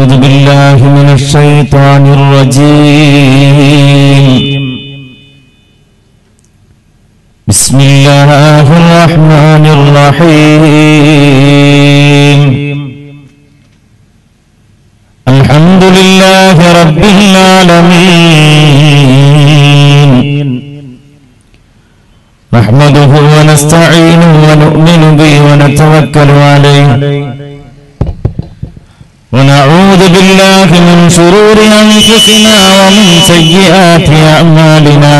أعوذ بالله من الشيطان الرجيم بسم الله الرحمن الرحيم الحمد لله رب العالمين نحمده ونستعينه ونؤمن به ونتوكل عليه ونعوذ بالله من شرور أنفسنا ومن سيئات أعمالنا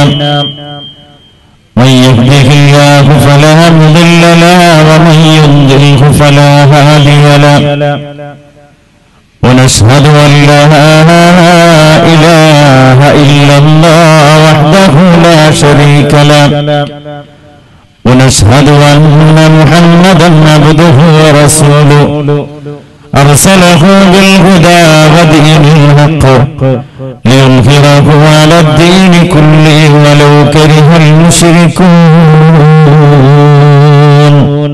من يهده الله فلا مضل له ومن يضلله فلا هادي له ونشهد أن لا إله إلا الله وحده لا شريك له ونشهد أن محمدا عبده ورسوله أرسله بالهدى ودين الحق ليظهره على الدين كله ولو كره المشركون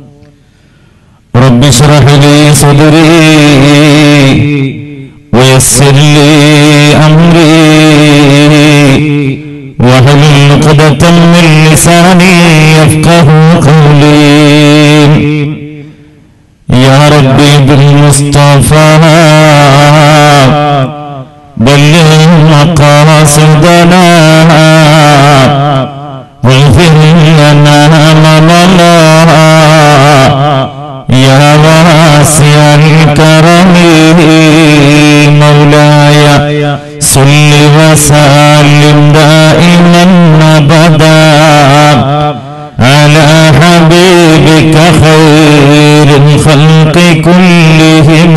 رب اشرح لي صدري ويسر لي أمري واحلل عقدة من لساني يفقه قولي يا ربي بالمصطفى بلغ مقاصدنا واغفر لنا ما مضى يا واسع الكرم مولاي صل وسلم دائما ابدا على حبيبك خير الخلق كلهم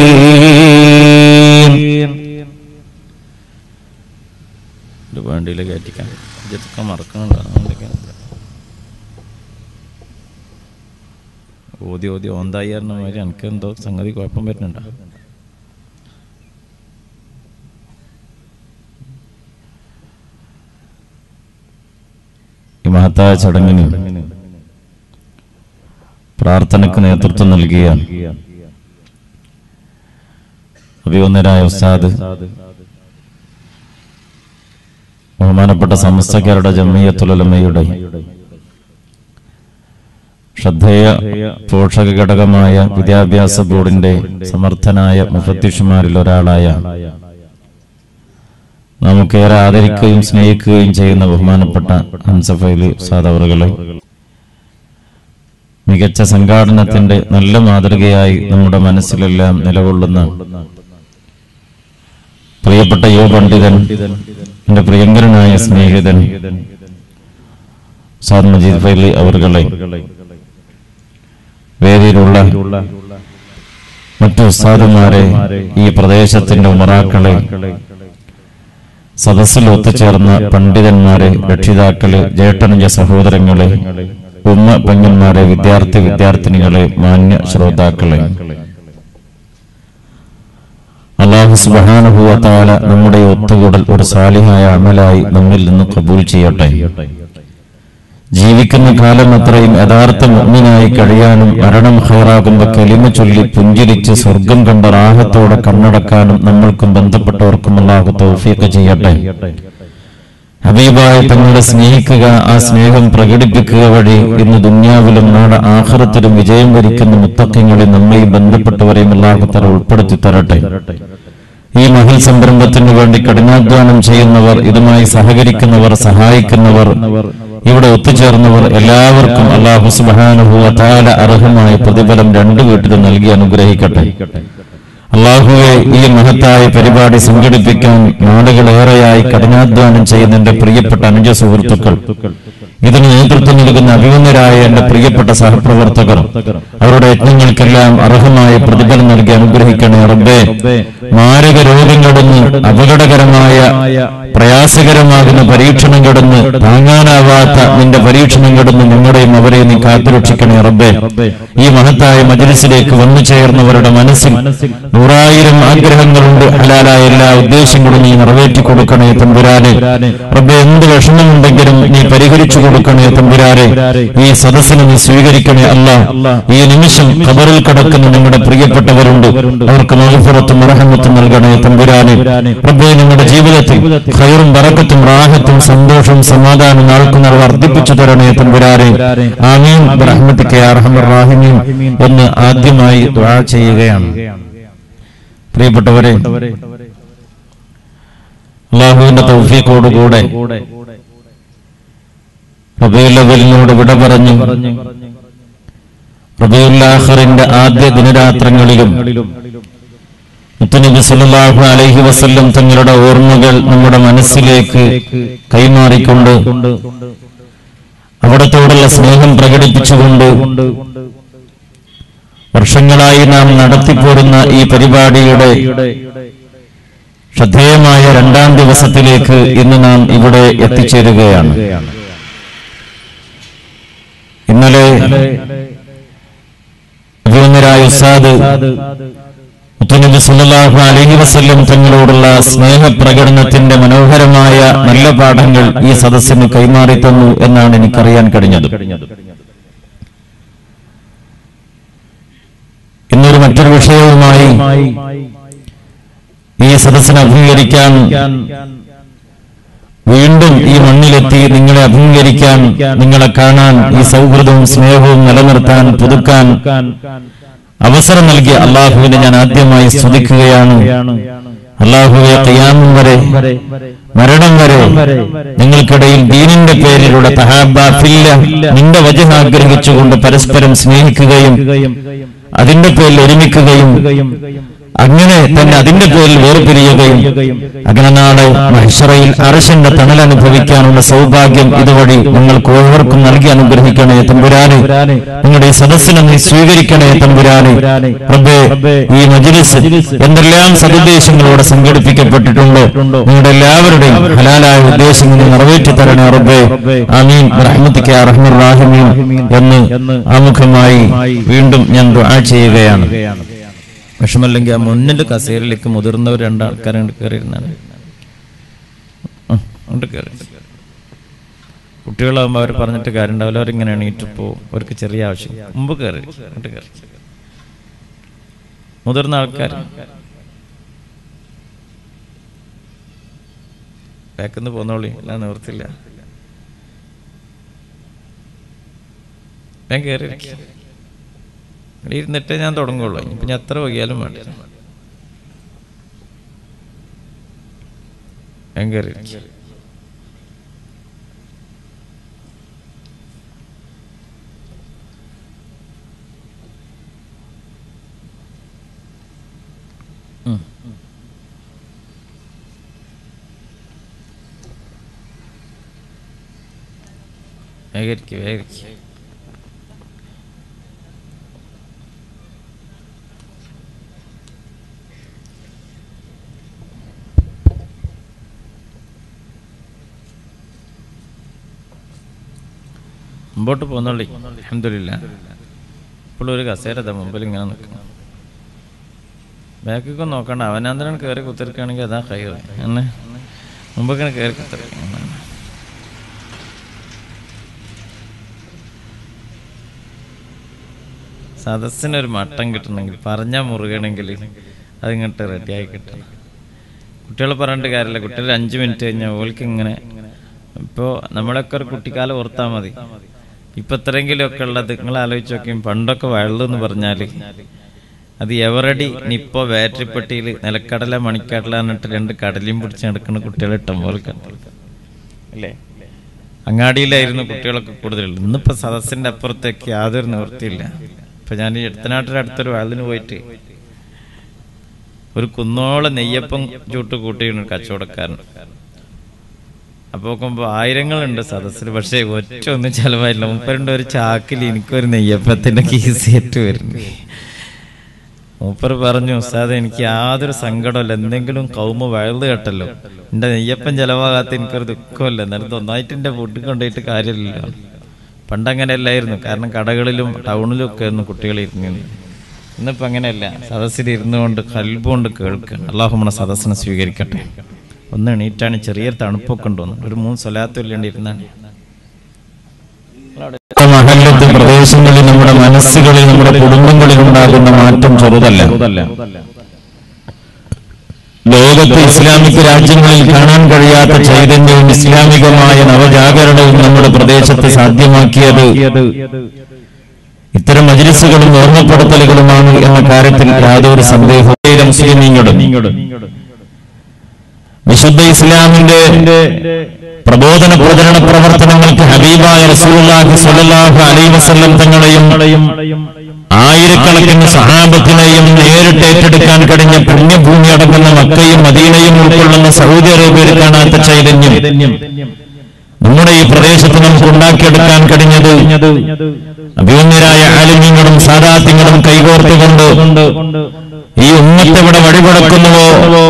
വണ്ടിയിൽ കയറ്റിക്കാൻ ഇതൊക്കെ മറക്കണുണ്ടോ അങ്ങനെയൊക്കെയാണ് ഓതി ഓതി ഓന്തായി പറഞ്ഞ മാതിരി എനിക്ക് എന്തോ സംഗതി കുഴപ്പം വരുന്നുണ്ടോ ഈ മഹത്തായ ചടങ്ങിന് പ്രാർത്ഥനയ്ക്ക് നേതൃത്വം നൽകിയ അഭിവന്ദനായ ഉസ്താദ് ബഹുമാനപ്പെട്ട സമസ്തക്കാരുടെ ജമ്മിയത്തുലമയുടെ ശ്രദ്ധേയ പോഷക ഘടകമായ വിദ്യാഭ്യാസ ബോർഡിന്റെ സമർത്ഥനായ മുഫത്തിഷുമാരിൽ ഒരാളായ നമുക്കേറെ ആദരിക്കുകയും സ്നേഹിക്കുകയും ചെയ്യുന്ന ബഹുമാനപ്പെട്ട ഹംസഫൈലി സാദവറുകളെ മികച്ച സംഘാടനത്തിന്റെ നല്ല മാതൃകയായി നമ്മുടെ മനസ്സിലെല്ലാം നിലകൊള്ളുന്ന പ്രിയപ്പെട്ട യുവ പണ്ഡിതൻ എന്റെ പ്രിയങ്കരനായ സ്നേഹിതൻ സാദ് മജീദ് ഫൈലി അവറുകളെ വേദിയിലുള്ള മറ്റു ഉസ്താദുമാരെ ഈ പ്രദേശത്തിന്റെ ഉമറാക്കളെ സദസ്സിൽ ഒത്തുചേർന്ന പണ്ഡിതന്മാരെ രക്ഷിതാക്കളെ ജേട്ടനുജ സഹോദരങ്ങളെ ഉമ്മ പെങ്ങന്മാരെ വിദ്യാർത്ഥി വിദ്യാർത്ഥിനികളെ മാന്യ ശ്രോതാക്കളെ അള്ളാഹു സുബാനുഭൂവത്താല നമ്മുടെ ഒത്തുകൂടൽ ഒരു സാലിഹായ അമലായി നമ്മിൽ നിന്ന് കബൂൽ ചെയ്യട്ടെ ജീവിക്കുന്ന കാലം അത്രയും യഥാർത്ഥ മുഗ്മിനായി കഴിയാനും മരണം ഹൈറാകുമ്പോ കലിമ ചൊല്ലി പുഞ്ചിരിച്ച് സ്വർഗം കണ്ട റാഹത്തോടെ കണ്ണടക്കാനും നമ്മൾക്കും ബന്ധപ്പെട്ടവർക്കും അള്ളാഹു തൗഫീഖ് ചെയ്യട്ടെ ഹബീബായ തങ്ങളെ സ്നേഹിക്കുക ആ സ്നേഹം പ്രകടിപ്പിക്കുക വഴി ഇന്ന് ദുന്യാവിലും നാളെ ആഹ്റത്തിലും വിജയം വരിക്കുന്ന മുത്തക്കങ്ങളെ നമ്മയും ബന്ധപ്പെട്ടവരെയും അള്ളാഹു തല ഉൾപ്പെടുത്തി തരട്ടെ ഈ മഹൽ സംരംഭത്തിനു വേണ്ടി കഠിനാധ്വാനം ചെയ്യുന്നവർ ഇതുമായി സഹകരിക്കുന്നവർ സഹായിക്കുന്നവർ ഇവിടെ ഒത്തുചേർന്നവർ എല്ലാവർക്കും അള്ളാഹു സുബാനുഭൂവ താല അർഹമായ പ്രതിഫലം രണ്ടു വീട്ടിലും നൽകി അനുഗ്രഹിക്കട്ടെ അള്ളാഹുവെ ഈ മഹത്തായ പരിപാടി സംഘടിപ്പിക്കാൻ നാടുകളേറെയായി കഠിനാധ്വാനം ചെയ്യുന്ന എന്റെ പ്രിയപ്പെട്ട അനുജ സുഹൃത്തുക്കൾ ഇതിന് നേതൃത്വം നൽകുന്ന അഭിമന്യരായ എന്റെ പ്രിയപ്പെട്ട സഹപ്രവർത്തകർ അവരുടെ യത്നങ്ങൾക്കെല്ലാം അർഹമായ പ്രതിഫലം നൽകി അനുഗ്രഹിക്കണേ റബ്ബേ മാരക രോഗം കടന്ന് അപകടകരമായ പ്രയാസകരമാകുന്ന പരീക്ഷണം കടന്ന് താങ്ങാനാവാത്ത നിന്റെ പരീക്ഷണം കടന്ന് ഞങ്ങളുടെയും അവരെ നീ കാത്തുരക്ഷിക്കണേ റബ്ബേ ഈ മഹത്തായ മജലിസിലേക്ക് വന്നു ചേർന്നവരുടെ മനസ്സിൽ നൂറായിരം ആഗ്രഹങ്ങളുണ്ട് ഹലാലായ എല്ലാ ഉദ്ദേശങ്ങളും നീ നിറവേറ്റി കൊടുക്കണേ തമ്പുരാനെ റബ്ബെ എന്ത് വിഷമമുണ്ടെങ്കിലും നീ പരിഹരിച്ചു കൊടുക്കണേ തമ്പുരാനെ ഈ സദസ്സിനെ നീ സ്വീകരിക്കണേ അല്ല ഈ നിമിഷം ഖബറിൽ കിടക്കുന്ന നിങ്ങളുടെ പ്രിയപ്പെട്ടവരുണ്ട് അവർക്ക് മഹഫുറത്തും റഹമത്തും നൽകണേ തമ്പുരാനെ റബ്ബെ നിങ്ങളുടെ ജീവിതത്തിൽ ഖൈറും ബറക്കത്തും റാഹത്തും സന്തോഷവും സമാധാനവും നാൾക്കുനാൾ വർദ്ധിപ്പിച്ചു തരണേ തമ്പുരാനെ ആമീൻ റഹ്മത്തിക്ക് അർഹമർ റാഹിമീൻ എന്ന് ആദ്യമായി ദുആ ചെയ്യുകയാണ് പ്രിയപ്പെട്ടവരെ അള്ളാഹുവിന്റെ തൗഫീഖോടുകൂടെ റബിയുല്ലവലിനോട് വിട പറഞ്ഞു റബിയുല്ലാഹറിന്റെ ആദ്യ ദിനരാത്രങ്ങളിലും മുത്തനബി സല്ലല്ലാഹു അലൈഹി വസല്ലം തങ്ങളുടെ ഓർമ്മകൾ നമ്മുടെ മനസ്സിലേക്ക് കൈമാറിക്കൊണ്ട് അവിടത്തോടുള്ള സ്നേഹം പ്രകടിപ്പിച്ചുകൊണ്ട് വർഷങ്ങളായി നാം നടത്തിപ്പോരുന്ന ഈ പരിപാടിയുടെ ശ്രദ്ധേയമായ രണ്ടാം ദിവസത്തിലേക്ക് ഇന്ന് നാം ഇവിടെ എത്തിച്ചേരുകയാണ് ഇന്നലെ അഭിമന്യരായ ഉസ്താദ് മുത്തനബി സല്ലല്ലാഹു അലൈഹി വസല്ലം തങ്ങളോടുള്ള സ്നേഹപ്രകടനത്തിന്റെ മനോഹരമായ നല്ല പാഠങ്ങൾ ഈ സദസ്സിന് കൈമാറി തന്നു എന്നാണ് എനിക്കറിയാൻ കഴിഞ്ഞത് ഇന്നൊരു മറ്റൊരു വിഷയവുമായി ഈ സദസ്സിനെ അഭിമുഖീകരിക്കാൻ വീണ്ടും ഈ മണ്ണിലെത്തി നിങ്ങളെ അഭിമുഖീകരിക്കാൻ നിങ്ങളെ കാണാൻ ഈ സൗഹൃദവും സ്നേഹവും നിലനിർത്താൻ പുതുക്കാൻ അവസരം നൽകിയ അള്ളാഹുവിനെ ഞാൻ ആദ്യമായി സ്തുതിക്കുകയാണ് അള്ളാഹുവെ കയ്യാമം വരെ മരണം വരെ നിങ്ങൾക്കിടയിൽ ദീനിന്റെ പേരിലുള്ള തഹാബ ഫില്ല നിന്റെ വജഹ ആഗ്രഹിച്ചുകൊണ്ട് പരസ്പരം സ്നേഹിക്കുകയും അതിന്റെ പേരിൽ ഒരുമിക്കുകയും അങ്ങനെ തന്നെ അതിന്റെ പേരിൽ വേർപിരിയുകയും അങ്ങനെ നാളെ മഹിഷറയിൽ അർഷന്റെ തണൽ അനുഭവിക്കാനുള്ള സൗഭാഗ്യം ഇതുവഴി നിങ്ങൾക്ക് ഓരോർക്കും നൽകി അനുഗ്രഹിക്കണേ തമ്പുരാനെ നിങ്ങളുടെ ഈ സദസ്സിനെ നീ സ്വീകരിക്കണേ തമ്പുരാനെ റബ്ബേ ഈ മജ്ലിസ് എന്തെല്ലാം സതുദ്ദേശങ്ങളോടെ സംഘടിപ്പിക്കപ്പെട്ടിട്ടുണ്ട് നിങ്ങളുടെ എല്ലാവരുടെയും ഹലാലായ ഉദ്ദേശങ്ങൾ നീ നിറവേറ്റി തരണേ റബ്ബേ ആമീൻ റഹ്മത്തിക്ക് റഹ്മർ റാഹിമീൻ എന്ന് ആമുഖമായി വീണ്ടും ഞാൻ ദുആ ചെയ്യുകയാണ് വിഷമല്ലെങ്കിൽ ആ മുന്നിൽ കസേരയിലേക്ക് മുതിർന്നവർ രണ്ടാൾക്കാരുണ്ട് കയറിയിരുന്നാണ് ഉണ്ട് കയറി കുട്ടികളാകുമ്പോൾ അവർ പറഞ്ഞിട്ട് കാര്യം ഉണ്ടാവില്ല അവരിങ്ങനെ എണീറ്റ് പോവും അവർക്ക് ചെറിയ ആവശ്യം മുമ്പ് കയറി അങ്ങോട്ട് കയറി മുതിർന്ന ആൾക്കാർ ബാക്കിന്ന് പോന്നോളി അല്ല നിവർത്തില്ല ഞാൻ കയറി ഇരിക്കാം. ഇവിടെ ഇരുന്നിട്ടേ ഞാൻ തുടങ്ങുള്ളൂ ഇനിയിപ്പോ ഞാൻ എത്ര വൈകിയാലും വേണ്ട ഞാൻ കയറി ഇരിക്കാം. ഉം. വേഗം ഇരിക്ക്, വേഗം ഇരിക്ക്. മുമ്പോട്ട് പോന്നോളി അഹമ്മദില്ല ഇപ്പോഴും ഒരു കസേര അതാ മുമ്പിൽ ഇങ്ങനെ നിൽക്കണം ബാക്കൊക്കെ നോക്കണ്ട അവനാന്തരം കയറി കുത്തിരിക്കുകയാണെങ്കിൽ അതാ കയറി എന്നെ മുമ്പൊക്കെ കയറി കുത്തിരിക്കണം സദസ്സിനൊരു മട്ടം കിട്ടണമെങ്കിൽ പറഞ്ഞാൽ മുറുകണമെങ്കിൽ അതിങ്ങോട്ട് റെഡിയായി കിട്ടണം കുട്ടികളെ പറഞ്ഞിട്ട് കാര്യമില്ല കുട്ടികൾ അഞ്ച് മിനിറ്റ് കഴിഞ്ഞാൽ ഓൾക്ക് ഇങ്ങനെ ഇപ്പോൾ നമ്മളൊക്കെ ഒരു കുട്ടിക്കാലം ഓർത്താൽ മതി ഇപ്പൊ എത്രയെങ്കിലും ഒക്കെ ഉള്ളത് നിങ്ങൾ ആലോചിച്ച് നോക്കിയും പണ്ടൊക്കെ വെള്ളം എന്ന് പറഞ്ഞാൽ അത് എവറടി നിപ്പോ ബാറ്ററിപ്പെട്ടിയിൽ നിലക്കടല മണിക്കടല എന്നിട്ട് രണ്ട് കടലയും പിടിച്ച് നടക്കുന്ന കുട്ടികളെ ഇഷ്ടം പോലെ കണ്ടു അല്ലേ അങ്ങാടിയിലായിരുന്നു കുട്ടികളൊക്കെ കൂടുതലുള്ളത് ഇന്നിപ്പോ സദസ്സിന്റെ അപ്പുറത്തേക്ക് യാതൊരു നിവൃത്തിയില്ല ഇപ്പൊ ഞാൻ ഈ എടുത്തനാട്ടിന്റെ അടുത്തൊരു വയലിന് പോയിട്ട് ഒരു കുന്നോളം നെയ്യപ്പം ചൂട്ട് കൂട്ടിയിരുന്നു കച്ചവടക്കാരൻ അപ്പൊ നോക്കുമ്പോ ആയിരങ്ങളുണ്ട് സദസ്സിൽ പക്ഷേ ഒറ്റ ഒന്നും ചെലവായില്ല മൂപ്പരുണ്ട് ഒരു ചാക്കിൽ എനിക്കൊരു നെയ്യപ്പത്തിന്റെ കീസേറ്റ് വരുന്നു മൂപ്പർ പറഞ്ഞു ഉസ്താദ് എനിക്ക് യാതൊരു സങ്കടമല്ല എന്തെങ്കിലും കൗമ വയല് കേട്ടല്ലോ എന്റെ നെയ്യപ്പൻ ചെലവാകാത്ത എനിക്കൊരു ദുഃഖമല്ല എന്നാലും ഒന്നായിട്ട് എന്റെ ഫുഡ് കൊണ്ടുപോയിട്ട് കാര്യമില്ലല്ലോ പണ്ടങ്ങനെ അല്ലായിരുന്നു കാരണം കടകളിലും ടൗണിലും ഒക്കെ ആയിരുന്നു കുട്ടികൾ ഇരുന്നിരുന്നത് ഇന്നിപ്പോ അങ്ങനെയല്ല സദസ്സിൽ ഇരുന്നു കൊണ്ട് കൽബുകൊണ്ട് കേൾക്കുക അള്ളാഹു നമ്മുടെ സദസ്സിനെ സ്വീകരിക്കട്ടെ ഒന്ന് എണീറ്റാണ് ചെറിയൊരു തണുപ്പൊക്കെ ഉണ്ടോന്ന് ഒരു മൂന്ന് സ്വലാത്തും ഇല്ലാണ്ട് ഇരുന്നാണ് മഹല്ലത്ത് പ്രദേശങ്ങളിൽ നമ്മുടെ മനസ്സുകളിൽ നമ്മുടെ കുടുംബങ്ങളിൽ ഉണ്ടാകുന്ന മാറ്റം ചെറുതല്ല ലോകത്ത് ഇസ്ലാമിക് രാജ്യങ്ങളിൽ കാണാൻ കഴിയാത്ത ചൈതന്യവും ഇസ്ലാമികമായ നവജാഗരണവും നമ്മുടെ പ്രദേശത്ത് സാധ്യമാക്കിയത് ഇത്തരം മജിലിസുകളും ഓർമ്മപ്പെടുത്തലുകളുമാണ് എന്ന കാര്യത്തിൽ യാതൊരു സന്ദേഹവും മുസ്ലിമീങ്ങളും വിശുദ്ധ ഇസ്ലാമിന്റെ പ്രബോധന പ്രചരണ പ്രവർത്തനങ്ങൾക്ക് ഹബീബായ റസൂലുള്ളാഹി സ്വല്ലല്ലാഹു അലൈഹി വസല്ലം തങ്ങളെയും ആയിരക്കണക്കിന് സഹാബത്തിനെയും നേരിട്ട് ഏറ്റെടുക്കാൻ കഴിഞ്ഞ പുണ്യഭൂമി അടങ്ങുന്ന മക്കയും മദീനയും ഉൾക്കൊള്ളുന്ന സൗദി അറേബ്യയിൽ കാണാത്ത ചൈതന്യം നമ്മുടെ ഈ പ്രദേശത്ത് നമുക്ക് ഉണ്ടാക്കിയെടുക്കാൻ കഴിഞ്ഞത് അഭിമന്യരായ ആലിമ്യങ്ങളും സാദാത്യങ്ങളും കൈകോർത്തുകൊണ്ട് ഈ ഉമ്മത്തെവിടെ വഴിപടക്കുന്നുവോ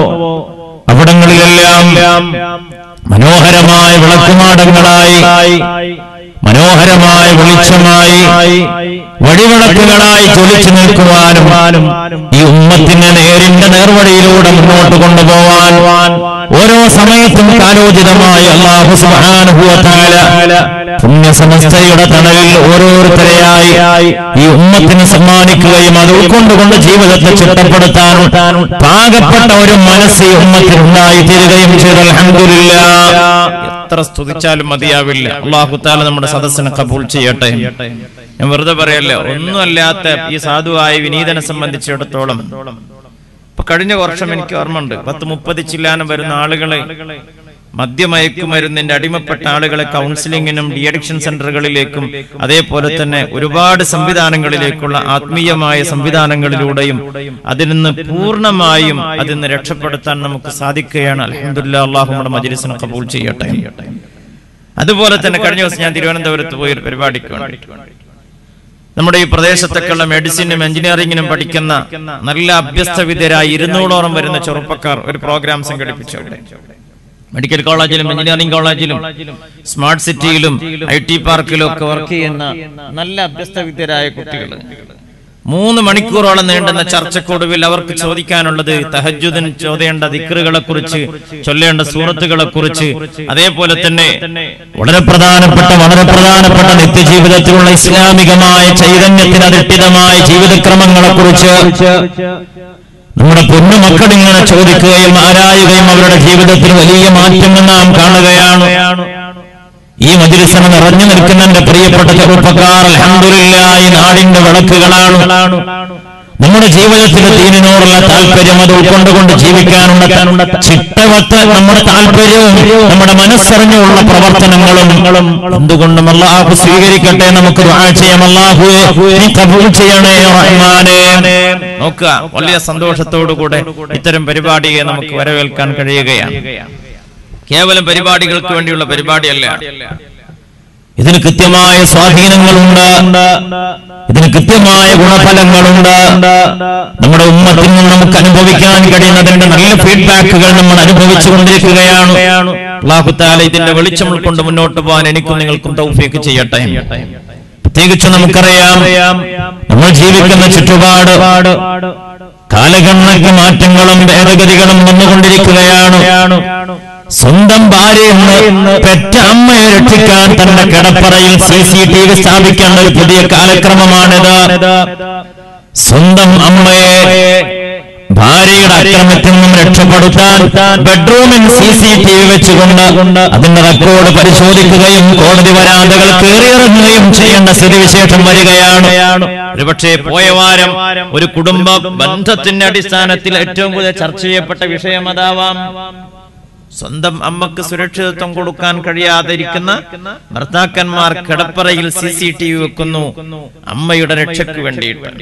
അവിടങ്ങളിലെല്ലാം മനോഹരമായ വിളക്കുമാടങ്ങളായി മനോഹരമായ വെളിച്ചമായി വഴിവിളക്കുകളായി ജ്വലിച്ചു നിൽക്കുവാനും ഈ ഉമ്മത്തിന് നേരിന്റെ നേർവഴിയിലൂടെ മുന്നോട്ട് കൊണ്ടുപോവാൻ ഓരോ സമയത്തും കാലോചിതമായി അള്ളാഹു സുബ്ഹാനഹു വ തആല പുണ്യസമസ്തയുടെ തണലിൽ ഓരോരുത്തരെയായി ഈ ഉമ്മത്തിന് സമ്മാനിക്കുകയും അത് ഉൾക്കൊണ്ടുകൊണ്ട് ജീവിതത്തെ ചിട്ടപ്പെടുത്താനും പാകപ്പെട്ട ഒരു മനസ്സ് ഈ ഉമ്മത്തിനുണ്ടായി തീരുകയും ചെയ്തു അൽഹംദുലില്ലാ എത്ര സ്തുതിച്ചാലും മതിയാവില്ല അള്ളാഹു താല നമ്മുടെ സദസ്സിനെ കബൂൾ ചെയ്യട്ടെ ഞാൻ വെറുതെ പറയല്ല ഒന്നുമല്ലാത്ത ഈ സാധുവായ വിനീതനെ സംബന്ധിച്ചിടത്തോളം ഇപ്പൊ കഴിഞ്ഞ വർഷം എനിക്ക് ഓർമ്മയുണ്ട് പത്ത് മുപ്പത് ചില്ലാനം വരുന്ന ആളുകളെ മദ്യമയക്കുമരുന്നിന്റെ അടിമപ്പെട്ട ആളുകളെ കൗൺസിലിങ്ങിനും ഡി അഡിക്ഷൻ സെന്ററുകളിലേക്കും അതേപോലെ തന്നെ ഒരുപാട് സംവിധാനങ്ങളിലേക്കുള്ള ആത്മീയമായ സംവിധാനങ്ങളിലൂടെയും അതിൽ നിന്ന് പൂർണ്ണമായും അതിൽ നിന്ന് രക്ഷപ്പെടുത്താൻ നമുക്ക് സാധിക്കുകയാണ് അലഹമുല്ല അള്ളാഹു നമ്മുടെ മജിലിസിനെ കബൂൾ ചെയ്യട്ടെ അതുപോലെ തന്നെ കഴിഞ്ഞ ദിവസം ഞാൻ തിരുവനന്തപുരത്ത് പോയി ഒരു പരിപാടിക്ക് വേണ്ടി നമ്മുടെ ഈ പ്രദേശത്തൊക്കെയുള്ള മെഡിസിനും എഞ്ചിനീയറിംഗിനും പഠിക്കുന്ന നല്ല അഭ്യസ്തവിദ്യരായി ഇരുന്നൂറോളം വരുന്ന ചെറുപ്പക്കാർ ഒരു പ്രോഗ്രാം സംഘടിപ്പിച്ചു അവിടെ മെഡിക്കൽ കോളേജിലും എഞ്ചിനീയറിംഗ് കോളേജിലും സ്മാർട്ട് സിറ്റിയിലും ഐ ടി പാർക്കിലും ഒക്കെ വർക്ക് ചെയ്യുന്ന നല്ല അഭ്യസ്തവിദ്യരായ കുട്ടികൾ മൂന്ന് മണിക്കൂറോളം നീണ്ടുന്ന ചർച്ചക്കൊടുവിൽ അവർക്ക് ചോദിക്കാനുള്ളത് തഹജുദിന് ചോദേണ്ട ദിക്കറുകളെ കുറിച്ച് ചൊല്ലേണ്ട സൂറത്തുകളെ കുറിച്ച് അതേപോലെ തന്നെ വളരെ പ്രധാനപ്പെട്ട വളരെ പ്രധാനപ്പെട്ട നിത്യജീവിതത്തിലുള്ള ഇസ്ലാമികമായ ചൈതന്യത്തിന് അധിഷ്ഠിതമായ ജീവിതക്രമങ്ങളെ കുറിച്ച് നമ്മുടെ പൊന്നു മക്കൾ ഇങ്ങനെ ചോദിക്കുകയും ആരായുകയും അവരുടെ ജീവിതത്തിൽ വലിയ മാറ്റങ്ങൾ നാം കാണുകയാണ് ഈ മജിലിസന നിറഞ്ഞു നിൽക്കുന്ന എന്റെ പ്രിയപ്പെട്ട ചെറുപ്പക്കാർ അൽഹംദുലില്ല ഈ നാടിന്റെ വിളക്കുകളാണ് നമ്മുടെ ജീവിതത്തിലെ ദീനിനോടുള്ള താല്പര്യം അത് ഉൾക്കൊണ്ടുകൊണ്ട് ജീവിക്കാനുള്ള ചിട്ടവത്ത് നമ്മുടെ താല്പര്യവും നമ്മുടെ മനസ്സറിഞ്ഞുള്ള പ്രവർത്തനങ്ങളും എന്തുകൊണ്ടും അള്ളാഹു സ്വീകരിക്കട്ടെ നമുക്ക് ദുആ ചെയ്യാം അള്ളാഹുവേ നീ കബൂൽ ചെയ്യണേ റഹ്മാനേ നോക്കുക വലിയ സന്തോഷത്തോടുകൂടെ ഇത്തരം പരിപാടിയെ നമുക്ക് വരവേൽക്കാൻ കഴിയുകയാണ് കേവലം പരിപാടികൾക്ക് വേണ്ടിയുള്ള പരിപാടിയല്ല ഇതിന് കൃത്യമായ സ്വാധീനങ്ങളുണ്ട് ഇതിന് കൃത്യമായ ഗുണഫലങ്ങളുണ്ട് നമ്മുടെ ഉമ്മത്തിൽ നിന്ന് നമുക്ക് അനുഭവിക്കാൻ കഴിയുന്നതിന്റെ നല്ല ഫീഡ്ബാക്കുകൾ നമ്മൾ അനുഭവിച്ചു കൊണ്ടിരിക്കുകയാണ് അള്ളാഹുത്താല ഇതിന്റെ വെളിച്ചം ഉൾക്കൊണ്ട് മുന്നോട്ട് പോകാൻ എനിക്കും നിങ്ങൾക്കും തൗഫീക്ക് ചെയ്യട്ടെ പ്രത്യേകിച്ച് നമുക്കറിയാം നമ്മൾ ജീവിക്കുന്ന ചുറ്റുപാട് കാലഗണനയ്ക്ക് മാറ്റങ്ങളും ഭേദഗതികളും വന്നുകൊണ്ടിരിക്കുകയാണ് സ്വന്തം ഭാര്യയെന്ന് പെറ്റ അമ്മയെ രക്ഷിക്കാൻ തന്റെ കിടപ്പറയിൽ സി സി ടി വി സ്ഥാപിക്കേണ്ട ഒരു പുതിയ കാലക്രമമാണിത് സ്വന്തം അമ്മയെ ഭാര്യയുടെ അക്രമത്തിൽ നിന്നും രക്ഷപ്പെടുത്താൻ ബെഡ്റൂമിൽ സി സി ടി വി വെച്ചുകൊണ്ട് അതിന്റെ റെക്കോർഡ് പരിശോധിക്കുകയും കോടതി വരാന്തകൾ കയറിയിറങ്ങുകയും ചെയ്യേണ്ട സ്ഥിതിവിശേഷം വരികയാണ് ഒരുപക്ഷെ പോയ വാരം ഒരു കുടുംബ ബന്ധത്തിന്റെ അടിസ്ഥാനത്തിൽ ഏറ്റവും കൂടുതൽ ചർച്ച ചെയ്യപ്പെട്ട വിഷയം അതാവാം സ്വന്തം അമ്മക്ക് സുരക്ഷിതത്വം കൊടുക്കാൻ കഴിയാതിരിക്കുന്ന ഭർത്താക്കന്മാർ കിടപ്പറയിൽ സി സി ടി വി വെക്കുന്നു അമ്മയുടെ രക്ഷയ്ക്ക് വേണ്ടിയിട്ട്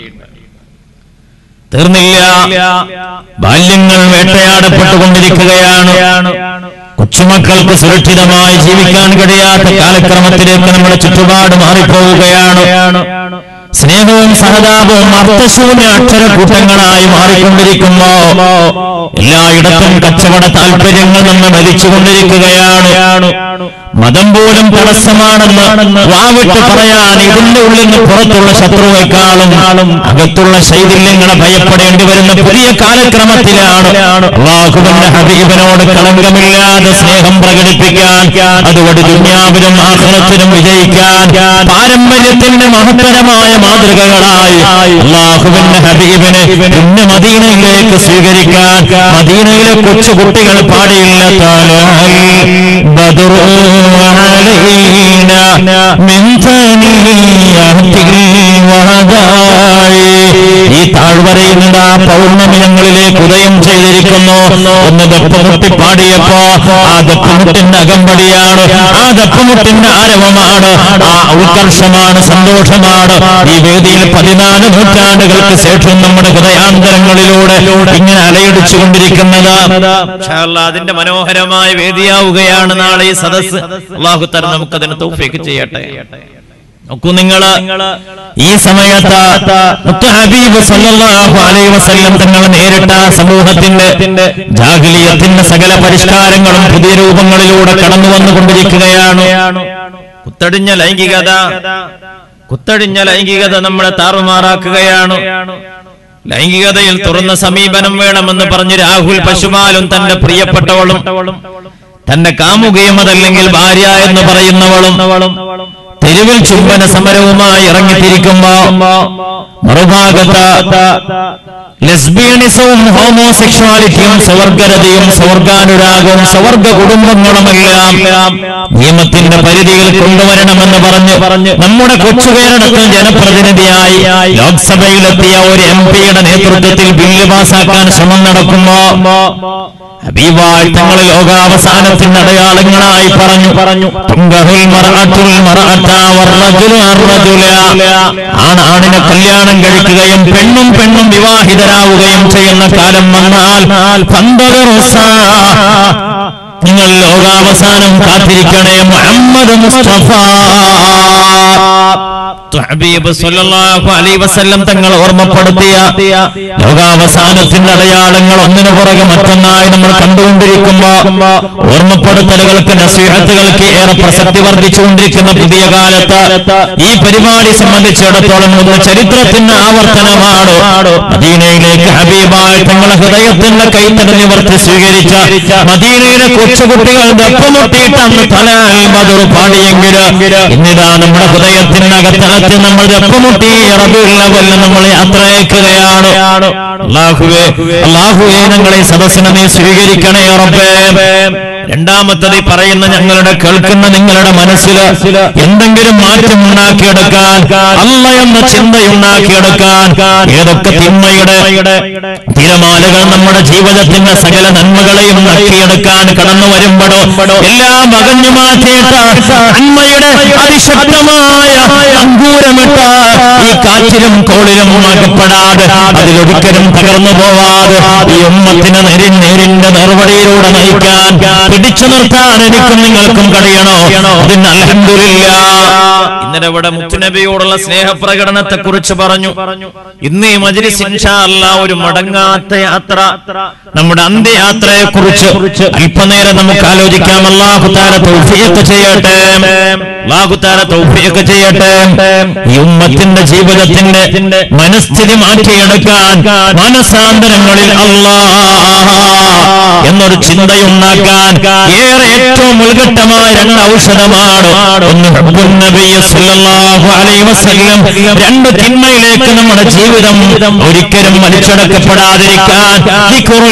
തീർന്നില്ല ബാല്യങ്ങൾ വേട്ടയാടപ്പെട്ടുകൊണ്ടിരിക്കുകയാണ് കൊച്ചുമക്കൾക്ക് സുരക്ഷിതമായി ജീവിക്കാൻ കഴിയാത്ത കാലക്രമത്തിലേക്ക് നമ്മുടെ ചുറ്റുപാട് മാറിപ്പോവുകയാണ് സ്നേഹവും സഹതാപവും അർത്ഥശൂന്യ അക്ഷരക്കൂട്ടങ്ങളായി മാറിക്കൊണ്ടിരിക്കുമ്പോ എല്ലായിടത്തും കച്ചവട താല്പര്യങ്ങൾ നമ്മൾ മരിച്ചുകൊണ്ടിരിക്കുകയാണ് മതം പോലും തടസ്സമാണെന്ന് വാവിട്ട് പറയാൻ ഇതിന്റെ ഉള്ളിൽ നിന്ന് പുറത്തുള്ള ശത്രുവേക്കാളും അകത്തുള്ള ശൈഥില്യങ്ങളെ ഭയപ്പെടേണ്ടി വരുന്ന പുതിയ കാലക്രമത്തിലാണ് അള്ളാഹുവിന്റെ ഹബീബിനോട് കളങ്കമില്ലാതെ സ്നേഹം പ്രകടിപ്പിക്കാൻ അതുകൊണ്ട് ദുന്യാവിനും ആഹ്റത്തിനും വിജയിക്കാൻ പാരമ്പര്യത്തിന്റെ മഹത്തരമായ മാതൃകകളായി അള്ളാഹുവിന്റെ ഹബീബിനെ പിന്നെ മദീനയിലേക്ക് സ്വീകരിക്കാൻ മദീനയിലെ കൊച്ചു കുട്ടികൾ പാടിയില്ല താലാൽ ബദറു അലൈന മിൻ തനിയത്തിൽ വഹദായി ഈ താഴ്വരയിൽ നിന്ന് ആ പൗർണമി ഞങ്ങളിലേക്ക് ഉദയം ചെയ്തിരിക്കുന്നു ഒന്ന് ദപ്പമുട്ടി പാടിയപ്പോ ആ ദപ്പമുട്ടിന്റെ അകമ്പടിയാണ് ആ ദപ്പമുട്ടിന്റെ ആരവമാണ് ആ ഉത്കർഷമാണ് സന്തോഷമാണ് ഈ വേദിയിൽ പതിനാല് നൂറ്റാണ്ടുകൾക്ക് ശേഷം നമ്മുടെ ഹൃദയാന്തരങ്ങളിലൂടെ ഇങ്ങനെ അലയടിച്ചുകൊണ്ടിരിക്കുന്നത് ഇൻഷാ അല്ലാ, അതിന്റെ മനോഹരമായ വേദിയാവുകയാണ് നാളെ ഈ സദസ് അള്ളാഹു തര നമുക്കതിന് തൗഫീക്ക് ചെയ്യട്ടെ നോക്കൂ നിങ്ങള് ഈ സമയത്ത് മുത്ത് ഹബീബ് സല്ലല്ലാഹു അലൈഹി വസല്ലം തങ്ങൾ നേരിട്ട സമൂഹത്തിന്റെ ജാഹിലിയത്തിന്റെ സകല പരിഷ്കാരങ്ങളും പുതിയ രൂപങ്ങളിലൂടെ കടന്നു വന്നുകൊണ്ടിരിക്കുകയാണ് കുത്തടിഞ്ഞ ലൈംഗികത കുത്തടിഞ്ഞ ലൈംഗികത നമ്മളെ താറുമാറാക്കുകയാണ് ലൈംഗികതയിൽ തുറന്ന സമീപനം വേണമെന്ന് പറഞ്ഞ് രാഹുൽ പശുപാലും തന്റെ പ്രിയപ്പെട്ടവളും തന്റെ കാമുകയും അതല്ലെങ്കിൽ ഭാര്യ എന്ന് പറയുന്നവളും തെരുവിൽ ചുംബന സമരവുമായി ഇറങ്ങിത്തിരിക്കുമ്പോ മറുഭാഗത്ത് ലെസ്ബിയനിസവും ഹോമോസെക്ഷുവാലിറ്റിയും സ്വവർഗരതയും സ്വർഗാനുരാഗവും സ്വർഗ കുടുംബങ്ങളുമെല്ലാം നിയമത്തിന്റെ പരിധിയിൽ കൊണ്ടുവരണമെന്ന് പറഞ്ഞ് പറഞ്ഞ് നമ്മുടെ കൊച്ചു കേരളത്തിൽ ജനപ്രതിനിധിയായി ലോക്സഭയിലെത്തിയ ഒരു എം പിയുടെ നേതൃത്വത്തിൽ ബില്ല് പാസാക്കാൻ ശ്രമം നടക്കുമ്പോ ഹബീബായ് തങ്ങൾ ലോകാവസാനത്തിന്റെ അടയാളങ്ങളായി പറഞ്ഞു പറഞ്ഞു തുങ്കഹുൽ മർഅത്തുൽ മർഅത്ത വറജുലു അർറജുല ആണ് ആണിനെ കല്യാണം കഴിക്കുകയും പെണ്ണും പെണ്ണും വിവാഹിതരാവുകയും ചെയ്യുന്ന കാലം വന്നാൽ ഫന്തദറുസ നിങ്ങൾ ലോകാവസാനം കാത്തിരിക്കണേ മുഹമ്മദ് മുസ്തഫ ഹബീബ് സല്ലല്ലാഹു അലൈഹി വസല്ലം തങ്ങൾ ഓർമ്മപ്പെടുത്തിയ ലോകാവസാനത്തിന്റെ അടയാളങ്ങൾ ഒന്നിനു പുറകെ മറ്റൊന്നായി നമ്മൾ കണ്ടുകൊണ്ടിരിക്കുമ്പോ ഓർമ്മപ്പെടുത്തലുകൾക്ക് നസീഹത്തുകൾക്ക് ഏറെ പ്രസക്തി വർദ്ധിച്ചുകൊണ്ടിരിക്കുന്ന പുതിയ കാലത്ത് ഈ പരിപാടി സംബന്ധിച്ചിടത്തോളം ഒന്ന് ചരിത്രത്തിന്റെ ആവർത്തനമാണ് മദീനയിലേക്ക് ഹബീബായി തങ്ങളെ ഹൃദയത്തിന്റെ കൈത്തട നിവർത്തി സ്വീകരിച്ച മദീനയിലെ കൊച്ചുകുട്ടികൾ ദപ്പമുട്ടിയിട്ട് അന്ന് തലാൽ മധുർ പാടിയെങ്കിലും ഇന്നിതാ നമ്മുടെ ഹൃദയത്തിന്റെ അകത്തളത്തിൽ നമ്മൾ ദപ്പമുട്ടി റബിയുള്ള കൊല്ലം നമ്മൾ യാത്രയക്കുകയാണ് അള്ളാഹുവേ അള്ളാഹുവേ ഞങ്ങളെ സദസ്സിനെ നീ സ്വീകരിക്കണേ റബ്ബേ രണ്ടാമത്തത് ഈ പറയുന്ന ഞങ്ങളുടെ കേൾക്കുന്ന നിങ്ങളുടെ മനസ്സിൽ എന്തെങ്കിലും മാറ്റം ഉണ്ടാക്കിയെടുക്കാൻ അല്ല എന്ന ചിന്തയുണ്ടാക്കിയെടുക്കാൻ ഏതൊക്കെ തിന്മയുടെ തിരമാലകൾ നമ്മുടെ ജീവിതത്തിന്റെ സകല നന്മകളെയും നക്കിയെടുക്കാൻ കടന്നു വരുമ്പോഴോ എല്ലാം അകഞ്ഞു മാറ്റിയിട്ട് നന്മയുടെ അതിശക്തമായ അങ്കൂരമിട്ട് ഈ കാറ്റിലും കോളിലും അകപ്പെടാതെ അതിലൊരിക്കലും തകർന്നു പോവാതെ ഈ ഉമ്മത്തിന് നേരി നേരിന്റെ നിർവടിയിലൂടെ നയിക്കാൻ പിടിച്ചു നിർത്താൻ എനിക്കും നിങ്ങൾക്കും കഴിയണോ അതിന് അലഹമില്ല ഇന്നലെ ഇവിടെ മുത്തുനബിയോടുള്ള സ്നേഹപ്രകടനത്തെ കുറിച്ച് പറഞ്ഞു ഇന്ന് ഈ മജ്ലിസ് ഇൻഷാ അല്ലാ ഒരു മടങ്ങാത്ത യാത്ര നമ്മുടെ അന്ത്യയാത്രയെ കുറിച്ച് അല്പനേരം നമുക്ക് ആലോചിക്കാം അള്ളാഹുത്താര തൗഫീഖ് ചെയ്യട്ടെ അള്ളാഹുത്താര തൗഫീഖ് ചെയ്യട്ടെ ഈ ഉമ്മത്തിന്റെ ജീവിതത്തിന്റെ മനസ്ഥിതി മാറ്റിയെടുക്കാൻ മനസാന്തരങ്ങളിൽ അല്ലാ എന്നൊരു ചിന്തയുണ്ടാക്കാൻ ഏറെ ഏറ്റവും ഉത്കട്ടമായ രണ്ട് ഔഷധമാണ് ഒന്ന് ഹബ്ബുൻ നബിയ്യ സല്ലല്ലാഹു അലൈഹി വസല്ലം രണ്ട് തിന്മയിലേക്ക് നമ്മുടെ ജീവിതം ഒരിക്കലും വലിച്ചടക്കപ്പെടാതിരിക്കാൻ ദിക്റുൽ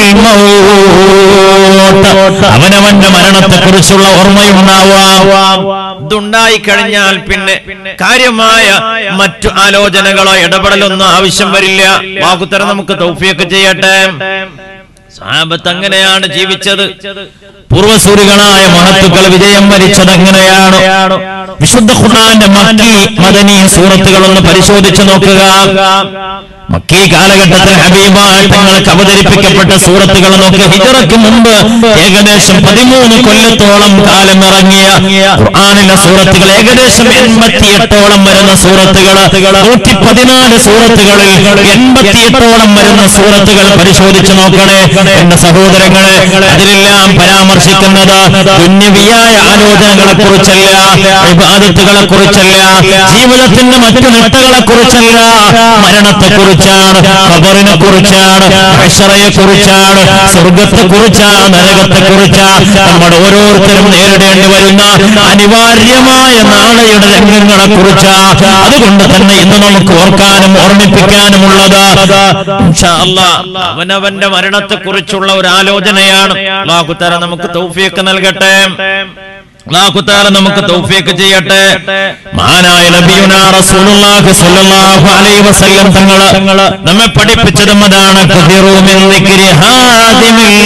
മൗത്ത്. അവനവന്റെ മരണത്തെക്കുറിച്ചുള്ള ഓർമ്മയുണ്ടാവാം ഇതുണ്ടായി കഴിഞ്ഞാൽ പിന്നെ കാര്യമായ മറ്റു ആലോചനകളോ ഇടപെടലൊന്നും ആവശ്യം വരില്ല വാക്കുത്തരം നമുക്ക് തൗഫിയൊക്കെ ചെയ്യട്ടെ സാബത്ത് അങ്ങനെയാണ് ജീവിച്ചത് പൂർവസൂരികളായ മഹത്തുക്കൾ വിജയം വരിച്ചത് എങ്ങനെയാണ് വിശുദ്ധ ഖുർആന്റെ മക്കി മദനി സൂറത്തുകൾ ഒന്ന് പരിശോധിച്ചു നോക്കുക മക്കീ കാലഘട്ടത്തിൽ ഹബീബായ തങ്ങൾക്ക് അവതരിപ്പിക്കപ്പെട്ട സൂറത്തുകൾ നോക്കി ഹിജറയ്ക്ക് മുമ്പ് ഏകദേശം പതിമൂന്ന് കൊല്ലത്തോളം കാലം ഇറങ്ങിയ ഖുർആനിലെ സൂറത്തുകൾ ഏകദേശം എൺപത്തിയെട്ടോളം വരുന്ന സൂറത്തുകൾ നൂറ്റി പതിനാല് സൂറത്തുകളിൽ എൺപത്തിയെട്ടോളം വരുന്ന സൂറത്തുകൾ പരിശോധിച്ചു നോക്കണേ എന്റെ സഹോദരങ്ങളെ അതിലെല്ലാം പരാമർശിക്കുന്നത് പുണ്യവിയായ ആലോചനകളെ കുറിച്ചല്ല വിവാദത്തുകളെ കുറിച്ചല്ല ജീവിതത്തിന്റെ മറ്റു നേട്ടങ്ങളെ കുറിച്ചല്ല മരണത്തെ കുറിച്ചാണ് ഖബറിനെ കുറിച്ചാണ് അഷറയെ കുറിച്ചാണ് സ്വർഗത്തെ കുറിച്ചാണ് നരകത്തെ കുറിച്ചാണ് നമ്മുടെ ഓരോരുത്തരും നേരിടേണ്ടി വരുന്ന അനിവാര്യമായ നാളെയുടെ രംഗങ്ങളെ കുറിച്ചാണ് അതുകൊണ്ട് തന്നെ ഇന്ന് നമുക്ക് ഓർക്കാനും ഓർമ്മിപ്പിക്കാനുമുള്ളത് ഇൻഷാ അല്ലാ, അവനവന്റെ മരണത്തെ കുറിച്ചുള്ള ഒരു ആലോചനയാണ് അള്ളാഹുത്തര നമുക്ക് തൗഫീഖ് നൽകട്ടെ അള്ളാഹുത്താല നമുക്ക് തൗഫീഖ് ചെയ്യട്ടെ മഹാനായ നബിയുനാ റസൂലുള്ളാഹി സ്വല്ലല്ലാഹു അലൈഹി വസല്ലം തങ്ങള് നമ്മെ പഠിപ്പിച്ചതും അതാണ് കഥിറൂ മിൻ ദിക്രി ഹാദിമിൽ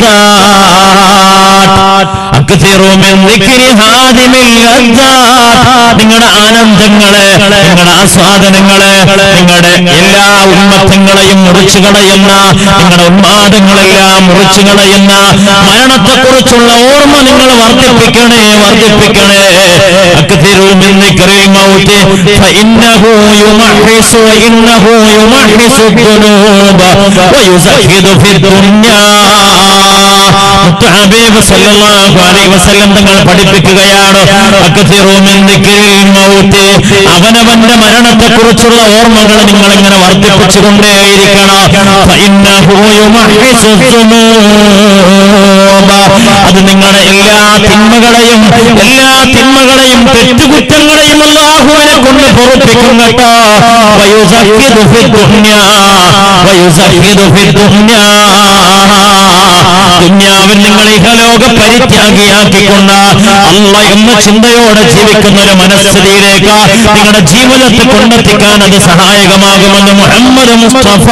ലദ്ദാത്ത് അക്തിറൂ മിൻ ദിക്രി ഹാദിമിൽ ലദ്ദാത്ത് നിങ്ങളുടെ ആനന്ദങ്ങളെ നിങ്ങളുടെ ആസ്വാദനങ്ങളെ നിങ്ങളുടെ എല്ലാ ഉന്മത്തങ്ങളെയും മുറിച്ചു കളയുന്ന നിങ്ങളുടെ ഉന്മാദങ്ങളെല്ലാം മുറിച്ചു കളയുന്ന മരണത്തെക്കുറിച്ചുള്ള ഓർമ്മ നിങ്ങൾ വർദ്ധിപ്പിക്കണേ വർദ്ധിപ്പിക്കണേ അക്തിറൂ മിൻ ദിക്രിൽ മൗതി ഫഇന്നഹു യുമഹിസു വഇന്നഹു യുമഹിസു الذنوب ويزهد في الدنيا മുത്ത് ഹബീബ് സല്ലല്ലാഹു അലൈഹി വസല്ലം തങ്ങൾ പഠിപ്പിക്കുകയാണ് അക്തിറൂ മിൻ ദിക്രിൽ മൗത്ത് അവനവന്റെ മരണത്തെ കുറിച്ചുള്ള ഓർമ്മകൾ നിങ്ങൾ ഇങ്ങനെ വർദ്ധിപ്പിച്ചുകൊണ്ടേയിരിക്കണം ഫഇന്നഹു യുമഹിസു الذنوب. അത് നിങ്ങളുടെ എല്ലാ തിന്മകളെയും എല്ലാ തിന്മകളെയും തെറ്റുകുറ്റങ്ങളെയും അല്ലാഹുവിനെ കൊണ്ട് പൊറുപ്പിക്കും കേട്ടോ വയുസഹിദു ഫി ദുനിയാ വയുസഹിദു ഫി ദുനിയാ ദുന്യാവിൽ നിങ്ങൾ ഇഹലോക പരിത്യാഗിയാക്കിക്കൊണ്ട് അല്ല എന്ന ചിന്തയോടെ ജീവിക്കുന്ന ഒരു മനസ്ഥിതിയിലേക്ക് നിങ്ങളുടെ ജീവിതത്തെ കൊണ്ടെത്തിക്കാൻ അത് സഹായകമാകുമെന്ന് മുഹമ്മദ് മുസ്തഫ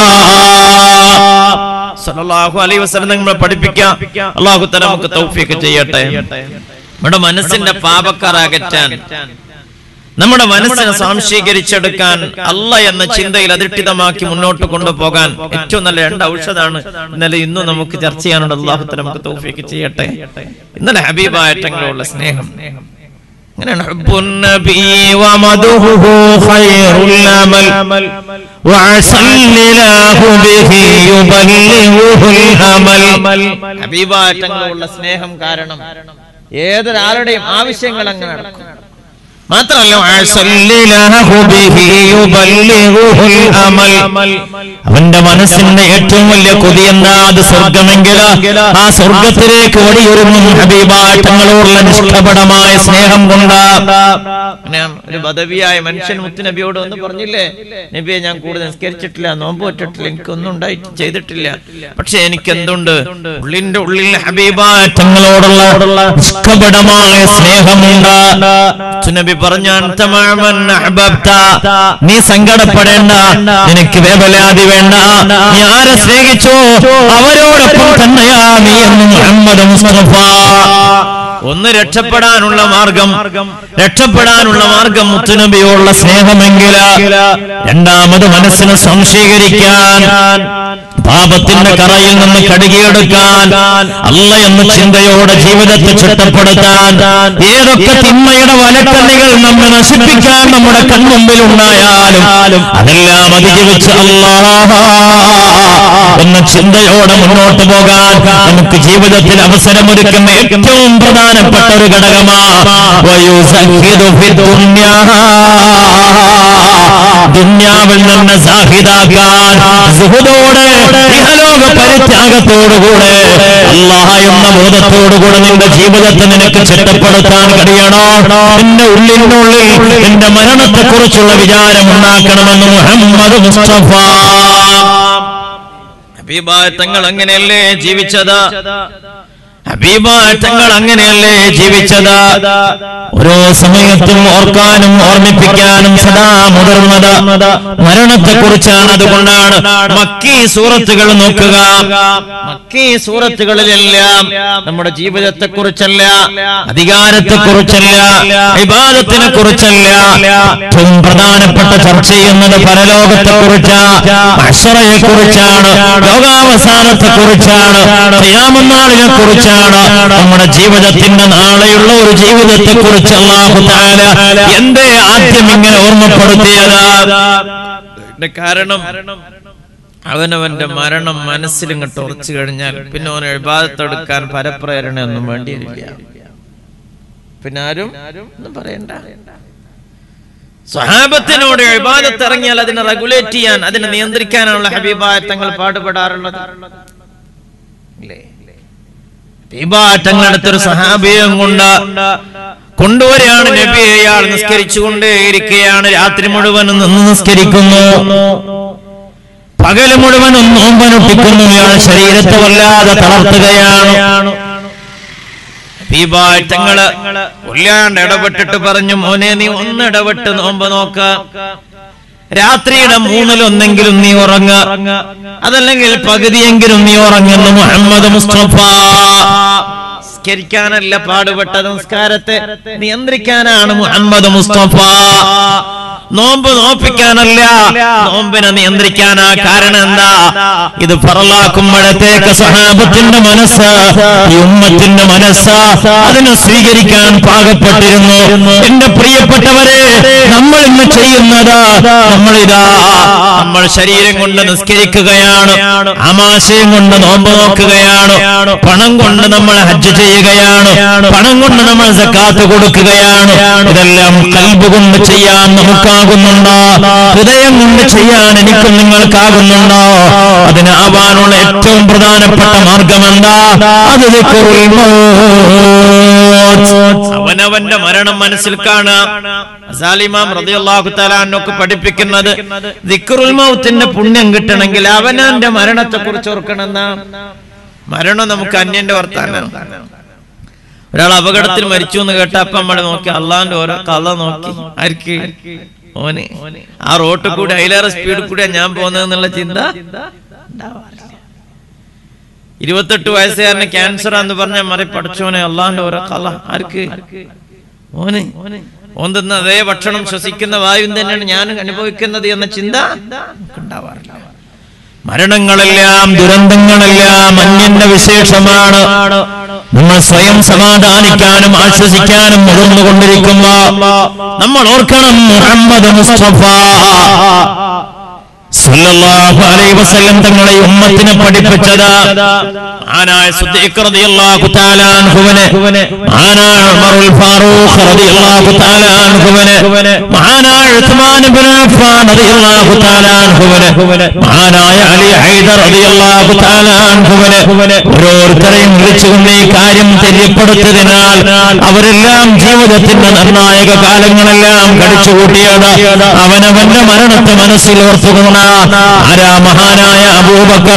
സല്ലല്ലാഹു അലൈഹി വസല്ലം നമ്മളെ പഠിപ്പിക്കാം അള്ളാഹു തല നമുക്ക് തൗഫീഖ് ചെയ്യട്ടെ നമ്മുടെ മനസ്സിന്റെ പാപക്കാർ അകറ്റാൻ നമ്മുടെ മനസ്സിനെ സ്വാംശീകരിച്ചെടുക്കാൻ അല്ല എന്ന ചിന്തയിൽ അധിഷ്ഠിതമാക്കി മുന്നോട്ട് കൊണ്ടുപോകാൻ ഏറ്റവും നല്ല രണ്ട് ഔഷധമാണ് ഇന്നലെ ഇന്നും നമുക്ക് ചർച്ച ചെയ്യാനുണ്ട് അള്ളാഹുത്തല നമുക്ക് തൗഫീക്ക് ചെയ്യട്ടെ ഇന്നലെ ഹബീബായറ്റങ്ങളുള്ള സ്നേഹം അങ്ങനെയാണ് ഹുബ്ബുൻ നബി വമദുഹുഹു ഖൈറുൽ അമൽ വഅസല്ലിലാഹു ബിഹി യുബല്ലിഹുൽ അമൽ ഹബീബായറ്റങ്ങളുള്ള സ്നേഹം കാരണം ഏതൊരാളുടെയും ആവശ്യങ്ങൾ അങ്ങനെ നടക്കും മാത്രമല്ല വഅസല്ലിലാഹു ബിഹി യുബല്ലിഹുൽ അമൽ അവന്റെ മനസ്സിന്റെ ഏറ്റവും വലിയ കൊതി എന്താ അത് സ്വർഗമെങ്കിൽ ആ സ്വർഗത്തിലേക്ക് ഓടിയൊരുങ്ങും ഹബീബാട്ടങ്ങളോടുള്ള നിഷ്കപടമായ സ്നേഹം കൊണ്ട് അങ്ങനെയാണ് ഒരു ബദവിയായ മനുഷ്യൻ മുത്തുനബിയോട് ഒന്ന് പറഞ്ഞില്ലേ നബിയെ ഞാൻ കൂടുതൽ നിസ്കരിച്ചിട്ടില്ല നോമ്പ് പറ്റിട്ടില്ല എനിക്കൊന്നും ഉണ്ടായിട്ട് ചെയ്തിട്ടില്ല പക്ഷെ എനിക്ക് എന്തുണ്ട് ഉള്ളിന്റെ ഉള്ളിൽ ഹബീബാട്ടങ്ങളോടുള്ള നിഷ്കപടമായ സ്നേഹമുണ്ട് നബി പറഞ്ഞു "അൻത മഅമൻ അഹ്ബബ്ത." നീ സങ്കടപ്പെടേണ്ട നിനക്ക് വേവലാതി വേണ്ട നീ ആരെ സ്നേഹിച്ചോ അവരോടൊപ്പം തന്നെയാ നീ എന്ന് മുഹമ്മദ് മുസ്തഫ ഒന്ന് രക്ഷപ്പെടാനുള്ള മാർഗം രക്ഷപ്പെടാനുള്ള മാർഗം മുത്തുനബിയോടുള്ള സ്നേഹമെങ്കിൽ രണ്ടാമത് മനസ്സിനെ സംശീകരിക്കാൻ പാപത്തിന്റെ കറയിൽ നിന്ന് കടുകിയെടുക്കാൻ അല്ല എന്ന ചിന്തയോടെ ജീവിതത്തെ ചിട്ടപ്പെടുത്താൻ ഏതൊക്കെ തിന്മയുടെ വലക്കണ്ണികൾ നമ്മെ നശിപ്പിക്കാൻ നമ്മുടെ കൺമുമ്പിൽ ഉണ്ടായാലും അതെല്ലാം അതിജീവിച്ച് അല്ലാ എന്ന ചിന്തയോടെ മുന്നോട്ട് പോകാൻ നമുക്ക് ജീവിതത്തിൽ അവസരമൊരുക്കുന്ന ഏറ്റവും പ്രധാനപ്പെട്ട ഒരു ഘടകമാണ് വയുസഖിദു ഫി ദുനിയാ. ദുന്യാവിൽ നിന്ന് സാഹിതാക്കാൻ സുഹൃതോടെ ഇഹലോക പരിത്യാഗത്തോടുകൂടെ അള്ളാഹ എന്ന ബോധത്തോടുകൂടെ നിന്റെ ജീവിതത്തെ നിനക്ക് ചിട്ടപ്പെടുത്താൻ കഴിയണോ നിന്റെ ഉള്ളിനുള്ളിൽ നിന്റെ മരണത്തെ കുറിച്ചുള്ള വിചാരം ഉണ്ടാക്കണമെന്ന് മുഹമ്മദ് മുസ്തഫ ഹബീബായ തങ്ങൾ അങ്ങനെയല്ലേ ജീവിച്ചത് ഹബീബാറ്റങ്ങൾ അങ്ങനെയല്ലേ ജീവിച്ചത് ഓരോ സമയത്തും ഓർക്കാനും ഓർമ്മിപ്പിക്കാനും സദാ മുതിർന്നത് മരണത്തെക്കുറിച്ചാണ് അതുകൊണ്ടാണ് മക്കീ സൂറത്തുകൾ നോക്കുക മക്കീ സൂറത്തുകളിലെല്ലാം നമ്മുടെ ജീവിതത്തെക്കുറിച്ചല്ല അധികാരത്തെക്കുറിച്ചല്ല വിവാദത്തിനെ കുറിച്ചല്ല ഏറ്റവും പ്രധാനപ്പെട്ട ചർച്ച ചെയ്യുന്നത് പരലോകത്തെക്കുറിച്ച് അക്ഷറയെ കുറിച്ചാണ് ലോകാവസാനത്തെ കുറിച്ചാണ് യാമനാളിനെ കുറിച്ചാണ് നമ്മുടെ ജീവിതത്തിന്റെ നാളെയുള്ള ഒരു ജീവിതത്തെ കുറിച്ച് അള്ളാഹു താല എന്തേ ആദ്യം ഇങ്ങനെ ഓർമ്മപ്പെടുത്തിയത് ഇതിന്റെ കാരണം അവനവന്റെ മരണം മനസ്സിൽ ഇങ്ങോട്ട് ഉറച്ചു കഴിഞ്ഞാൽ പിന്നെ അവന് എഴുപാദത്തെടുക്കാൻ പരപ്രേരണയൊന്നും വേണ്ടിയില്ല പിന്നെ ആരും ഒന്നും പറയണ്ട സ്വഹാബത്തിനോട് എഴുപാദത്ത് ഇറങ്ങിയാൽ അതിനെ റെഗുലേറ്റ് ചെയ്യാൻ അതിനെ നിയന്ത്രിക്കാനുള്ള ഹബീബായ തങ്ങൾ പാടുപെടാറുള്ളത് ഇല്ലേ? ഹബീബാറ്റങ്ങളടുത്തൊരു സഹാബിയും കൊണ്ട് കൊണ്ടുവരികയാണ് നബിയെ ഇയാൾ നിസ്കരിച്ചുകൊണ്ടേയിരിക്കുകയാണ് രാത്രി മുഴുവൻ നിന്ന് നിസ്കരിക്കുന്നു പകല് മുഴുവനും നോമ്പനുഷ്ഠിക്കുന്നു ഇയാൾ ശരീരത്തെ വല്ലാതെ തളർത്തുകയാണ് ഹബീബായത്തങ്ങള് കൊല്ലാണ്ട് ഇടപെട്ടിട്ട് പറഞ്ഞു മോനെ നീ ഒന്ന് ഇടപെട്ട് നോമ്പ് നോക്ക രാത്രിയുടെ മൂന്നിലൊന്നെങ്കിലും നീ ഉറങ്ങ അതല്ലെങ്കിൽ പകുതിയെങ്കിലും നീ ഉറങ്ങുന്നു മുഹമ്മദ് മുസ്തഫ നിസ്കരിക്കാനല്ല പാടുപെട്ട നമസ്കാരത്തെ നിയന്ത്രിക്കാനാണ് മുഹമ്മദ് മുസ്തഫ നോമ്പ് നോപ്പിക്കാനല്ല നോമ്പിനെ നിയന്ത്രിക്കാനാ കാരണം എന്താ ഇത് ഫറലാക്കുമ്പോഴത്തേക്ക് സഹാബത്തിന്റെ മനസ്സ് ഈ ഉമ്മത്തിന്റെ മനസ്സ് അതിനെ സ്വീകരിക്കാൻ പാകപ്പെട്ടിരുന്നു എന്റെ പ്രിയപ്പെട്ടവരെ നമ്മൾ ഇന്ന് ചെയ്യുന്നത് നമ്മളിതാ നമ്മൾ ശരീരം കൊണ്ട് നിസ്കരിക്കുകയാണ് ആമാശയം കൊണ്ട് നോമ്പ് നോക്കുകയാണ് പണം കൊണ്ട് നമ്മൾ ഹജ്ജ് ചെയ്യുകയാണ് പണം കൊണ്ട് നമ്മൾ സക്കാത്ത് കൊടുക്കുകയാണ് ഇതെല്ലാം കൽബ് കൊണ്ട് ചെയ്യാൻ നമുക്കാകുന്നുണ്ടോ ഹൃദയം കൊണ്ട് ചെയ്യാൻ എനിക്കും നിങ്ങൾക്കാകുന്നുണ്ടോ അതിനാവാനുള്ള ഏറ്റവും പ്രധാനപ്പെട്ട മാർഗം എന്താ അത് ദിക്റുൽ മൗത്ത്. അവനവന്റെ മരണം മനസ്സിൽ കാണുക അസാലിമാം റളിയല്ലാഹു തആല അന്നൊക്കെ പഠിപ്പിക്കുന്നത് ദിക്റുൽ മൗത്തിന്റെ പുണ്യം കിട്ടണമെങ്കിൽ അവനവന്റെ മരണത്തെ കുറിച്ച് ഓർക്കണമെന്ന മരണം നമുക്ക് അന്യന്റെ വർത്താനാണ് ഒരാൾ അപകടത്തിൽ മരിച്ചു എന്ന് കേട്ട അപ്പൊ നമ്മൾ നോക്കി അള്ളാന്റെ ഓരോ കഥ നോക്കി ആർക്ക് ഓന് ആ റോട്ടിൽ കൂടി അതിലേറെ സ്പീഡിൽ കൂടിയാ ഞാൻ പോകുന്നതെന്നുള്ള ചിന്ത ഉണ്ടാവാറില്ല. ഇരുപത്തെട്ട് വയസ്സുകാരന് ക്യാൻസർ എന്ന് പറഞ്ഞാൽ മറി പഠിച്ചോനെ അള്ളാന്റെ ഓരോ കല ആർക്ക് ഓന് ഓൻ തിന്ന അതേ ഭക്ഷണം ശ്വസിക്കുന്ന വായു തന്നെയാണ് ഞാൻ അനുഭവിക്കുന്നത് എന്ന ചിന്ത നമുക്ക് ഉണ്ടാവാറില്ല മരണങ്ങളെല്ലാം ദുരന്തങ്ങളെല്ലാം അന്യന്റെ വിശേഷമാണ് നമ്മൾ സ്വയം സമാധാനിക്കാനും ആശ്വസിക്കാനും മുതിർന്നുകൊണ്ടിരിക്കുമ്പോ നമ്മൾ ഓർക്കണം മുഹമ്മദ് മുസ്തഫ സല്ലല്ലാഹു അലൈഹി വസല്ലം തങ്ങളെ ഈ ഉമ്മത്തിനെ പഠിപ്പിച്ചത് ആനായ സിദ്ദീഖ് റളിയല്ലാഹു തആല അൻഹുവിനെ ആനായ ഉമറുൽ ഫാറൂഖ് റളിയല്ലാഹു തആല അൻഹുവിനെ മഹാനായ ഉസ്മാൻ ഇബ്നു അഫ്ഫാൻ റളിയല്ലാഹു തആല അൻഹുവിനെ മഹാനായ അലി ഹൈദർ റളിയല്ലാഹു തആല അൻഹുവിനെ ഓരോരുത്തരെയും വിളിച്ചുകൊണ്ട് ഈ കാര്യം തെര്യപ്പെടുത്തതിനാൽ അവരെല്ലാം ജീവിതത്തിന്റെ നിർണായക കാലങ്ങളെല്ലാം കടിച്ചുകൂട്ടിയത് അവനവന്റെ മരണത്തെ മനസ്സിൽ ഓർത്തുകൊണ്ട് ആരാ മഹാനായ അബൂബക്കർ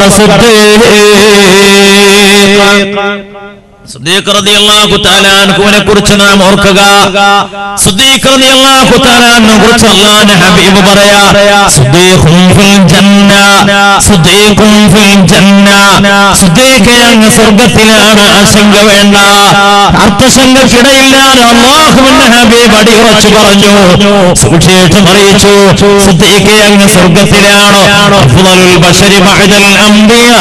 സുദ്ദീഖ് റളിയല്ലാഹു തആല അൻഹുവിനെ കുറിച്ച് നാം ഓർക്കുക സുദ്ദീഖ് റളിയല്ലാഹു തആല അൻഹുവിനെ കുറിച്ച് അല്ലാഹുവിന്റെ ഹബീബ് പറയാ സുദ്ദീഖുൻ ഫിൽ ജന്ന സുദ്ദീഖുൻ ഫിൽ ജന്ന സുദ്ദീഖ് അങ്ങ് സ്വർഗ്ഗത്തിലാണ് ആശങ്ക വേണ്ട അർത്ഥശങ്കക്കിടയില്ലാതെ അല്ലാഹുവിന്റെ ഹബീബ് അടിയുറച്ചു പറഞ്ഞു സുവിശേഷം അറിയിച്ചു സുദ്ദീഖ് അങ്ങ് സ്വർഗ്ഗത്തിലാണ് അഫ്ളലുൽ ബശരി ബഅദൽ അംബിയാ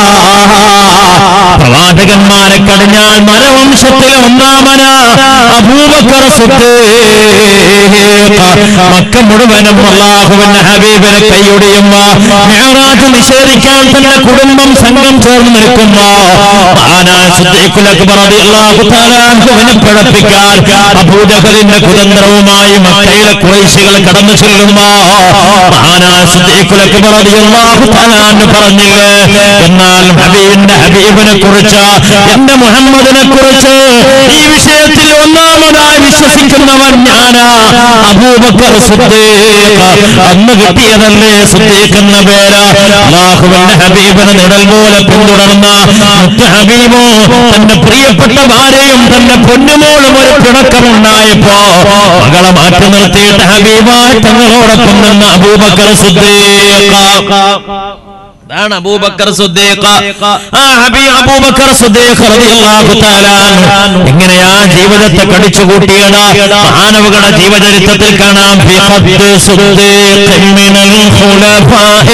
പ്രവാചകന്മാരെ കടിഞ്ഞാൽ മരവംശത്തിലെ ഒന്നാമന അബൂബക്കർ സിദ്ദീഖ്. മക്ക മുഴുവനും അള്ളാഹുവിന്റെ ഹബീബിനെ കൈയൊടിയുമ്പോ മേറാജ് നിഷേധിക്കാൻ തന്റെ കുടുംബം സംഘം ചേർന്ന് നിൽക്കുമ്പോ മഹാനായ സിദ്ദീഖുൽ അക്ബർ റളിയല്ലാഹു തആല അൻഹുവിനെ പിഴപ്പിക്കാൻ അബൂജഹലിന്റെ കുതന്ത്രവുമായി മക്കയിലെ കുറേശികൾ കടന്നു ചെല്ലുമ്പോ മഹാനായ സിദ്ദീഖുൽ അക്ബർ റളിയല്ലാഹു തആല അൻഹു പറഞ്ഞില്ലേ എന്നാൽ ഹബീബിന്റെ ഹബീബിനെ കുറിച്ച് കുറിച്ച് എന്റെ മുഹമ്മദിനെ കുറിച്ച് ഈ വിഷയത്തിൽ ഒന്നാമതായി വിശ്വസിക്കുന്നവൻ ഞാനാ അബൂബക്കർ സിദ്ദീഖ് അന്ന് കിട്ടിയതല്ലേ സിദ്ദീഖ് എന്ന പേര് അള്ളാഹുവിന്റെ ഹബീബിനെ നിഴൽ പോലെ പിന്തുടർന്ന മുത്ത ഹബീബോ തന്റെ പ്രിയപ്പെട്ട ഭാര്യയും തന്റെ പൊന്നുമോളും ഒരു പിണക്കമുണ്ടായപ്പോ മകളെ മാറ്റി നിർത്തിയിട്ട് ഹബീബായി തങ്ങളോടൊപ്പം നിന്ന അബൂബക്കർ സിദ്ദീഖ് അതാണ് അബൂബക്കർ സുദ്ദീഖ് ആ ഹബീ അബൂബക്കർ സുദ്ദീഖ് റളിയല്ലാഹു തആല അൻഹു എങ്ങനെയാ ജീവിതത്തെ കടിച്ചു കൂട്ടിയത് മാനവകളുടെ ജീവചരിത്രത്തിൽ കാണാം ഫി ഖദ്ദ് സുദ്ദീഖ് മിനൽ ഖുലഫാഇ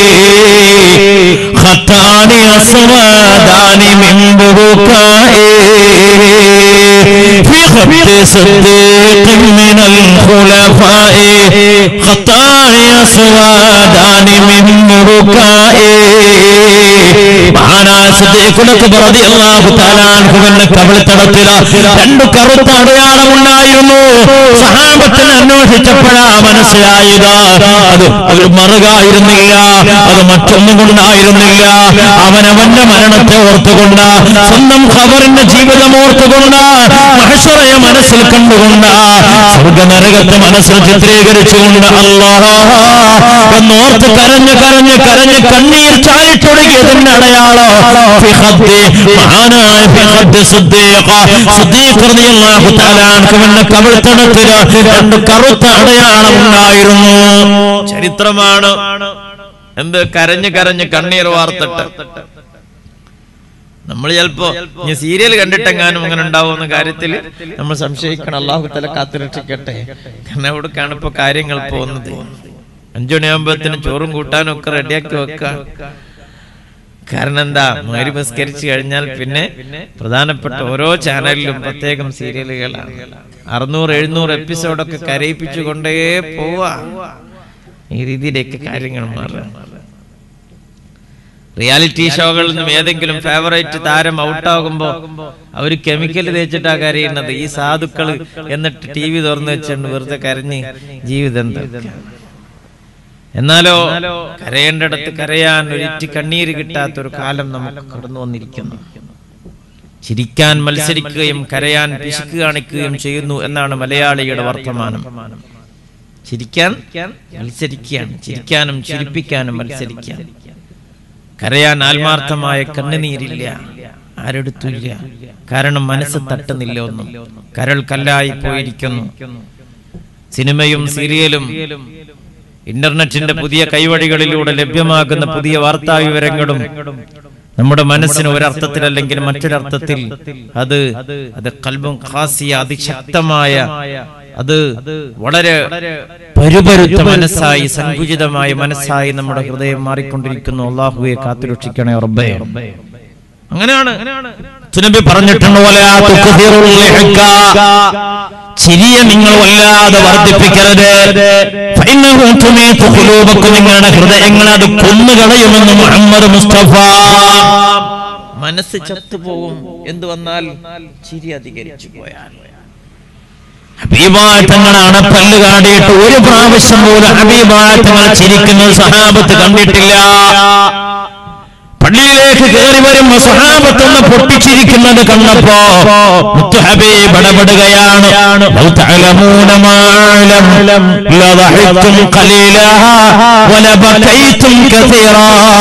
ഖത്താനി അസ്വാദാനി മിൻ ബുറുകാഇ في خط صديق من الخلفاء خطاء أسوادان من ركائي മഹാനായ സിദ്ദീഖുലക്ക് റളിയല്ലാഹു തആല അൻഹുവിന്റെ കവിൾത്തടത്തിൽ രണ്ട് കറുത്ത അടയാളമുണ്ടായിരുന്നു സഹാബത്തിന് അന്വേഷിച്ചപ്പോഴാ മനസ്സിലായത് അത് ഒരു മറുകായിരുന്നില്ല അത് മറ്റൊന്നും കൊണ്ടായിരുന്നില്ല അവനവന്റെ മരണത്തെ ഓർത്തുകൊണ്ട് സ്വന്തം ഖബറിന്റെ ജീവിതം ഓർത്തുകൊണ്ട് മഹശറയെ മനസ്സിൽ കണ്ടുകൊണ്ട് സ്വർഗനരകത്തെ മനസ്സിൽ ചിത്രീകരിച്ചുകൊണ്ട് അല്ലാഹ് എന്നോർത്ത് കരഞ്ഞ് കരഞ്ഞ് കരഞ്ഞ് കണ്ണീർ ചാലിട്ടൊടുക്കിയതിന്റെ അടയാളോ ഫി ഖദ്ദി മഹാനായ ഫി ഖദ്ദി സിദ്ദീഖ സിദ്ദീഖ് റളിയല്ലാഹു തആല അൻഹുവിന്റെ കവിൾത്തടത്തിൽ രണ്ട് കറുത്ത അടയാളം ഉണ്ടായിരുന്നു ചരിത്രമാണ് എന്ത് കരഞ്ഞ് കരഞ്ഞ് കണ്ണീർ വാർത്തിട്ട് നമ്മൾ ചിലപ്പോ ഇനി സീരിയൽ കണ്ടിട്ടെങ്ങാനും അങ്ങനെ ഉണ്ടാവുന്ന കാര്യത്തിൽ നമ്മൾ സംശയിക്കണം അള്ളാഹു തല കാത്തുരക്ഷിക്കട്ടെ കാരണം എവിടേക്കാണ് ഇപ്പൊ കാര്യങ്ങൾ പോകുന്നത് അഞ്ചു മണിയാകുമ്പോഴത്തേനും ചോറും കൂട്ടാനും ഒക്കെ റെഡിയാക്കി വെക്കുക കാരണം എന്താ മാരി പുസ്കരിച്ചു കഴിഞ്ഞാൽ പിന്നെ പ്രധാനപ്പെട്ട ഓരോ ചാനലിലും പ്രത്യേകം സീരിയലുകളാണ് അറുന്നൂറ് എഴുന്നൂറ് എപ്പിസോഡൊക്കെ കരയിപ്പിച്ചുകൊണ്ടേ പോവാ ഈ രീതിയിലേക്ക് കാര്യങ്ങൾ മാറുക റിയാലിറ്റി ഷോകളിൽ നിന്നും ഏതെങ്കിലും ഫേവറേറ്റ് താരം ഔട്ടാകുമ്പോ അവര് കെമിക്കൽ തേച്ചിട്ടാ കരയുന്നത് ഈ സാധുക്കള് എന്നിട്ട് ടി വി തുറന്നു വെച്ചുകൊണ്ട് വെറുതെ കരഞ്ഞ് ജീവിതം തീർക്കുക. എന്നാലോ കരയേണ്ടിടത്ത് കരയാൻ ഒരിറ്റി കണ്ണീര് കിട്ടാത്ത ഒരു കാലം നമുക്ക് കടന്നു വന്നിരിക്കുന്നു ചിരിക്കാൻ മത്സരിക്കുകയും കരയാൻ പിശുക്ക് കാണിക്കുകയും ചെയ്യുന്നു എന്നാണ് മലയാളിയുടെ വർത്തമാനം ചിരിക്കാൻ മത്സരിക്കുകയാണ് ചിരിക്കാനും ചിരിപ്പിക്കാനും മത്സരിക്കാൻ കരയാൻ ആത്മാർത്ഥമായ കണ്ണുനീരില്ല ആരെടുത്തില്ല കാരണം മനസ്സ് തട്ടുന്നില്ല ഒന്നും കരൾ കല്ലായി പോയിരിക്കുന്നു സിനിമയും സീരിയലും ഇന്റർനെറ്റിന്റെ പുതിയ കൈവഴികളിലൂടെ ലഭ്യമാകുന്ന പുതിയ വാർത്താ വിവരങ്ങളും നമ്മുടെ മനസ്സിന് ഒരർത്ഥത്തിലല്ലെങ്കിൽ മറ്റൊരർത്ഥത്തിൽ അത് അത് കൽബും ഖാസിയ അതിശക്തമായ അത് വളരെ പരുപരുത്ത മനസ്സായി സങ്കുചിതമായ മനസ്സായി നമ്മുടെ ഹൃദയം മാറിക്കൊണ്ടിരിക്കുന്നു അള്ളാഹുവെ കാത്തുരക്ഷിക്കണേ റബ്ബേ അങ്ങനെയാണ് നബി പറഞ്ഞിട്ടുണ്ട് പോലെ ആ തുക്തിറുൽ ലിഹ്ക. ചിരിയെ നിങ്ങൾ വല്ലാതെ വർദ്ധിപ്പിക്കരുത് ഫഇന്നഹു തുമീതു ഖുലൂബക്കും നിങ്ങളുടെ ഹൃദയങ്ങൾ അത് കൊന്നുകളയുമെന്ന് മുഹമ്മദ് മുസ്തഫ മനസ്സ് ചത്തുപോകും എന്ത് വന്നാൽ ചിരി അധികരിച്ചു പോയാൽ ഹബീബായ തങ്ങളാണ് പല്ല് കാടിയിട്ട് ഒരു പ്രാവശ്യം പോലും ഹബീബായ തങ്ങൾ ചിരിക്കുന്ന സഹാബത്ത് കണ്ടിട്ടില്ല പള്ളിയിലേക്ക് കയറി വരുമ്പോ സഹാബത്തൊന്ന് പൊട്ടിച്ചിരിക്കുന്നത് കണ്ടപ്പോ മുത്തു ഹബീബ് ഇടപെടുകയാണ് ലൗ തഅലമൂന മാ അലം ലദഹിക്തും ഖലീലാ വലബകൈതും കസീറാ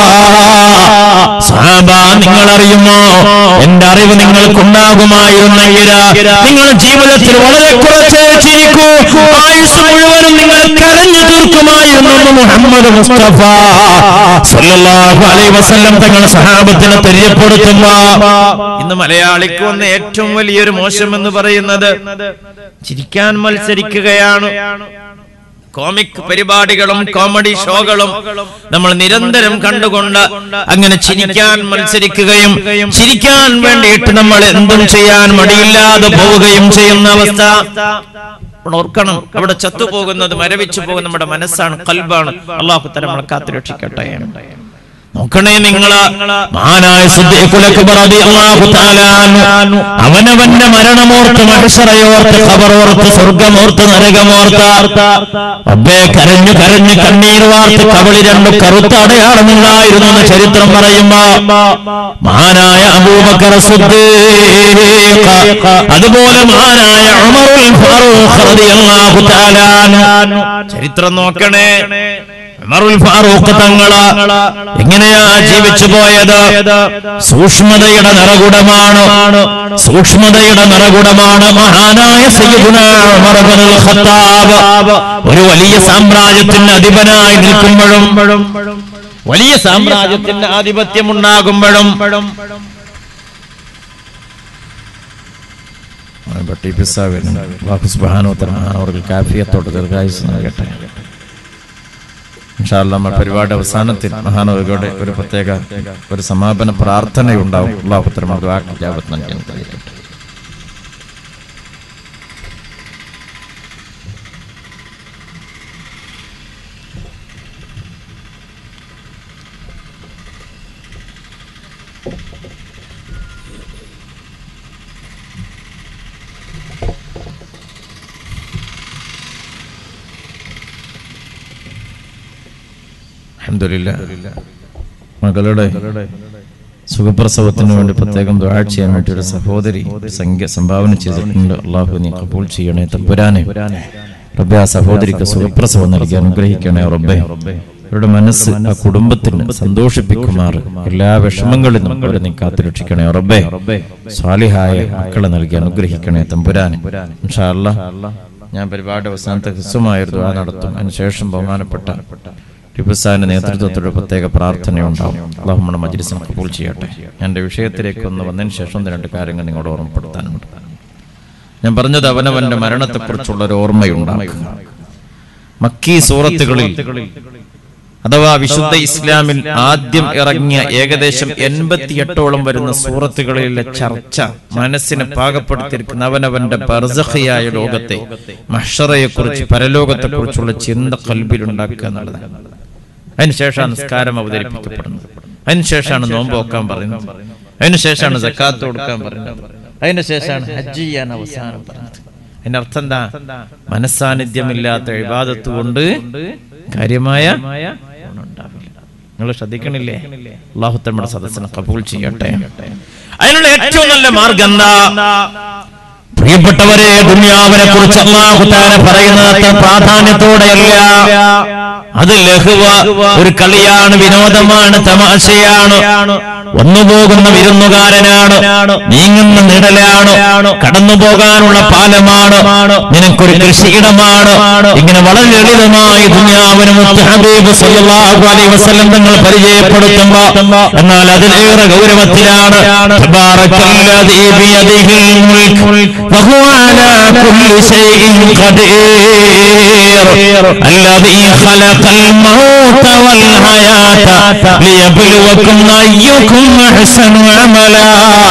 സഹാബ നിങ്ങൾ അറിയുമോ എന്റെ അറിവ് നിങ്ങൾക്കുണ്ടാകുമായിരുന്നെങ്കിൽ നിങ്ങൾ ജീവിതത്തിൽ വളരെ കുറച്ച് ചിരിക്കൂ ആയുസ് മുഴുവനും നിങ്ങൾ കരഞ്ഞു തീർക്കുമായിരുന്നു എന്ന് മുഹമ്മദ് മുസ്തഫ സല്ലല്ലാഹു അലൈഹി വസല്ലം തങ്ങൾ സഹാബത്തിനെ തെര്യപ്പെടുത്തുമ്പോ ഇന്ന് മലയാളിക്ക് വന്ന ഏറ്റവും വലിയൊരു മോശം എന്ന് പറയുന്നത് ചിരിക്കാൻ മത്സരിക്കുകയാണ് കോമിക് പരിപാടികളും കോമഡി ഷോകളും നമ്മൾ നിരന്തരം കണ്ടുകൊണ്ട് അങ്ങനെ ചിരിക്കാൻ മത്സരിക്കുകയും ചിരിക്കാൻ വേണ്ടിയിട്ട് നമ്മൾ എന്തും ചെയ്യാൻ മടിയില്ലാതെ പോവുകയും ചെയ്യുന്ന അവസ്ഥ അപ്പോൾ ഓർക്കണം അവിടെ ചത്തുപോകുന്നത് മരവിച്ചു പോകുന്ന നമ്മുടെ മനസ്സാണ് കൽബാണ് അള്ളാഹു തല നമ്മളെ കാത്തുരക്ഷിക്കട്ടെ നോക്കണേ നിങ്ങള് മഹാനായ സിദ്ദീഖുൽ അക്ബർ റളിയല്ലാഹു തആല അൻഹു അവനവന്റെ മരണമോർത്ത് മഹ്ശറയോർത്ത് ഖബറോർത്ത് സ്വർഗമോർത്ത് നരകമോർത്ത് റബ്ബേ കരഞ്ഞു കരഞ്ഞു കണ്ണീർ വാർത്ത് കവളി രണ്ട് കറുത്ത അടയാളമുണ്ടായിരുന്നു എന്ന് ചരിത്രം പറയുമ്പോ മഹാനായ അബൂബക്കർ സിദ്ദീഖ് അതുപോലെ മഹാനായ ഉമറുൽ ഫാറൂഖ് റളിയല്ലാഹു തആല അൻഹു ചരിത്രം നോക്കണേ ഉമറുൽ ഫാറൂഖ് തങ്ങള് എങ്ങനെയാ ജീവിച്ചു പോയത് സൂക്ഷ്മതയുടെ നിറകുടമാണ് സൂക്ഷ്മതയുടെ നിറകുടമാണ് മഹാനായ സയ്യിദുന ഉമർ ഇബ്നുൽ ഖത്താബ് ഒരു വലിയ സാമ്രാജ്യത്തിന്റെ അധിപനായി നിൽക്കുമ്പോഴും വലിയ സാമ്രാജ്യത്തിന്റെ ആധിപത്യം ഉണ്ടാകുമ്പോഴും അവർക്ക് കാഫിയത്തോട് ദീർഘായുസ് നൽകട്ടെ ഇൻഷാ അല്ലാ, നമ്മൾ പരിപാടി അവസാനത്തിൽ മഹാനവരുടെ ഒരു പ്രത്യേക ഒരു സമാപന പ്രാർത്ഥനയുണ്ടാവും അള്ളാഹുത്തരം അത് വാക്കിജാപത്ത് നൽകാൻ കഴിയട്ടെ അൽഹംദുലില്ലാ. മകളുടെ സുഖപ്രസവത്തിന് വേണ്ടി പ്രത്യേകം ദുആ ചെയ്യാൻ വേണ്ടി ഒരു സഹോദരി ഒരു സംഖ്യ സംഭാവന ചെയ്തിട്ടുണ്ട് അള്ളാഹു നീ കബൂൽ ചെയ്യണേ തമ്പുരാനെ റബ്ബെ ആ സഹോദരിക്ക് സുഖപ്രസവം നൽകി അനുഗ്രഹിക്കണേ റബ്ബെ അവരുടെ മനസ്സ് ആ കുടുംബത്തിന് സന്തോഷിപ്പിക്കുമാർ എല്ലാ വിഷമങ്ങളിൽ നിന്നും അവരെ നീ കാത്തുരക്ഷിക്കണേ റബ്ബെ സ്വാലിഹായ മക്കളെ നൽകി അനുഗ്രഹിക്കണേ തമ്പുരാനെ ഇൻഷാ അല്ലാ ഞാൻ പരിപാടി അവസാനത്തെ ഹ്രസ്വമായ ഒരു ദുആ നടത്തും അതിനുശേഷം ബഹുമാനപ്പെട്ട ടിപ്പുസാന്റെ നേതൃത്വത്തിലൊരു പ്രത്യേക പ്രാർത്ഥനയുണ്ടാവും അള്ളാഹു നമ്മുടെ മജ്ലിസിനെ കബൂൽ ചെയ്യട്ടെ ഞാൻ എൻ്റെ വിഷയത്തിലേക്ക് ഒന്ന് വന്നതിന് ശേഷം ഒന്ന് രണ്ട് കാര്യങ്ങൾ നിങ്ങളോട് ഓർമ്മപ്പെടുത്താനുണ്ട് ഞാൻ പറഞ്ഞത് അവനവന്റെ മരണത്തെക്കുറിച്ചുള്ള ഒരു ഓർമ്മയുണ്ടാക്കുക മക്കീ സൂറത്തുകളിൽ അഥവാ വിശുദ്ധ ഇസ്ലാമിൽ ആദ്യം ഇറങ്ങിയ ഏകദേശം എൺപത്തിയെട്ടോളം വരുന്ന സൂറത്തുകളിലെ ചർച്ച മനസ്സിനെ പാകപ്പെടുത്തിയിരിക്കുന്ന അവനവന്റെ ബർസഖിയായ ലോകത്തെ മഷറയെ കുറിച്ച് പരലോകത്തെ കുറിച്ചുള്ള ചിന്ത കൽബിലുണ്ടാക്കുക എന്നുള്ളതാണ് അതിനുശേഷമാണ് നിസ്കാരം അവതരിപ്പിക്കപ്പെടുന്നത് അതിനുശേഷമാണ് നോമ്പ് വെക്കാൻ പറയുന്നത് അതിനുശേഷമാണ് സക്കാത്ത് കൊടുക്കാൻ പറയുന്നത് അതിനുശേഷമാണ് ഹജ്ജ് ചെയ്യാൻ അവസാനം പറയുന്നത് അതിന്റെ അർത്ഥം എന്താ മനസ്സാന്നിധ്യമില്ലാത്ത വിവാദത്ത് കൊണ്ട് കാര്യമായ ഗുണമുണ്ടാവില്ല നിങ്ങൾ ശ്രദ്ധിക്കണില്ലേ അള്ളാഹു നമ്മുടെ സദസ്സിനെ കബൂൽ ചെയ്യട്ടെ അതിനുള്ള ഏറ്റവും നല്ല മാർഗം എന്താ പ്രിയപ്പെട്ടവരെ ദുനിയാവിനെ കുറിച്ച് അള്ളാഹുത്താര പറയുന്നത് അത്ര പ്രാധാന്യത്തോടെയല്ല അത് ലഘുവ ഒരു കളിയാണ് വിനോദമാണ് തമാശയാണ് വന്നുപോകുന്ന വിരുന്നുകാരനാണ് നീങ്ങുന്ന നിഴലാണ് കടന്നു പോകാനുള്ള പാലമാണ് നിനക്കൊരു കൃഷിയിടമാണ് ഇങ്ങനെ വളരെ ലളിതമായി ദുനിയാവിന് മുത്ത് ഹബീബ് സല്ലല്ലാഹു അലൈഹി വസല്ലം തങ്ങൾ പരിചയപ്പെടുത്തുമ്പോ എന്നാൽ അതിലേറെ ഗൗരവത്തിലാണ് തബാറക്കല്ലദീ ബിയദിഹിൽ മുൽക്ക് വഹുവ അലാ കുല്ലി ശൈഇൻ ഖദീർ الذي خلق الموت والحياة ليبلوكم أيكم أحسن عملا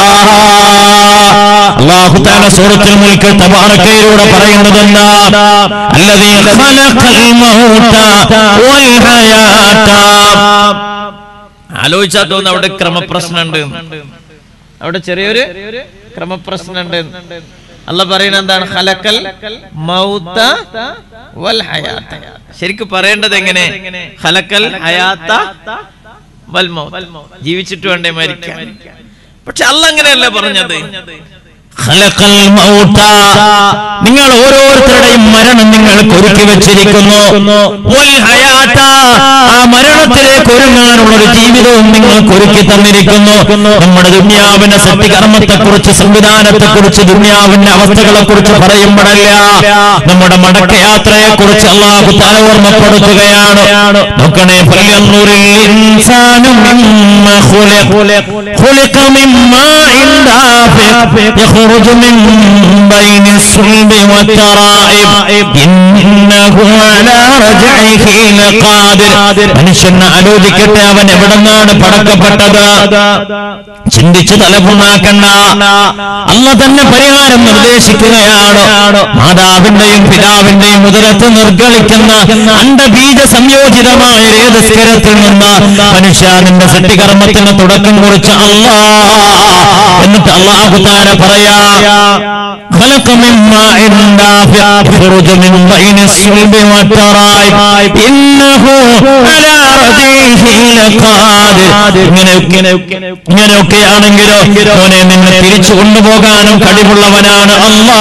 അള്ളാഹു താല സൂറത്തിൽ മുൽക്ക് തബാറക്കയിലൂടെ പറയുന്നത് എന്താ അല്ലതീ ഖലഖൽ മൗത വൽ ഹയാത ആലോചിച്ചാ തോന്നുന്നു അവിടെ ക്രമപ്രശ്നമുണ്ട് അവിടെ ചെറിയൊരു ക്രമപ്രശ്നമുണ്ട് അല്ല പറയുന്നത് എന്താണ് ഹലക്കൽ മൗത്ത വൽ ഹയാത്ത ശരിക്കും പറയേണ്ടത് എങ്ങനെ ഹലക്കൽ ഹയാത്ത വൽ മൗത്ത് ജീവിച്ചിട്ട് വേണ്ടേ മരിക്കാൻ പക്ഷെ അല്ല അങ്ങനെയല്ല പറഞ്ഞത് ഖലഖൽ മൗത. നിങ്ങൾ ഓരോരുത്തരുടെയും മരണം നിങ്ങൾ ഒരുക്കി വെച്ചിരിക്കുന്നു വൽ ഹയാത. ആ മരണത്തിലേക്ക് ഒരുങ്ങാനുള്ള ഒരു ജീവിതവും നിങ്ങൾക്ക് ഒരുക്കി തന്നിരിക്കുന്നു നമ്മുടെ ദുന്യാവിന്റെ സത്യകർമ്മത്തെ കുറിച്ച് സംവിധാനത്തെ കുറിച്ച് ദുന്യാവിന്റെ അവസ്ഥകളെ കുറിച്ച് പറയുമ്പോഴല്ല നമ്മുടെ മടക്കയാത്രയെ കുറിച്ച് അള്ളാഹു തല ഓർമ്മപ്പെടുത്തുകയാണ് നോക്കണേ ഫല്യന്നൂരിൽ ഇൻസാനും മിമ്മ ഖുലിഖ. ഖുലിഖ മിമ്മാ ഇൻ ദാഫിഖ്. يخرج من بين الصلب الصلب والترائب إنه على رجعه لقادر മനുഷ്യൻ ആലോചിക്കട്ടെ അവൻ എവിടെന്നാണ് പടക്കപ്പെട്ടത് ചിന്തിച്ച് തലപുണ്ണാക്കണ്ട അല്ല തന്നെ പരിഹാരം നിർദ്ദേശിക്കുകയാണ് മാതാവിന്റെയും പിതാവിന്റെയും ഉദരത്ത് നിർഗളിക്കുന്ന അണ്ടബീജ സംയോജിതമായ രേതസ്കരത്തിൽ നിന്ന് മനുഷ്യ നിന്റെ സൃഷ്ടികർമ്മത്തിന് തുടക്കം കുറിച്ച അല്ലാ എന്നിട്ട് അള്ളാഹു താര പറയാ خلق من ماء دافع يخرج من بين الصلب والترائب إنه على رجعه لقادر ഇങ്ങനെയൊക്കെ ഇങ്ങനെയൊക്കെയാണെങ്കിലോ മോനെ നിന്നെ തിരിച്ചു കൊണ്ടുപോകാനും കഴിവുള്ളവനാണ് അല്ലാ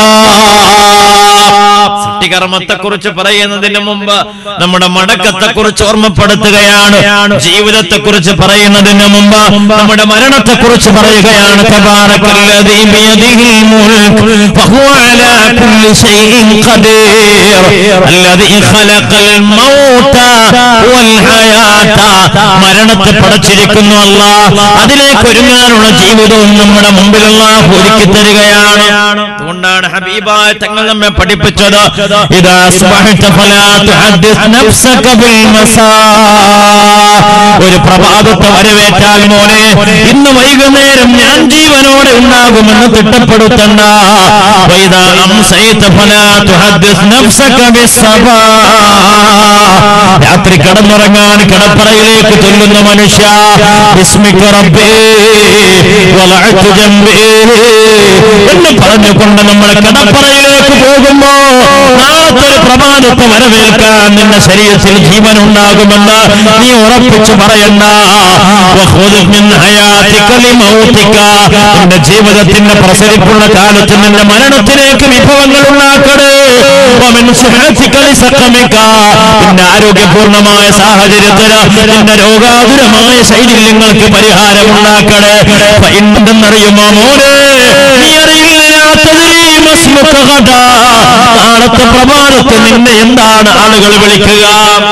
സൃഷ്ടികർമ്മത്തെ കുറിച്ച് പറയുന്നതിന് മുമ്പ് നമ്മുടെ മടക്കത്തെ കുറിച്ച് ഓർമ്മപ്പെടുത്തുകയാണ് ജീവിതത്തെ കുറിച്ച് പറയുന്നതിന് മുമ്പ് നമ്മുടെ മരണത്തെ കുറിച്ച് പറയുകയാണ് തബാറക്കല്ലദീ ബിയദിഹിൽ മുൽക്ക് വഹുവ അലാ കുല്ലി ശൈഇൻ ഖദീർ അല്ലദീ ഖലഖൽ മൗത വൽ ഹയാത മരണത്തെ പടച്ചിരിക്കുന്നു അല്ലാഹ് അതിലേക്ക് ഒരുങ്ങാനുള്ള ജീവിതവും നമ്മുടെ മുമ്പിൽ അല്ലാഹു ഒരുക്കി തരികയാണ് അതുകൊണ്ടാണ് ഹബീബായ തങ്ങൾ നമ്മെ പഠിപ്പിച്ചത് إذا أصبحت فلا تحدث نفسك بالمساء ഒരു പ്രഭാതത്തെ വരവേറ്റാൽ മോനെ ഇന്ന് വൈകുന്നേരം ഞാൻ ജീവനോടെ ഉണ്ടാകുമെന്ന് തിട്ടപ്പെടുത്തണ്ട وإذا أمسيت فلا تحدث نفسك بالصباح രാത്രി കടന്നുറങ്ങാൻ കിടപ്പറയിലേക്ക് ചൊല്ലുന്ന മനുഷ്യ ബിസ്മിക റബ്ബേ വളഅതു ജംബേ എന്ന് പറഞ്ഞുകൊണ്ട് നമ്മൾ കിടപ്പറയിലേക്ക് പോകുമ്പോ നാളത്തൊരു പ്രഭാതത്തെ വരവേൽക്കാൻ നിന്റെ ശരീരത്തിൽ ജീവൻ ഉണ്ടാകുമെന്ന് നീ ഉറപ്പിച്ചു പറയണ്ട വഖുദ് മിൻ ഹയാതിക ലിമൗതിക. നിന്റെ ജീവിതത്തിന്റെ പ്രസരിപ്പുള്ള കാലത്ത് നിന്റെ മരണത്തിലേക്ക് വിഭവങ്ങൾ ഉണ്ടാക്കണേ വമിൻ സുഹത്തിക ലിസഖമിക. നിന്റെ ആരോഗ്യപൂർണമായ സാഹചര്യത്തിന് നിന്റെ രോഗാതുരമായ ശൈഥില്യങ്ങൾക്ക് പരിഹാരം ഉണ്ടാക്കണേ എന്തെന്നറിയുമോ മോനെ നീ അറിയില്ല മസ്മുക ഗദാ. നാളത്തെ പ്രഭാതത്തിൽ നിന്നെ എന്താണ് ആളുകൾ വിളിക്കുക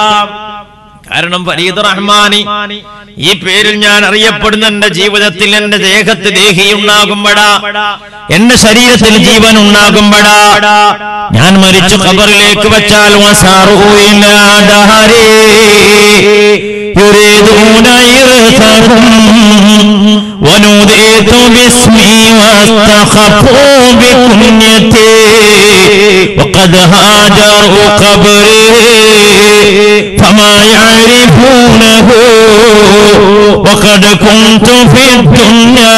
കാരണം ഫരീദ് റഹ്മാനി ഈ പേരിൽ ഞാൻ അറിയപ്പെടുന്ന എന്റെ ജീവിതത്തിൽ എന്റെ ദേഹത്ത് ദേഹി ഉണ്ടാകുമ്പോഴാ എന്റെ ശരീരത്തിൽ ജീവൻ ഉണ്ടാകുമ്പോഴാ ഞാൻ മരിച്ചു ഖബറിലേക്ക് വെച്ചാൽ വസാറൂ ഇലാ ദഹരി يريدون إرثهم ونوديت باسمي واستخفوا بكنيتي وقد هاجروا قبري فما يعرفونه وقد كنت في الدنيا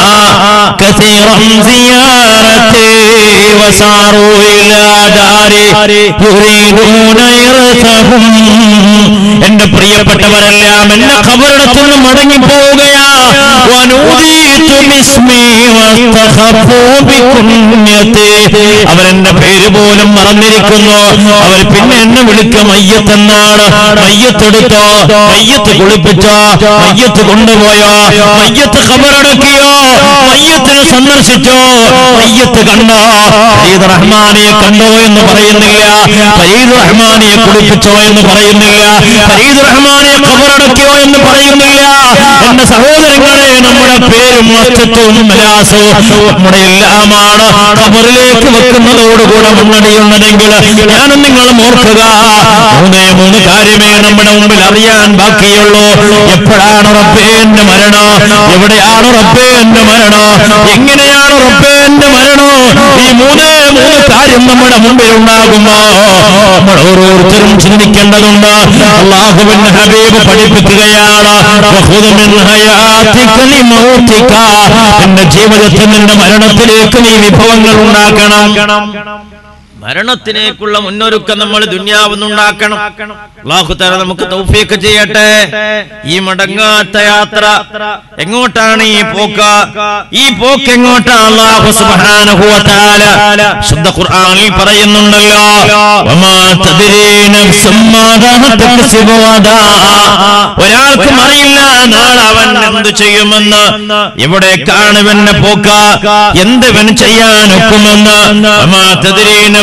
كثيرا زيارتي وساروا إلى داري يريدون إرثهم എന്റെ പ്രിയപ്പെട്ടവരെല്ലാം എന്നെ ഖബറിടത്തു നിന്ന് മടങ്ങിപ്പോവുകയാ വനൂദീതു ബിസ്മി വസ്തഖഫൂ ബികുന്യതി. അവരെന്റെ പേര് പോലും മറന്നിരിക്കുന്നു അവർ പിന്നെ എന്നെ വിളിക്കുക മയ്യത്തെന്നാണ് മയ്യത്തെടുത്തോ മയ്യത്ത് കുളിപ്പിച്ചോ മയ്യത്ത് കൊണ്ടുപോയോ മയ്യത്ത് ഖബറടക്കിയോ മയ്യത്തിനെ സന്ദർശിച്ചോ മയ്യത്ത് കണ്ടോ ഫരീദ് റഹ്മാനിയെ കണ്ടോ എന്ന് പറയുന്നില്ല ഫരീദ് റഹ്മാനിയെ കുളിപ്പിച്ചോ എന്ന് പറയുന്നില്ല ഫരീദ് റഹ്മാനിയെ ഖബറടക്കിയോ എന്ന് പറയുന്നില്ല എന്റെ സഹോദരങ്ങളെ നമ്മുടെ പേരും അസ്തിത്വവും മലാസവും നമ്മുടെ എല്ലാമാണ് ഖബറിലേക്ക് വെക്കുന്നതോടുകൂടെ മുന്നണിയുള്ളതെങ്കിൽ ഞാനും നിങ്ങളും ഓർക്കുക മൂന്നേ മൂന്ന് കാര്യമേ നമ്മുടെ മുമ്പിൽ അറിയാൻ ബാക്കിയുള്ളൂ എപ്പോഴാണ് റബ്ബേ എന്റെ മരണോ എവിടെയാണ് റബ്ബേ എന്റെ മരണോ എങ്ങനെയാണ് റബ്ബേ എന്റെ മരണോ ഈ മൂന്നേ മൂന്ന് കാര്യം നമ്മുടെ മുമ്പിൽ ഉണ്ടാകുമ്പോ നമ്മൾ ഓരോരുത്തരും ചിന്തിക്കേണ്ടതുണ്ട് അള്ളാഹുവിന്റെ ഹബീബ് പഠിപ്പിക്കുകയാണ് വഖുദ് മിൻ ഹയാതിക ലിമൗതിക. നിന്റെ ജീവിതത്തിൽ നിന്റെ മരണത്തിലേക്ക് നീ വിഭവങ്ങൾ ഉണ്ടാക്കണം മരണത്തിലേക്കുള്ള മുന്നൊരുക്കം നമ്മൾ ദുന്യാവുന്നുണ്ടാക്കണം അള്ളാഹു തല നമുക്ക് തൗഫീക്ക് ചെയ്യട്ടെ ഈ മടങ്ങാത്ത യാത്ര എങ്ങോട്ടാണ് ഈ പോക്ക് ഈ പോക്ക് എങ്ങോട്ടാണ് അള്ളാഹു സുബ്ഹാനഹു വ തആല ശുദ്ധ ഖുർആനിൽ പറയുന്നുണ്ടല്ലോ വമാ തദ്രീ നഫ്സും മാദാ തക്സിബു ഗദാ. ഒരാൾക്കും അറിയില്ല നാളെ അവൻ എന്ത് ചെയ്യുമെന്ന് എവിടേക്കാണ് ഇവന്റെ പോക്ക എന്ത് ഇവൻ ചെയ്യാൻ ഒക്കുമെന്ന് വമാ തദ്രീ നഫ്സും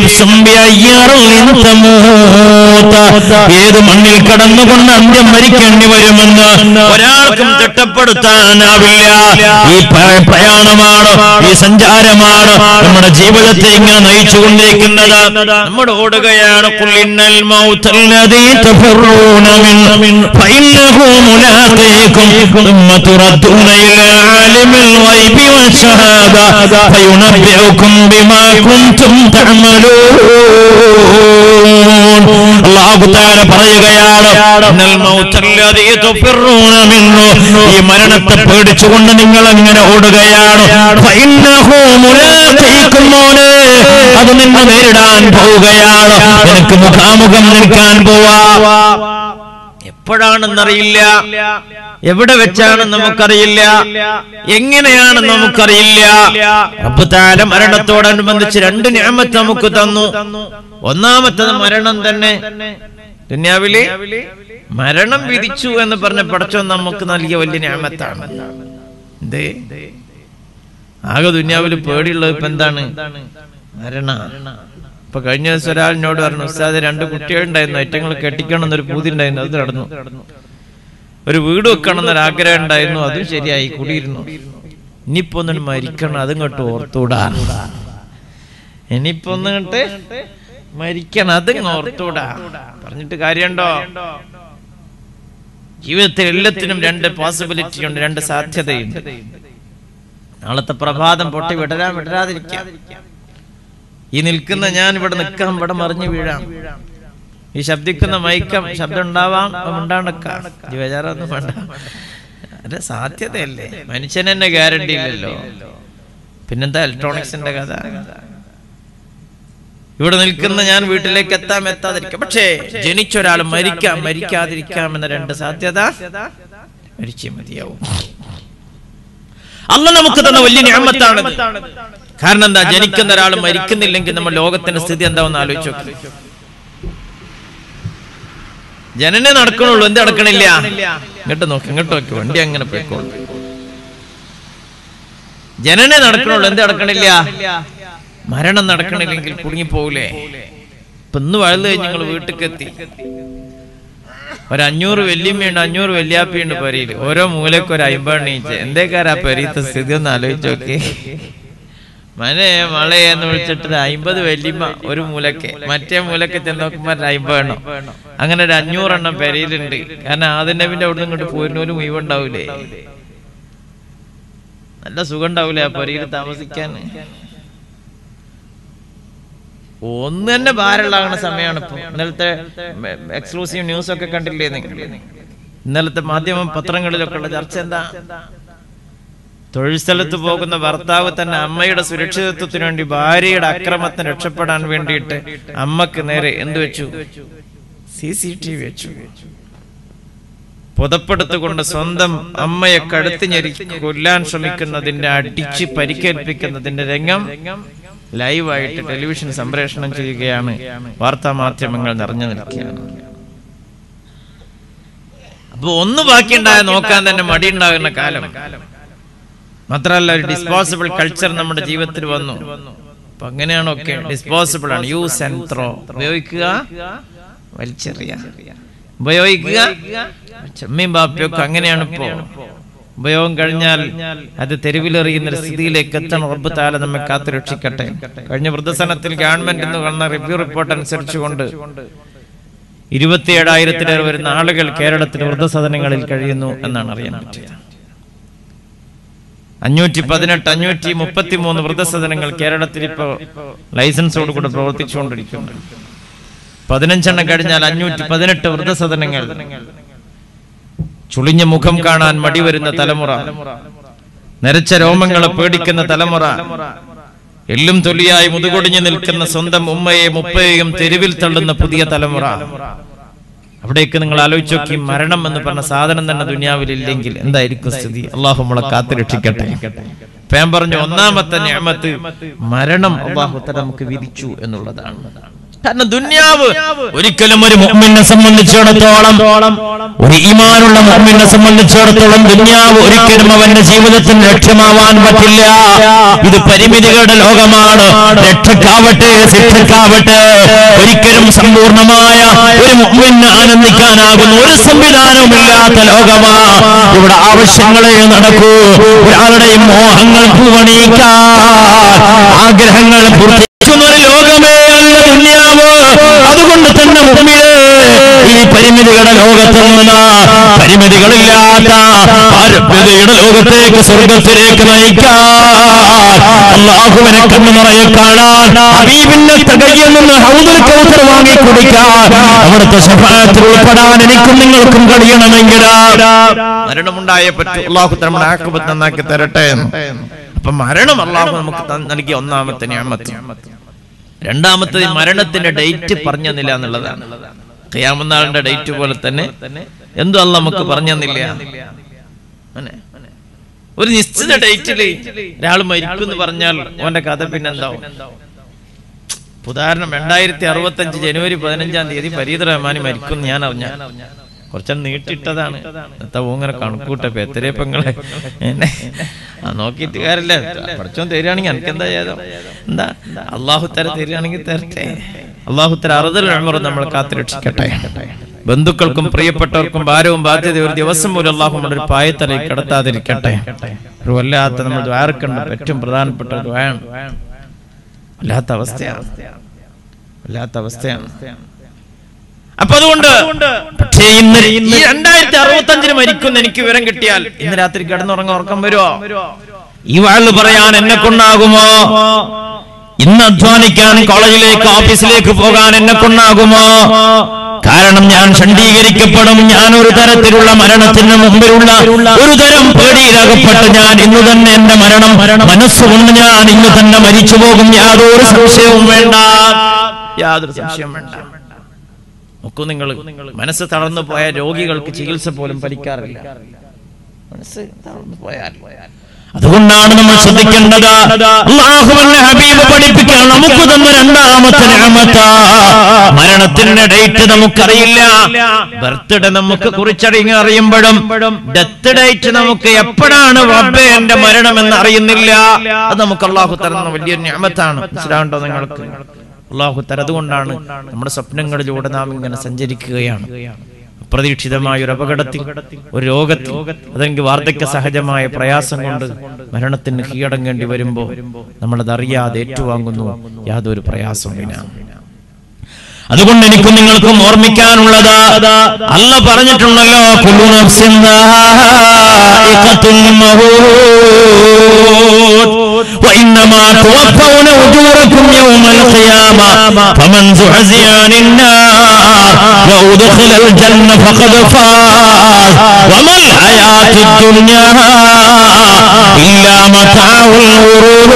നഫ്സും ബിഅയ്യാറിൻ തമൂത ഏത് മണ്ണിൽ കടന്നുകൊണ്ട് അന്ത്യം മരിക്കേണ്ടി വരുമെന്ന് ഒരാൾക്കും തിട്ടപ്പെടുത്താനാവില്ല ഈ പ്ര- പ്രയാണമാണ് ഈ സഞ്ചാരമാണ് നമ്മുടെ ജീവിതത്തെ ഇങ്ങനെ നയിച്ചുകൊണ്ടിരിക്കുന്നത് നമ്മൾ ഓടുകയാണ് കുല്ലിന്നൽ മൗത്തല്ലദീ തഫറൂന മിൻ ഫഇന്നഹു മുലാഖീകും ثم تردون إلى عالم الغيب والشهادة فينبئكم بما كنتم تعملون അള്ളാഹു താര പറയുകയാണ് ഇന്നൽ മൗത്തല്ലദീ തുഫിറൂന മിൻഹു ഈ മരണത്തെ പേടിച്ചുകൊണ്ട് നിങ്ങൾ അങ്ങനെ ഓടുകയാണ് ഫഇന്നഹു മുലാഖീകും മോനെ അത് നിന്നെ നേരിടാൻ പോവുകയാണ് നിനക്ക് മുഖാമുഖം നിൽക്കാൻ പോവാ എപ്പോഴാണെന്നറിയില്ല എവിടെ വെച്ചാണെന്ന് നമുക്കറിയില്ല എങ്ങനെയാണ് നമുക്കറിയില്ല റബ്ബുതാല മരണത്തോടനുബന്ധിച്ച് രണ്ട് ഞാമത്ത് നമുക്ക് തന്നു ഒന്നാമത്തത് മരണം തന്നെ ദുന്യാവിലെ മരണം വിധിച്ചു എന്ന് പറഞ്ഞ പടച്ചോ നമുക്ക് നൽകിയ വലിയ ഞാമത്താണ് എന്തേ ആകെ ദുന്യാവില് പേടിയുള്ളത് ഇപ്പൊ എന്താണ് മരണ ഇപ്പൊ കഴിഞ്ഞ ദിവസം ഒരാളിനോട് പറഞ്ഞു ഉസ്താദ് രണ്ട് കുട്ടികളുണ്ടായിരുന്നു ഏറ്റങ്ങൾ കെട്ടിക്കണം എന്നൊരു പൂതി ഉണ്ടായിരുന്നു അത് നടന്നു ഒരു വീട് വെക്കണം എന്നൊരു ആഗ്രഹം ഉണ്ടായിരുന്നു അതും ശരിയായി കൂടിയിരുന്നു ഇനിയിപ്പോ ഒന്നും മരിക്കണം അതും ഇങ്ങോട്ട് ഓർത്തൂടാ ഇനിയിപ്പോ ഒന്ന് ഇങ്ങോട്ട് മരിക്കണം അതും ഓർത്തൂടാ പറഞ്ഞിട്ട് കാര്യമുണ്ടോ ജീവിതത്തിൽ എല്ലാത്തിനും രണ്ട് പോസിബിലിറ്റി ഉണ്ട് രണ്ട് സാധ്യതയുണ്ട് നാളത്തെ പ്രഭാതം പൊട്ടി വിടരാൻ വിടരാതിരിക്കാം ഈ നിൽക്കുന്ന ഞാൻ ഇവിടെ നിൽക്കാം ഇവിടെ മറിഞ്ഞു വീഴാം ഈ ശബ്ദിക്കുന്ന മയക്കം ശബ്ദം ഉണ്ടാവാം ഉണ്ടാണ്ടക്കാം ബേജാറൊന്നും വേണ്ട അത് സാധ്യതയല്ലേ മനുഷ്യൻ തന്നെ ഗ്യാരണ്ടി ഇല്ലല്ലോ പിന്നെന്താ ഇലക്ട്രോണിക്സിന്റെ കഥ ഇവിടെ നിൽക്കുന്ന ഞാൻ വീട്ടിലേക്ക് എത്താം എത്താതിരിക്കാം പക്ഷേ ജനിച്ചൊരാൾ മരിക്കാം മരിക്കാതിരിക്കാം എന്ന രണ്ട് സാധ്യത മരിച്ചേ മതിയാവും അല്ല നമുക്ക് തന്ന വലിയ ഞാമത്താണ് കാരണം എന്താ ജനിക്കുന്ന ഒരാൾ മരിക്കുന്നില്ലെങ്കിൽ നമ്മൾ ലോകത്തിന്റെ സ്ഥിതി എന്താവെന്ന് ആലോചിച്ചു നോക്ക്. ജനനെ നടക്കണുള്ളൂ എന്ത് നടക്കണില്ല ഇങ്ങോട്ട് നോക്കി ഇങ്ങോട്ട് നോക്കി വണ്ടി അങ്ങനെ പോയിക്കോളൂ ജനനെ നടക്കണുള്ളൂ എന്ത് നടക്കണില്ല മരണം നടക്കണില്ലെങ്കിൽ കുടുങ്ങിപ്പോകൂലേ ഇപ്പൊ ഇന്ന് വഴുത് കഴിഞ്ഞ് നിങ്ങൾ വീട്ടിൽ എത്തി ഒരു അഞ്ഞൂറ് വല്യമ്മയുണ്ട് അഞ്ഞൂറ് വല്യാപ്പയുണ്ട് പെരയിൽ ഓരോ മൂലക്ക് ഒരു അയ്മ്പണ്ണ ഈച്ച എന്തേക്കാരാ പെരീത്തെ സ്ഥിതി ഒന്ന് ആലോചിച്ച് നോക്കി മനെ മളയെ എന്ന് വിളിച്ചിട്ട് അയിമ്പത് വല്യമ്മ ഒരു മൂലക്ക് മറ്റേ മൂലക്ക് ചെന്ന് നോക്കുമ്പോ ഒരു അയിമ്പതെണ്ണം അങ്ങനെ ഒരു അഞ്ഞൂറെണ്ണം പെരയിലുണ്ട് കാരണം ആദ്യം നബിന്റെ അവിടുന്ന് ഇങ്ങോട്ട് പോരുന്നോലും മുഴുവുണ്ടാവൂലേ നല്ല സുഖം ഉണ്ടാവൂലേ ആ പെരയിൽ താമസിക്കാൻ ഒന്ന് തന്നെ ഭാരമുള്ളാകുന്ന സമയമാണ് ഇപ്പൊ ഇന്നലത്തെ എക്സ്ക്ലൂസീവ് ന്യൂസ് ഒക്കെ കണ്ടില്ലേ നിങ്ങൾ ഇന്നലത്തെ മാധ്യമ പത്രങ്ങളിലൊക്കെ ഉള്ള ചർച്ച എന്താ തൊഴിൽ സ്ഥലത്ത് പോകുന്ന ഭർത്താവ് തന്നെ അമ്മയുടെ സുരക്ഷിതത്വത്തിന് വേണ്ടി ഭാര്യയുടെ അക്രമത്തിന് രക്ഷപ്പെടാൻ വേണ്ടിയിട്ട് അമ്മക്ക് നേരെ എന്ത് വെച്ചു സി സി ടി വി വെച്ചു പുതപ്പെടുത്തുകൊണ്ട് സ്വന്തം അമ്മയെ കഴുത്ത് ഞെരുക്കി കൊല്ലാൻ ശ്രമിക്കുന്നതിന്റെ അടിച്ച് പരിക്കേൽപ്പിക്കുന്നതിന്റെ രംഗം ലൈവായിട്ട് ടെലിവിഷൻ സംപ്രേഷണം ചെയ്യുകയാണ് വാർത്താ മാധ്യമങ്ങൾ നിറഞ്ഞു നിൽക്കുകയാണ് അപ്പൊ ഒന്ന് ബാക്കിയുണ്ടായ നോക്കാൻ തന്നെ മടിയുണ്ടാകുന്ന കാലം മാത്രമല്ല ഒരു ഡിസ്പോസിബിൾ കൾച്ചർ നമ്മുടെ ജീവിതത്തിൽ വന്നു അപ്പൊ അങ്ങനെയാണൊക്കെ ഡിസ്പോസിബിൾ ആണ് യൂസ് ആൻഡ് ത്രോ ഉപയോഗിക്കുക വലിച്ചെറിയ ഉപയോഗിക്കുക ചെമ്മീൻ ബാപ്പയൊക്കെ അങ്ങനെയാണ് ഇപ്പോ ഉപയോഗം കഴിഞ്ഞാൽ അത് തെരുവിലെറിയുന്ന ഒരു സ്ഥിതിയിലേക്ക് എത്തണം റബ്ബ് താല നമ്മെ കാത്തു രക്ഷിക്കട്ടെ കഴിഞ്ഞ വൃദ്ധസനത്തിൽ ഗവൺമെന്റ് എന്ന് വന്ന റിവ്യൂ റിപ്പോർട്ട് അനുസരിച്ചുകൊണ്ട് ഇരുപത്തിയേഴായിരത്തിലേറെ വരുന്ന ആളുകൾ കേരളത്തിലെ വൃദ്ധസദനങ്ങളിൽ കഴിയുന്നു എന്നാണ് അറിയാൻ പറ്റിയത് അഞ്ഞൂറ്റി പതിനെട്ട് അഞ്ഞൂറ്റി മുപ്പത്തി മൂന്ന് വൃദ്ധസദനങ്ങൾ കേരളത്തിൽ ഇപ്പോൾ ലൈസൻസോടുകൂടെ പ്രവർത്തിച്ചുകൊണ്ടിരിക്കുന്നു പതിനഞ്ചെണ്ണം കഴിഞ്ഞാൽ അഞ്ഞൂറ്റി പതിനെട്ട് വൃദ്ധസദനങ്ങൾ ചുളിഞ്ഞ മുഖം കാണാൻ മടി വരുന്ന തലമുറ നരച്ച രോമങ്ങളെ പേടിക്കുന്ന തലമുറ എല്ലും തൊലിയായി മുതുകൊടിഞ്ഞു നിൽക്കുന്ന സ്വന്തം ഉമ്മയെ മുപ്പയെയും തെരുവിൽ തള്ളുന്ന പുതിയ തലമുറ അവിടേക്ക് നിങ്ങൾ ആലോചിച്ച് നോക്കി മരണം എന്ന് പറഞ്ഞ സാധനം തന്നെ ദുനിയാവിൽ ഇല്ലെങ്കിൽ എന്തായിരിക്കും സ്ഥിതി അള്ളാഹു നമ്മളെ കാത്തു രക്ഷിക്കട്ടെ ഇപ്പൊ ഞാൻ പറഞ്ഞു ഒന്നാമത്തെ ഞാമത്ത് മരണം അള്ളാഹു തല നമുക്ക് വിധിച്ചു എന്നുള്ളതാണ് കാരണം ദുന്യാവ് ഒരിക്കലും ഒരു മുഅ്മിനെ സംബന്ധിച്ചിടത്തോളം ഒരു ഈമാനുള്ള മുഅ്മിനെ സംബന്ധിച്ചിടത്തോളം ദുന്യാവ് ഒരിക്കലും അവന്റെ ജീവിതത്തിന് ലക്ഷ്യമാവാൻ പറ്റില്ല ഇത് പരിമിതികളുടെ ലോകമാണ് രക്ഷക്കാവട്ടെ ശിക്ഷക്കാവട്ടെ ഒരിക്കലും സമ്പൂർണമായ ഒരു മുഅ്മിന് ആനന്ദിക്കാനാകുന്ന ഒരു സംവിധാനവുമില്ലാത്ത ലോകമാ ഇവിടെ ആവശ്യങ്ങളെ നടക്കൂ ഒരാളുടെയും മോഹങ്ങൾ പൂവണിക്കാൻ ആഗ്രഹങ്ങൾ പൂർത്തിക്കുന്ന ഒരു ലോകമേ അല്ല ദുന്യാവ് അതുകൊണ്ട് തന്നെ മുമ്പില് ഈ പരിമിതികളുടെ ലോകത്ത് നിന്ന് പരിമിതികളില്ലാത്ത പാരമ്യതയുടെ ലോകത്തേക്ക് സ്വർഗത്തിലേക്ക് നയിക്കാൻ അള്ളാഹുവിനെ കണ്ണു നിറയെ കാണാൻ ഹബീബിന്റെ തകയിൽ നിന്ന് ഹൗദുൽ കൗസർ വാങ്ങി കുടിക്കാൻ അവിടുത്തെ ശഫാത്തിൽ ഉൾപ്പെടാൻ എനിക്കും നിങ്ങൾക്കും കഴിയണമെങ്കിൽ മരണമുണ്ടായേ പറ്റൂ അള്ളാഹു നമ്മുടെ ആക്കുപത്ത് നന്നാക്കി തരട്ടെ അപ്പൊ മരണം അള്ളാഹു നമുക്ക് തന്ന- നൽകിയ ഒന്നാമത്തെ ഞാമത്ത് രണ്ടാമത്തത് ഈ മരണത്തിന്റെ ഡേറ്റ് പറഞ്ഞെന്നില്ല എന്നുള്ളതാണ് ഖിയാമനാളിന്റെ ഡേറ്റ് പോലെ തന്നെ എന്തും അല്ല നമുക്ക് പറഞ്ഞെന്നില്ല അങ്ങനെ. ഒരു നിശ്ചിത ഡേറ്റില് ഒരാൾ മരിക്കും എന്ന് പറഞ്ഞാൽ ഓന്റെ കഥ പിന്നെ എന്താവും ഉദാഹരണം രണ്ടായിരത്തി അറുപത്തി അഞ്ച് ജനുവരി പതിനഞ്ചാം തീയതി ഫരീദ് റഹ്മാൻ മരിക്കും ഞാൻ അറിഞ്ഞ കുറച്ച് നീട്ടിട്ടതാണ് എന്താ ഇങ്ങനെ കണക്കൂട്ടപ്പോ എത്രയെ പെങ്ങളെ എന്നെ ആ നോക്കിയിട്ട് കാര്യമില്ല പഠിച്ചോൻ തരികയാണെങ്കിൽ എനിക്ക് എന്താ ചെയ്തോ എന്താ അള്ളാഹുത്തര തരികയാണെങ്കിൽ തരട്ടെ അള്ളാഹുത്തര അറുതൽ അമർ നമ്മൾ കാത്തുരക്ഷിക്കട്ടെ ബന്ധുക്കൾക്കും പ്രിയപ്പെട്ടവർക്കും ഭാരവും ബാധ്യത ഒരു ദിവസം പോലും അള്ളാഹു നമ്മുടെ ഒരു പായത്തലേക്ക് കിടത്താതിരിക്കട്ടെ ഒരു വല്ലാത്ത നമ്മൾ ദ്വാരക്കേണ്ട ഏറ്റവും പ്രധാനപ്പെട്ട ഒരു ദ്വായാണ് വല്ലാത്ത അവസ്ഥയാണ് വല്ലാത്ത അവസ്ഥയാണ് അപ്പൊ അതുകൊണ്ട് പക്ഷേ ഇന്ന് ഈ രണ്ടായിരത്തി അറുപത്തി അഞ്ചിന് മരിക്കുന്ന എനിക്ക് വിവരം കിട്ടിയാൽ ഇന്ന് രാത്രി കിടന്നുറങ്ങ ഉറക്കം വരുമോ ഈ വാഴ് പറയാൻ എന്നെ കൊണ്ടാകുമോ ഇന്ന് അധ്വാനിക്കാൻ കോളേജിലേക്ക് ഓഫീസിലേക്ക് പോകാൻ എന്നെ കൊണ്ടാകുമോ കാരണം ഞാൻ ഷണ്ഡീകരിക്കപ്പെടും ഞാൻ ഒരു തരത്തിലുള്ള മരണത്തിന് മുമ്പിലുള്ള ഒരു തരം പേടിയിലകപ്പെട്ട് ഞാൻ ഇന്ന് തന്നെ എന്റെ മരണം മനസ്സുകൊണ്ട് ഞാൻ ഇന്ന് തന്നെ മരിച്ചു പോകും യാതൊരു സംശയവും വേണ്ട യാതൊരു സംശയം വേണ്ട നോക്കൂ നിങ്ങൾ മനസ്സ് തളർന്നു പോയ രോഗികൾക്ക് ചികിത്സ പോലും ഫലിക്കാറില്ല മനസ്സ് തളർന്നു പോയാൽ അതുകൊണ്ടാണ് നമ്മൾ ശ്രദ്ധിക്കേണ്ടത് അള്ളാഹുവിന്റെ ഹബീബ് പഠിപ്പിക്കാൻ നമുക്ക് തന്ന രണ്ടാമത്തെ നിഅമത്ത മരണത്തിന്റെ ഡേറ്റ് നമുക്കറിയില്ല ബർത്ത്ഡേ നമുക്ക് കുറിച്ചറിയ അറിയുമ്പോഴും ഡെത്ത് ഡേറ്റ് നമുക്ക് എപ്പോഴാണ് റബ്ബേ എന്റെ മരണം എന്ന് അറിയുന്നില്ല അത് നമുക്ക് അള്ളാഹു തരുന്ന വലിയൊരു ഞാമത്താണ് മനസ്സിലാവുണ്ടോ നിങ്ങൾക്ക് അള്ളാഹു തരതുകൊണ്ടാണ് നമ്മുടെ സ്വപ്നങ്ങളിലൂടെ നാം ഇങ്ങനെ സഞ്ചരിക്കുകയാണ് അപ്രതീക്ഷിതമായ ഒരു അപകടത്തിൽ ഒരു രോഗത്തിൽ അതെങ്കിൽ വാർദ്ധക്യ സഹജമായ പ്രയാസം കൊണ്ട് മരണത്തിന് കീഴടങ്ങേണ്ടി വരുമ്പോ നമ്മളത് അറിയാതെ ഏറ്റുവാങ്ങുന്നു യാതൊരു പ്രയാസവും വിനാ അതുകൊണ്ട് എനിക്കും നിങ്ങൾക്കും ഓർമ്മിക്കാനുള്ളത് അല്ല പറഞ്ഞിട്ടുണ്ടല്ലോ കുല്ലു നഫ്സിൻ ദാഇഖത്തുൽ മൗത് وإنما توفون أجوركم يوم القيامة فمن زحزح عن النار وأدخل الجنة فقد فاز وما الحياة الدنيا إلا متاع الغرور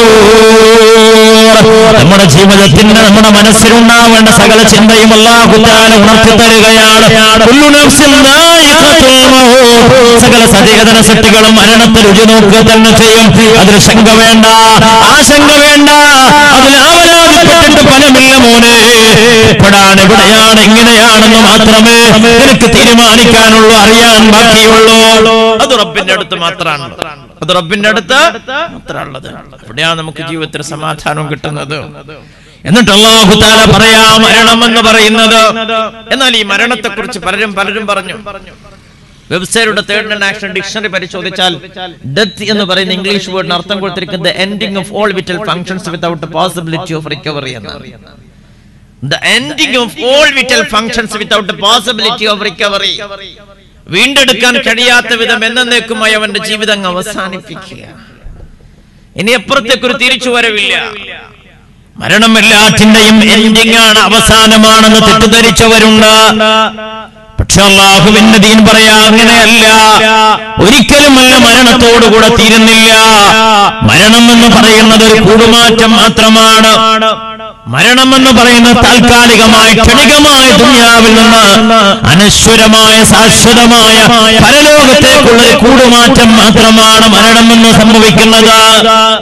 നമ്മുടെ ജീവിതത്തിന് നമ്മുടെ മനസ്സിലുണ്ടാവേണ്ട സകല ചിന്തയും അല്ലാഹുത്താല ഉണർത്തി തരികയാണ് കുല്ലു നഫ്സിൻ ദായിഖത്തുൽ മൗത്ത്. സകല സചേതന സൃഷ്ടികളും മരണത്തെ രുചി നോക്കുക തന്നെ ചെയ്യും അതിൽ ശങ്ക വേണ്ട ആശങ്ക വേണ്ട അതിൽ ആവലാതിപ്പെട്ടിട്ട് ഫലമില്ല മോനെ എപ്പോഴാണ് എവിടെയാണ് എങ്ങനെയാണെന്ന് മാത്രമേ നിനക്ക് തീരുമാനിക്കാനുള്ളൂ അറിയാൻ ബാക്കിയുള്ളൂ അത് റബ്ബിന്റെ അടുത്ത് മാത്രമാണ് അത് റബ്ബിന്റെ അടുത്ത് മാത്രമുള്ളത് അവിടെയാണ് നമുക്ക് ജീവിതത്തിൽ സമാധാനം കിട്ടുന്നത് എന്നിട്ട് അള്ളാഹു താല പറയാ മരണം എന്ന് പറയുന്നത് എന്നാൽ ഈ മരണത്തെ കുറിച്ച് പലരും പലരും പറഞ്ഞു വെബ്സൈറ്റുടെ തേർഡ് നാഷണൽ ഡിക്ഷണറി പരിശോധിച്ചാൽ ഡെത്ത് എന്ന് പറയുന്ന ഇംഗ്ലീഷ് വേർഡിന് അർത്ഥം കൊടുത്തിരിക്കുന്നത് ending of all vital functions without possibility of recovery എന്നാണ് the ending of all vital functions without possibility of recovery വീണ്ടെടുക്കാൻ കഴിയാത്ത വിധം എന്നേക്കുമായി അവന്റെ ജീവിതം അങ്ങ് അവസാനിപ്പിക്കുക ഇനി അപ്പുറത്തേക്കൊരു തിരിച്ചു വരവില്ല മരണം എല്ലാറ്റിന്റെയും എൻഡിംഗ് ആണ് അവസാനമാണെന്ന് തെറ്റിദ്ധരിച്ചവരുണ്ട് പക്ഷെ അള്ളാഹുവിന്റെ ദീൻ പറയാ അങ്ങനെയല്ല ഒരിക്കലുമല്ല മരണത്തോടുകൂടെ തീരുന്നില്ല മരണം എന്ന് പറയുന്നത് ഒരു കൂടുമാറ്റം മാത്രമാണ് മരണം എന്ന് പറയുന്നത് താൽക്കാലികമായ ക്ഷണികമായ ദുനിയാവിൽ നിന്ന് അനശ്വരമായ ശാശ്വതമായ പരലോകത്തേക്കുള്ള ഒരു കൂടുമാറ്റം മാത്രമാണ് മരണം എന്ന് സംഭവിക്കുന്നത്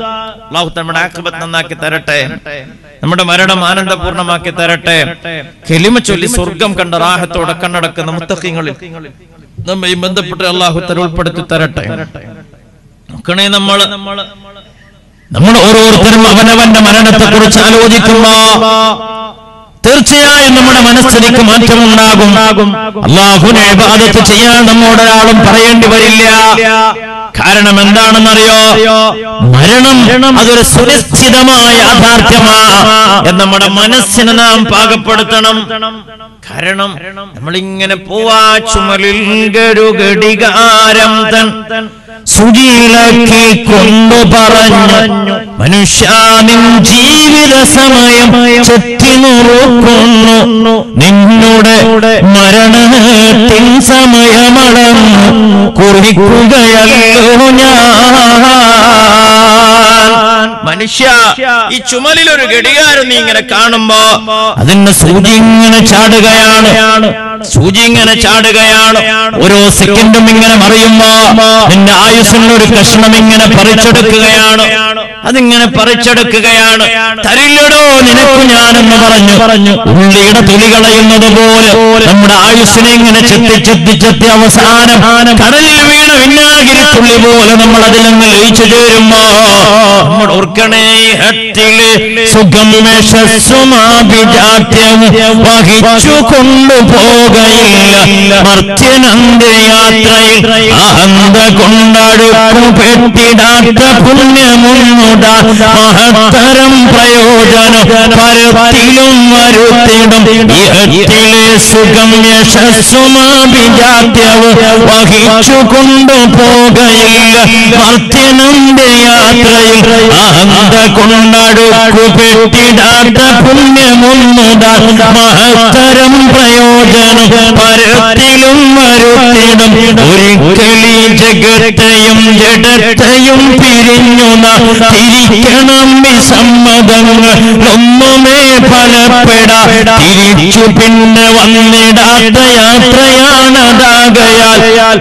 അള്ളാഹു നമ്മുടെ ആക്രിബത്ത് നന്നാക്കി തരട്ടെ നമ്മുടെ മരണം ആനന്ദപൂർണ്ണമാക്കി തരട്ടെ കെലിമ ചൊല്ലി സ്വർഗം കണ്ട റാഹത്തോടെ കണ്ണടക്കുന്ന മുത്തക്കിങ്ങളിൽ നമ്മെ ബന്ധപ്പെട്ട് അള്ളാഹു തല ഉൾപ്പെടുത്തി തരട്ടെ നോക്കണേ നമ്മള് നമ്മൾ ഓരോരുത്തരും അവനവന്റെ മരണത്തെ കുറിച്ച് ആലോചിക്കുമ്പോ തീർച്ചയായും നമ്മുടെ മനസ്ഥിതിക്ക് മാറ്റമുണ്ടാകും അള്ളാഹുനെ ഇബാദത്ത് ചെയ്യാൻ നമ്മോടൊരാളും പറയേണ്ടി വരില്ല കാരണം എന്താണെന്നറിയോ മരണം അതൊരു സുനിശ്ചിതമായ യാഥാർത്ഥ്യമാ എന്ന് നമ്മുടെ മനസ്സിനെ നാം പാകപ്പെടുത്തണം കാരണം നമ്മളിങ്ങനെ പോവാ ചുമലിൽ ഗരുഘടികാരം തൻ സുജീലക്കി കൊണ്ടു പറഞ്ഞു മനുഷ്യാനിൻ ജീവിത സമയം ചെത്തി നുറുക്കുന്നു നിന്നുടെ മരണത്തിൻ സമയമളന്നു കുറിക്കുകയല്ലോ ഞാൻ മനുഷ്യ ഈ ചുമലിൽ ഒരു ഘടികാരം നീ ഇങ്ങനെ കാണുമ്പോ അതിന്റെ സൂചി ഇങ്ങനെ ചാടുകയാണ് സൂചി ഇങ്ങനെ ചാടുകയാണ് ഓരോ സെക്കൻഡും ഇങ്ങനെ മറിയുമ്പോ നിന്റെ ആയുസ്സിന്റെ ഒരു കഷ്ണം ഇങ്ങനെ പറിച്ചെടുക്കുകയാണ് അതിങ്ങനെ പറിച്ചെടുക്കുകയാണ് തരില്ലടോ നിനക്ക് ഞാനെന്ന് പറഞ്ഞു പറഞ്ഞു ഉള്ളിയുടെ തൊലി കളയുന്നത് പോലെ നമ്മുടെ ആയുസ്സിനെ ഇങ്ങനെ ചെത്തി ചെത്തി ചെത്തി അവസാനം കടലിൽ വീണ വിനാഗിരി തുള്ളി പോലെ നമ്മൾ അതിലങ്ങ് ലയിച്ചു ചേരുമ്പോ നമ്മൾ ഓർക്കണേ ഹത്തിലെ സുഖം യശസ്സുമാഭിജാത്യം വഹിച്ചു കൊണ്ടുപോകയില്ല മർത്യനന്ത്യ യാത്രയിൽ അഹന്ത കൊണ്ടടുക്കു പെട്ടിടാത്ത പുണ്യമുന്നുടാ മഹത്തരം പ്രയോജനം പരത്തിലും വരുത്തിടും ഇഹത്തിലെ സുഖം യശസ്സുമാഭിജാത്യവും വഹിച്ചു കൊണ്ടുപോകയില്ല മർത്യനന്ത്യ യാത്രയിൽ അഹന്ത കൊണ്ടടുക്കു പെട്ടിടാത്ത പുണ്യമുന്നുടാ മഹത്തരം പ്രയോജനം പരത്തിലും വരുത്തിടും ഒരിക്കലീ ജഗത്തെയും ജഡത്തെയും പിരിഞ്ഞു നാം തിരിക്കണം വിസമ്മതങ്ങൾ ഒന്നുമേ ഫലപ്പെടാ തിരിച്ചു പിന്നെ വന്നിടാത്ത യാത്രയാണതാകയാൽ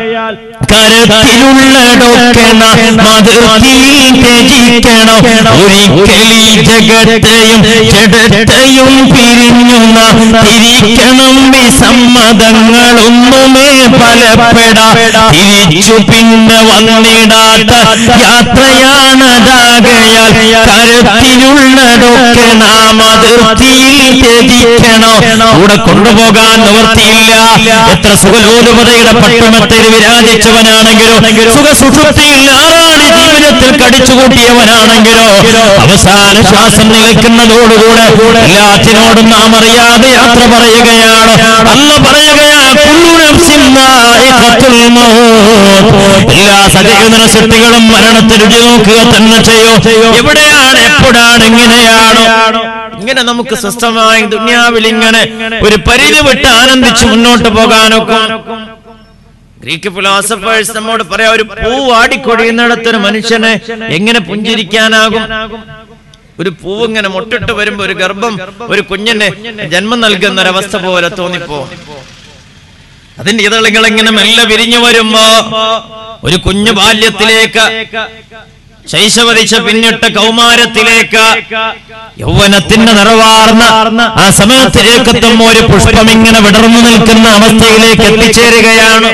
കരത്തിലുള്ളടൊക്കെ മതിർത്തിയിൽ ത്യജിക്കണം ഒരിക്കലീ ജഗത്തെയും ജഡത്തെയും പിരിഞ്ഞു നാം തിരിക്കണം വിസമ്മതങ്ങളൊന്നുമേ ഫലപ്പെടാ തിരിച്ചു പിന്നെ വന്നിടാത്ത യാത്രയാണതാകയാൽ കരത്തിലുള്ളടൊക്കെ നാം അതിർത്തിയിൽ ത്യജിക്കണം കൂടെ കൊണ്ടുപോകാൻ നിവർത്തിയില്ല എത്ര സുഖലോലുപതയുടെ പട്ടമത്തിൽ വിരാജിച്ചവനാണെങ്കിലോ സുഖസുഷുപ്തിയിൽ ആറാടി ജീവിതത്തിൽ കടിച്ചുകൂട്ടിയവനാണെങ്കിലോ അവസാന ശ്വാസം നിൽക്കുന്നതോടുകൂടെ എല്ലാത്തിനോടും നാം അറിയാതെ യാത്ര പറയുകയാണ് അല്ല പറയുകയാ കുല്ലു നഫ്സിൻ ദാഇഖത്തുൽ മൗത്ത്. എല്ലാ സജീവന സൃഷ്ടികളും മരണത്തെ രുചി നോക്കുക തന്നെ ചെയ്യോ എവിടെയാണ് എപ്പോഴാണ് എങ്ങനെയാണ് ഇങ്ങനെ നമുക്ക് സ്വസ്ഥമായി ദുന്യാവിൽ ഇങ്ങനെ ഒരു പരിധി വിട്ട് ആനന്ദിച്ച് മുന്നോട്ട് പോകാനൊക്കെ ഗ്രീക്ക് ഫിലോസഫേഴ്സ് നമ്മോട് പറയാ ഒരു പൂ ആടിക്കൊടിയുന്നിടത്തൊരു മനുഷ്യനെ എങ്ങനെ പുഞ്ചിരിക്കാനാകും ഒരു പൂവ് ഇങ്ങനെ മുട്ടിട്ട് വരുമ്പോ ഒരു ഗർഭം ഒരു കുഞ്ഞിന് ജന്മം നൽകുന്ന ഒരവസ്ഥ പോലെ തോന്നിപ്പോ അതിന്റെ ഇതളുകൾ ഇങ്ങനെ മെല്ലെ വിരിഞ്ഞു വരുമ്പോ ഒരു കുഞ്ഞു ബാല്യത്തിലേക്ക് ശൈശവദിച്ച പിന്നിട്ട കൗമാരത്തിലേക്ക് യൗവനത്തിന്റെ നിറവാർന്ന ആ സമയത്തിലേക്ക് എത്തുമ്പോ ഒരു പുഷ്പം ഇങ്ങനെ വിടർന്നു നിൽക്കുന്ന അവസ്ഥയിലേക്ക് എത്തിച്ചേരുകയാണ്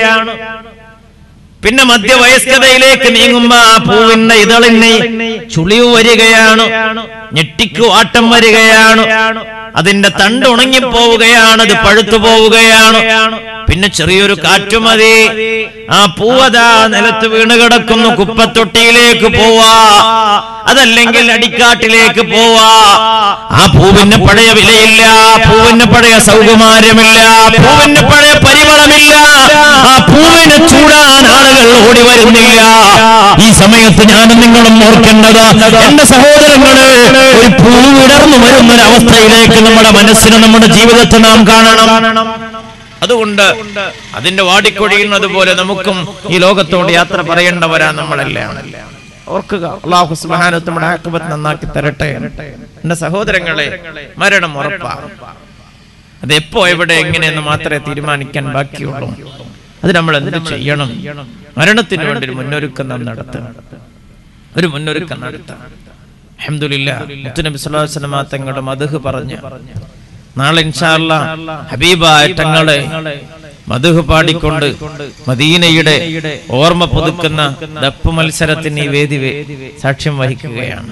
പിന്നെ മധ്യവയസ്കതയിലേക്ക് നീങ്ങുമ്പോ ആ പൂവിന്റെ ഇതളിന് ചുളിവ് വരികയാണ് ഞെട്ടിക്കു ആട്ടം വരികയാണ് അതിന്റെ തണ്ട് ഉണങ്ങിപ്പോവുകയാണ് അത് പഴുത്തു പോവുകയാണ് പിന്നെ ചെറിയൊരു കാറ്റുമതി ആ പൂവതാ നിലത്ത് വീണ് കിടക്കുന്നു കുപ്പത്തൊട്ടിയിലേക്ക് പോവാ അതല്ലെങ്കിൽ അടിക്കാട്ടിലേക്ക് പോവാ ആ പൂവിന് പഴയ വിലയില്ല പൂവിന് പഴയ സൗകുമാര്യമില്ല പൂവിന് പഴയ പരിമളമില്ല ആ പൂവിനെ ചൂടാൻ ആളുകൾ ഓടി വരുന്നില്ല ഈ സമയത്ത് ഞാനും നിങ്ങളും ഓർക്കേണ്ടത് എന്റെ സഹോദരങ്ങള് ഒരു പൂ വിടർന്നു വരുന്ന ഒരു അവസ്ഥയിലേക്ക് നമ്മുടെ മനസ്സിന് നമ്മുടെ ജീവിതത്തെ നാം കാണണം അതുകൊണ്ട് അതിന്റെ വാടിക്കൊഴിയുന്നത് പോലെ നമുക്കും ഈ ലോകത്തോട് യാത്ര പറയേണ്ടവരാ നമ്മളെല്ലാം ഓർക്കുക അള്ളാഹു സുബ്ഹാനഹു നമ്മുടെ ആക്കുബത്ത് നന്നാക്കി തരട്ടെ എന്റെ സഹോദരങ്ങളെ മരണം ഉറപ്പാ അത് എപ്പോ എവിടെ എങ്ങനെയെന്ന് മാത്രമേ തീരുമാനിക്കാൻ ബാക്കിയുള്ളൂ അത് നമ്മൾ എന്ത് ചെയ്യണം മരണത്തിന് വേണ്ടി ഒരു മുന്നൊരുക്കം നാം നടത്തണം ഒരു മുന്നൊരുക്കം നടത്തണം അൽഹംദുലില്ലാ മുത്തുനബി സ്വല്ലല്ലാഹു അലൈഹി വസല്ലമ തങ്ങളുടെ മദ്ഹ് പറഞ്ഞു നാളെ ഇൻഷാല്ല ഹബീബായ തങ്ങളെ മധുഹ് പാടിക്കൊണ്ട് മദീനയുടെ ഓർമ്മ പുതുക്കുന്ന ദപ്പ് മത്സരത്തിന് ഈ വേദി വേ- സാക്ഷ്യം വഹിക്കുകയാണ്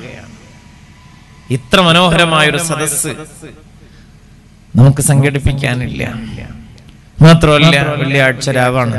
ഇത്ര മനോഹരമായൊരു സദസ്സ് നമുക്ക് സംഘടിപ്പിക്കാനില്ല മാത്രമല്ല വെള്ളിയാഴ്ച രാവാണ്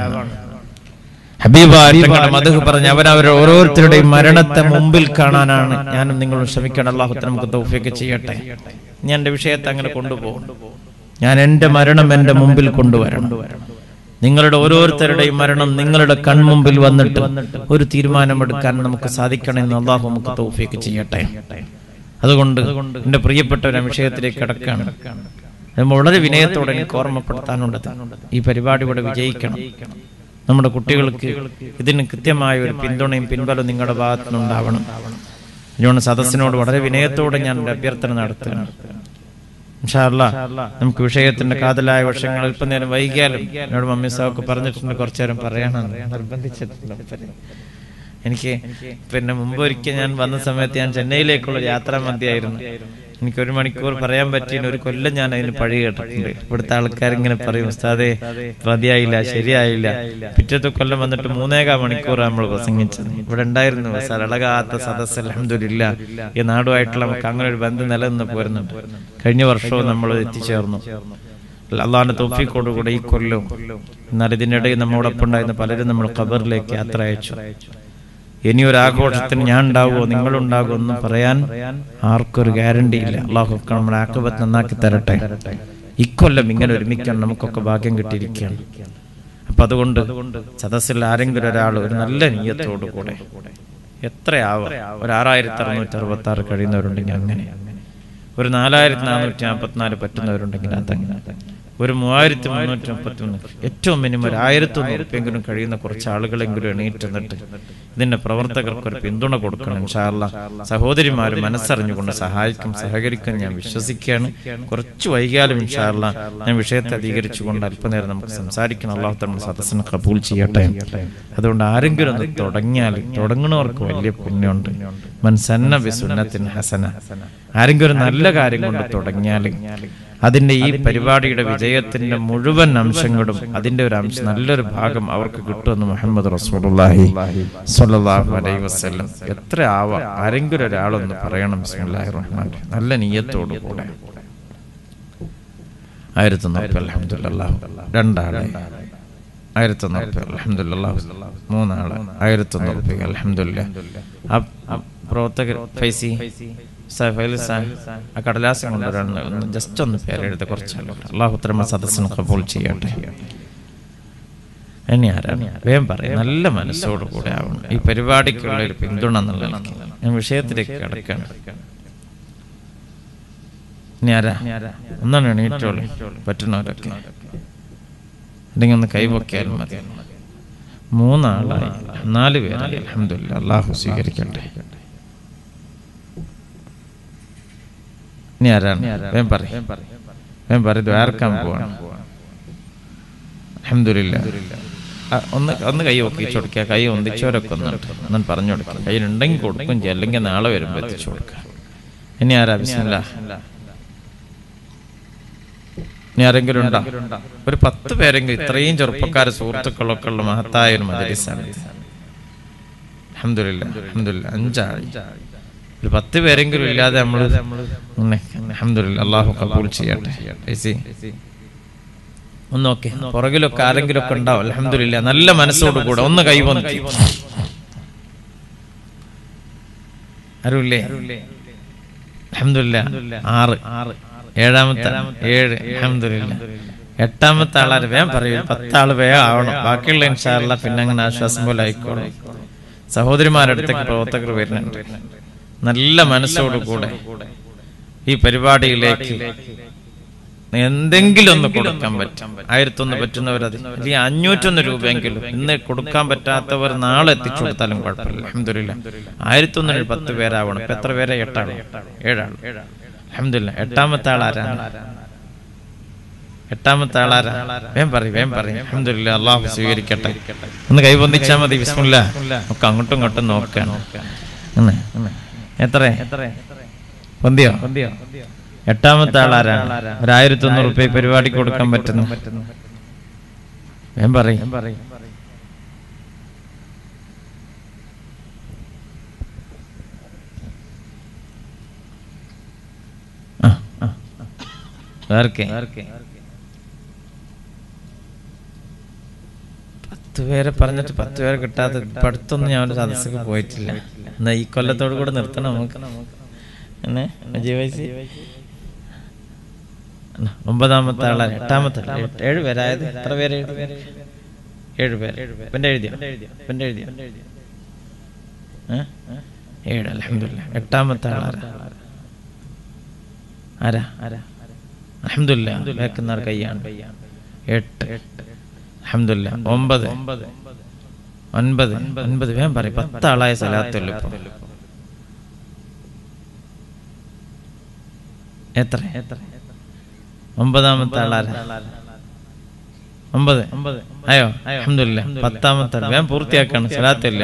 ഹബീബായ തങ്ങളുടെ മധുഹ് പറഞ്ഞ് അവരവരുടെ ഓരോരുത്തരുടെയും മരണത്തെ മുമ്പിൽ കാണാനാണ് ഞാനും നിങ്ങളും ശ്രമിക്കണം അള്ളാഹുത്തിന് നമുക്ക് തൗഫീക്ക് ചെയ്യട്ടെ ഞാൻ എന്റെ വിഷയത്തെ അങ്ങനെ കൊണ്ടുപോകും ഞാൻ എന്റെ മരണം എന്റെ മുമ്പിൽ കൊണ്ടുവരണം നിങ്ങളുടെ ഓരോരുത്തരുടെയും മരണം നിങ്ങളുടെ കൺമുമ്പിൽ വന്നിട്ട് ഒരു തീരുമാനമെടുക്കാൻ നമുക്ക് സാധിക്കണമെന്ന് അള്ളാഹു നമുക്ക് തൗഫീക്ക് ചെയ്യട്ടെ അതുകൊണ്ട് എന്റെ പ്രിയപ്പെട്ടവരെ വിഷയത്തിലേക്ക് കിടക്കാണ് അത് വളരെ വിനയത്തോടെ എനിക്ക് ഓർമ്മപ്പെടുത്താനുള്ളത് ഈ പരിപാടി ഇവിടെ വിജയിക്കണം നമ്മുടെ കുട്ടികൾക്ക് ഇതിന് കൃത്യമായ ഒരു പിന്തുണയും പിൻബലവും നിങ്ങളുടെ ഭാഗത്തു നിന്നുണ്ടാവണം അതുകൊണ്ട് സദസ്സിനോട് വളരെ വിനയത്തോടെ ഞാൻ ഒരു അഭ്യർത്ഥന നടത്തുകയാണ് ഇൻഷാ അല്ലാ, നമുക്ക് വിഷയത്തിന്റെ കാതലായ വശങ്ങൾ അല്പനേരം വൈകിയാലും എന്നോട് മമ്മി സാഹൊക്കെ പറഞ്ഞിട്ടുണ്ട് കുറച്ചു നേരം പറയാനാണ് നിർബന്ധിച്ചിട്ടുണ്ട് മൂപ്പര്. എനിക്ക് പിന്നെ മുമ്പ് ഒരിക്കൽ ഞാൻ വന്ന സമയത്ത് ഞാൻ ചെന്നൈയിലേക്കുള്ള യാത്രാ മധ്യയായിരുന്നു എനിക്ക് ഒരു മണിക്കൂർ പറയാൻ പറ്റിയ ഒരു കൊല്ലം ഞാൻ അതിന് പഴി കേട്ടിട്ടുണ്ട് ഇവിടുത്തെ ആൾക്കാർ ഇങ്ങനെ പറയും ഉസ്താദെ മതിയായില്ല ശരിയായില്ല പിറ്റത്തെ കൊല്ലം വന്നിട്ട് മൂന്നേകാ മണിക്കൂർ നമ്മൾ പ്രസംഗിച്ചത് ഇവിടെ ഉണ്ടായിരുന്നു സരളകാത്ത സദസ് അലഹമില്ല ഈ നാടുമായിട്ടുള്ള നമുക്ക് അങ്ങനെ ഒരു ബന്ധം നിലനിന്ന് പോരുന്നുണ്ട് കഴിഞ്ഞ വർഷവും നമ്മൾ എത്തിച്ചേർന്നു അള്ളാഹിന്റെ തൊഫിക്കോടുകൂടെ ഈ കൊല്ലവും എന്നാൽ ഇതിനിടയിൽ നമ്മോടൊപ്പം ഉണ്ടായിരുന്ന പലരും നമ്മൾ ഖബറിലേക്ക് യാത്ര അയച്ചു ഇനി ഒരു ആഘോഷത്തിന് ഞാൻ ഉണ്ടാവുമോ നിങ്ങളുണ്ടാകുമോ എന്ന് പറയാൻ ആർക്കൊരു ഗ്യാരണ്ടി ഇല്ല അള്ളാഹു നമ്മുടെ ആക്കബത്ത് നന്നാക്കി തരട്ടെ ഇക്കൊല്ലം ഇങ്ങനെ ഒരുമിക്കാൻ നമുക്കൊക്കെ ഭാഗ്യം കിട്ടിയിരിക്കുകയാണ് അപ്പൊ അതുകൊണ്ട് സദസ്സിൽ ആരെങ്കിലും ഒരാൾ ഒരു നല്ല നീയത്തോടു കൂടെ എത്രയാവാം ഒരു ആറായിരത്തി അറുന്നൂറ്റി അറുപത്തി ആറ് കഴിയുന്നവരുണ്ടെങ്കിൽ അങ്ങനെ ഒരു നാലായിരത്തി നാനൂറ്റി നാൽപ്പത്തിനാല് പറ്റുന്നവരുണ്ടെങ്കിൽ അതങ്ങനെ ഒരു മൂവായിരത്തി മുന്നൂറ്റി മുപ്പത്തി ഒന്ന് ഏറ്റവും മിനിമം ഒരു ആയിരത്തി ഒന്ന് ഉറുപ്പെങ്കിലും കഴിയുന്ന കുറച്ച് ആളുകളെങ്കിലും എണീറ്റ് നിന്നിട്ട് ഇതിന്റെ പ്രവർത്തകർക്ക് ഒരു പിന്തുണ കൊടുക്കണം ഇൻഷാല്ല സഹോദരിമാർ മനസ്സറിഞ്ഞുകൊണ്ട് സഹായിക്കും സഹകരിക്കും ഞാൻ വിശ്വസിക്കുകയാണ് കുറച്ച് വൈകിയാലും ഇൻഷാല്ല ഞാൻ വിഷയത്തെ അധികരിച്ചുകൊണ്ട് അല്പനേരം നമുക്ക് സംസാരിക്കണം അള്ളാഹു നമ്മൾ സദസ്സിനെ കബൂൽ ചെയ്യട്ടെ അതുകൊണ്ട് ആരെങ്കിലും ഒന്ന് തുടങ്ങിയാൽ തുടങ്ങുന്നവർക്ക് വലിയ പുണ്യമുണ്ട് മൻസന്ന ബിസുന്നത്തിൻ ഹസന ആരെങ്കിലും ഒരു നല്ല കാര്യം കൊണ്ട് തുടങ്ങിയാൽ അതിന്റെ ഈ പരിപാടിയുടെ വിജയത്തിന്റെ മുഴുവൻ അംശങ്ങളും അതിന്റെ ഒരു അംശം നല്ലൊരു ഭാഗം അവർക്ക് കിട്ടുമെന്ന് മുഹമ്മദ് റസൂലുള്ളാഹി സ്വല്ലല്ലാഹു അലൈഹി വസല്ലം എത്ര ആവാം ആരെങ്കിലും ഒരാളൊന്ന് പറയണം ബിസ്മില്ലാഹിർ റഹ്മാൻ റഹീം. നല്ല നീയത്തോടു കൂടെ ആയിരത്തി ഒന്നൂറ് അലഹമുല്ലാ രണ്ടാള് ആയിരത്തി ഒന്നൂറ് അലഹമുല്ലാ മൂന്നാള് ആയിരത്തി ഒന്നൂറ് അലഹമുല്ല പ്രവർത്തകർ ഫൈസി സാ- ഫൈലി സാ, ആ കടലാസം കൊണ്ടുവരാൻ ജസ്റ്റ് ഒന്ന് പേരെഴുത്ത് കുറച്ചാളുകൾ അള്ളാഹുത്തരമ സദസ്സിന് കബൂൾ ചെയ്യട്ടെ ഇനി ആരാണ് വേഗം പറയും നല്ല മനസ്സോടു കൂടെ ആവണം ഈ പരിപാടിക്കുള്ള ഒരു പിന്തുണ എന്നുള്ള നിലയ്ക്ക് ഞാൻ വിഷയത്തിലേക്ക് കിടക്കാണ് ഇനി ആരാ ഒന്നാണ് എണീറ്റോളൂ പറ്റുന്നവരൊക്കെ അല്ലെങ്കിൽ ഒന്ന് കൈപൊക്കിയാലും മതി മൂന്നാളായി നാല് പേരായി അലഹമില്ല അള്ളാഹു സ്വീകരിക്കട്ടെ ഇനി ആരാണ് വേഗം പറയും വേഗം പറയും ദ്വാരക്കാൻ പോവാണ് അലഹമില്ല ഒന്ന് ഒന്ന് കൈ ഒക്കിച്ചു കൊടുക്കുക കൈ ഒന്നിച്ചവരൊക്കെ ഒന്നുണ്ട് ഒന്നും പറഞ്ഞു കൊടുക്കുക കയ്യിലുണ്ടെങ്കിൽ കൊടുക്കും ചെയ്യും അല്ലെങ്കിൽ നാളെ വരുമ്പോൾ എത്തിച്ചു കൊടുക്കുക ഇനി ആരാ ബിസ്മില്ലാ ഇനി ആരെങ്കിലും ഉണ്ടോ ഒരു പത്ത് പേരെങ്കിലും ഇത്രയും ചെറുപ്പക്കാരെ സുഹൃത്തുക്കളൊക്കെ ഉള്ള മഹത്തായ ഒരു മജലിസാണ് അഹമ്മദില്ല അഹമ്മദില്ല അഞ്ചാളി ഒരു പത്ത് പേരെങ്കിലും ഇല്ലാതെ നമ്മൾ അഹമ്മദില്ല അള്ളാഹു കബൂൽ ചെയ്യട്ടെ ഐസി. ഒന്ന് നോക്കെ പുറകിലൊക്കെ ആരെങ്കിലും ഒക്കെ ഉണ്ടാവും അലഹമില്ല നല്ല മനസ്സോട് കൂടെ ഒന്ന് കൈവന്തി ആരുമില്ലേ അലഹമില്ല ആറ് ഏഴാമത്തെ ഏഴ് അലഹമില്ല എട്ടാമത്തെ ആളാര് വേഗം പറയൂ പത്താള് വേഗം ആവണം ബാക്കിയുള്ള ഇൻഷാല്ല പിന്നെ അങ്ങനെ ആശ്വാസം പോലെ ആയിക്കോളും സഹോദരിമാരുടെ അടുത്തേക്ക് പ്രവർത്തകർ വരുന്നുണ്ട് നല്ല മനസ്സോടു കൂടെ ഈ പരിപാടിയിലേക്ക് എന്തെങ്കിലും ഒന്ന് കൊടുക്കാൻ പറ്റും ആയിരത്തൊന്ന് പറ്റുന്നവരത് അല്ലെങ്കിൽ അഞ്ഞൂറ്റൊന്ന് രൂപയെങ്കിലും ഇന്ന് കൊടുക്കാൻ പറ്റാത്തവർ നാളെ എത്തിച്ചു കൊടുത്താലും കുഴപ്പമില്ല അഹമ്മദില്ല ആയിരത്തൊന്നിന് ഒരു പത്ത് പേരാവണം ഇപ്പൊ എത്ര പേരെ എട്ടാണ് ഏഴാണ് അഹമ്മദില്ല എട്ടാമത്തെ ആൾ ആരാണ് എട്ടാമത്തെ ആളാരാ വേം പറയും വേം പറയും അഹമ്മദില്ല അള്ളാഹു സ്വീകരിക്കട്ടെ ഒന്ന് കൈബന്ധിച്ചാ മതി ബിസ്മില്ല ഒക്കെ അങ്ങോട്ടും ഇങ്ങോട്ടും നോക്കാണ് എത്ര പൊന്തിയോ എട്ടാമത്തെ ആളാരാണ് ഒരു ആയിരത്തി ഒന്നൂറ് റുപ്യ പരിപാടി കൊടുക്കാൻ പറ്റുന്നു ഞാൻ പറയും ആ, ആ, ആ. വേർക്കെ പത്ത് പേരെ പറഞ്ഞിട്ട് പത്ത് പേരെ കിട്ടാത്ത പഠിത്തൊന്നും ഞാൻ ഒരു സദസ്സിൽ പോയിട്ടില്ല എന്നാ ഈ കൊല്ലത്തോട് കൂടെ നിർത്തണം നമുക്ക് എന്നെ ജീവസി ഒമ്പതാമത്തെ ആളാണ് എട്ടാമത്തെ ആള്. എട്ട്- ഏഴ് പേരായത് എത്ര പേര് എഴുതി? ഏഴ് പേര് ഇവന്റെ എഴുതിയോ ഇവന്റെ എഴുതിയോ ഏ? ഏഴ് അലഹമില്ല എട്ടാമത്തെ ആളാരാ ആരാ ആരാ അലഹമില്ല വേക്കുന്നവർ കയ്യാണ് എട്ട് അലഹമില്ല ഒമ്പത് ഒൻപത് ഒൻപത് വേഗം പറയും പത്താളായ സ്ഥലത്തുള്ളൂ ഇപ്പൊ എത്ര എത്ര ഒമ്പതാമത്തെ ആളാരാ ഒമ്പത് അയോ അഹമ്മദില്ല പത്താമത്തെ ആൾ വേഗം പൂർത്തിയാക്കാണ് സ്ഥലത്തില്ല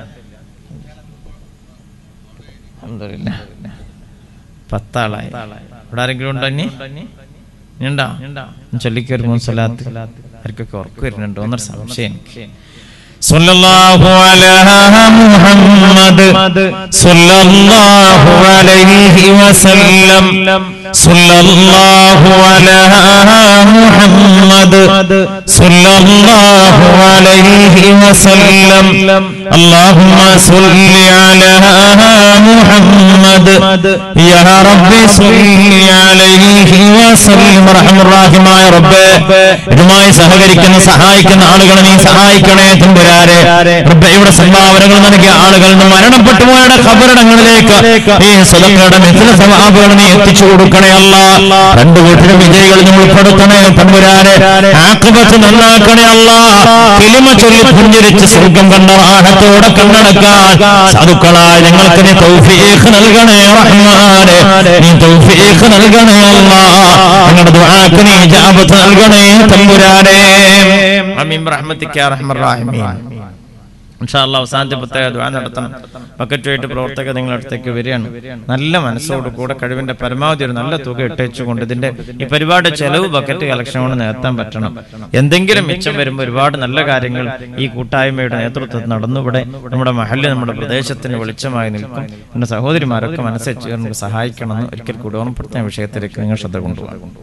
അൽഹംദുലില്ലാ. പത്താളായി ഇവിടെ ആരെങ്കിലും ഉണ്ടോ ഇനി ഇനി ഉണ്ടോ ചൊല്ലിക്ക് ഒരു മൂന്ന് സ്ഥലത്ത് ആർക്കൊക്കെ ഉറക്കു വരുന്നുണ്ടോ എന്നൊരു സംശയം എനിക്ക്. സല്ലല്ലാഹു അലാ മുഹമ്മദ് സല്ലല്ലാഹു അലൈഹി വസല്ലം സല്ലല്ലാഹു അലാ മുഹമ്മദ് സല്ലല്ലാഹു അലൈഹി വസല്ലം اللهم صل على محمد يا رب صل عليه وسلم رحم الراحമായ റബ്ബേ ഇതുമായി സഹകരിക്കുന്ന സഹായിക്കുന്ന ആളുകളെ നീ സഹായിക്കണേ തമ്പുരാരെ റബ്ബേ ഇവിടെ സംഭാവനകൾ നൽകിയ ആളുകൾ മരണപ്പെട്ടു പോയുടെ ഖബറിടങ്ങളിലേക്ക് ഈ സ്വതങ്ങളുടെ മിഥുന സമാപകൾ നീ എത്തിച്ചു കൊടുക്കണേ അല്ല രണ്ടു കൂട്ടരും വിജയികൾ നീ ഉൾപ്പെടുത്തണേ തമ്പുരാരെ ആക്കുപത്ത് നന്നാക്കണേ അല്ല കിളിമ ചൊല്ലി പുഞ്ചിരിച്ച് സ്വർഗം കണ്ട ആഹത്തോടെ കണ്ണടക്കാൻ സാധുക്കളായ ഞങ്ങൾക്ക് നീ തൗഫീഖ് നൽകണേ റഹ്മാനെ നീ തൗഫീഖ് നൽകണേ അല്ല ഞങ്ങളുടെ ദുആക്ക് നീ ഇജാബത്ത് നൽകണേ തമ്പുരാനെ ആമീൻ റഹ്മത്തിക്ക യാ റഹ്മർ റഹീമീൻ ഇൻഷാ അല്ലാ അവസാനത്തെ പ്രത്യേക ദുആ നടത്തണം ബക്കറ്റുമായിട്ട് പ്രവർത്തകർ നിങ്ങളുടെ അടുത്തേക്ക് വരികയാണ് നല്ല മനസ്സോട് കൂടെ കഴിവിന്റെ പരമാവധി ഒരു നല്ല തുക ഇട്ടേച്ചുകൊണ്ട് ഇതിന്റെ ഈ പരിപാടി ചെലവ് ബക്കറ്റ് കളക്ഷൻ കൊണ്ട് നികത്താൻ പറ്റണം എന്തെങ്കിലും മിച്ചം വരുമ്പോൾ ഒരുപാട് നല്ല കാര്യങ്ങൾ ഈ കൂട്ടായ്മയുടെ നേതൃത്വത്തിൽ നടന്നു ഇവിടെ നമ്മുടെ മഹല്ല് നമ്മുടെ പ്രദേശത്തിന് വെളിച്ചമായി നിൽക്കും എന്റെ സഹോദരിമാരൊക്കെ മനസ്സെച്ച് നമുക്ക് സഹായിക്കണമെന്ന് ഒരിക്കൽ കൂടി ഓർമ്മപ്പെടുത്തുന്ന വിഷയത്തിലേക്ക് നിങ്ങൾ ശ്രദ്ധ കൊണ്ടുപോകും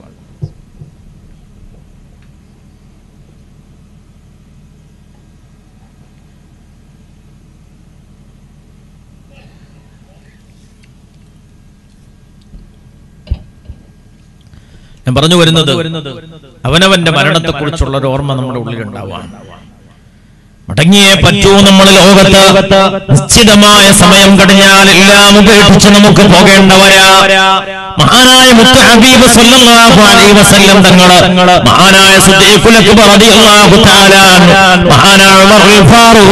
ഞാൻ പറഞ്ഞു വരുന്നത് അവനവന്റെ മരണത്തെക്കുറിച്ചുള്ള ഒരു ഓർമ്മ നമ്മുടെ ഉള്ളിലുണ്ടാവാം മടങ്ങിയേ പറ്റൂ നമ്മൾ ലോകത്ത് നിശ്ചിതമായ സമയം കഴിഞ്ഞാൽ എല്ലാം ഉപേക്ഷിച്ച് നമുക്ക് പോകേണ്ടവരാ മഹാനായ മുത്ത് ഹബീബ് സല്ലല്ലാഹു അലൈഹി വസല്ലം തങ്ങള് മഹാനായ സിദ്ദീഖുൽ അക്ബർ റളിയല്ലാഹു തആല അൻഹു, മഹാനായ ഉമറുൽ ഫാറൂഖ്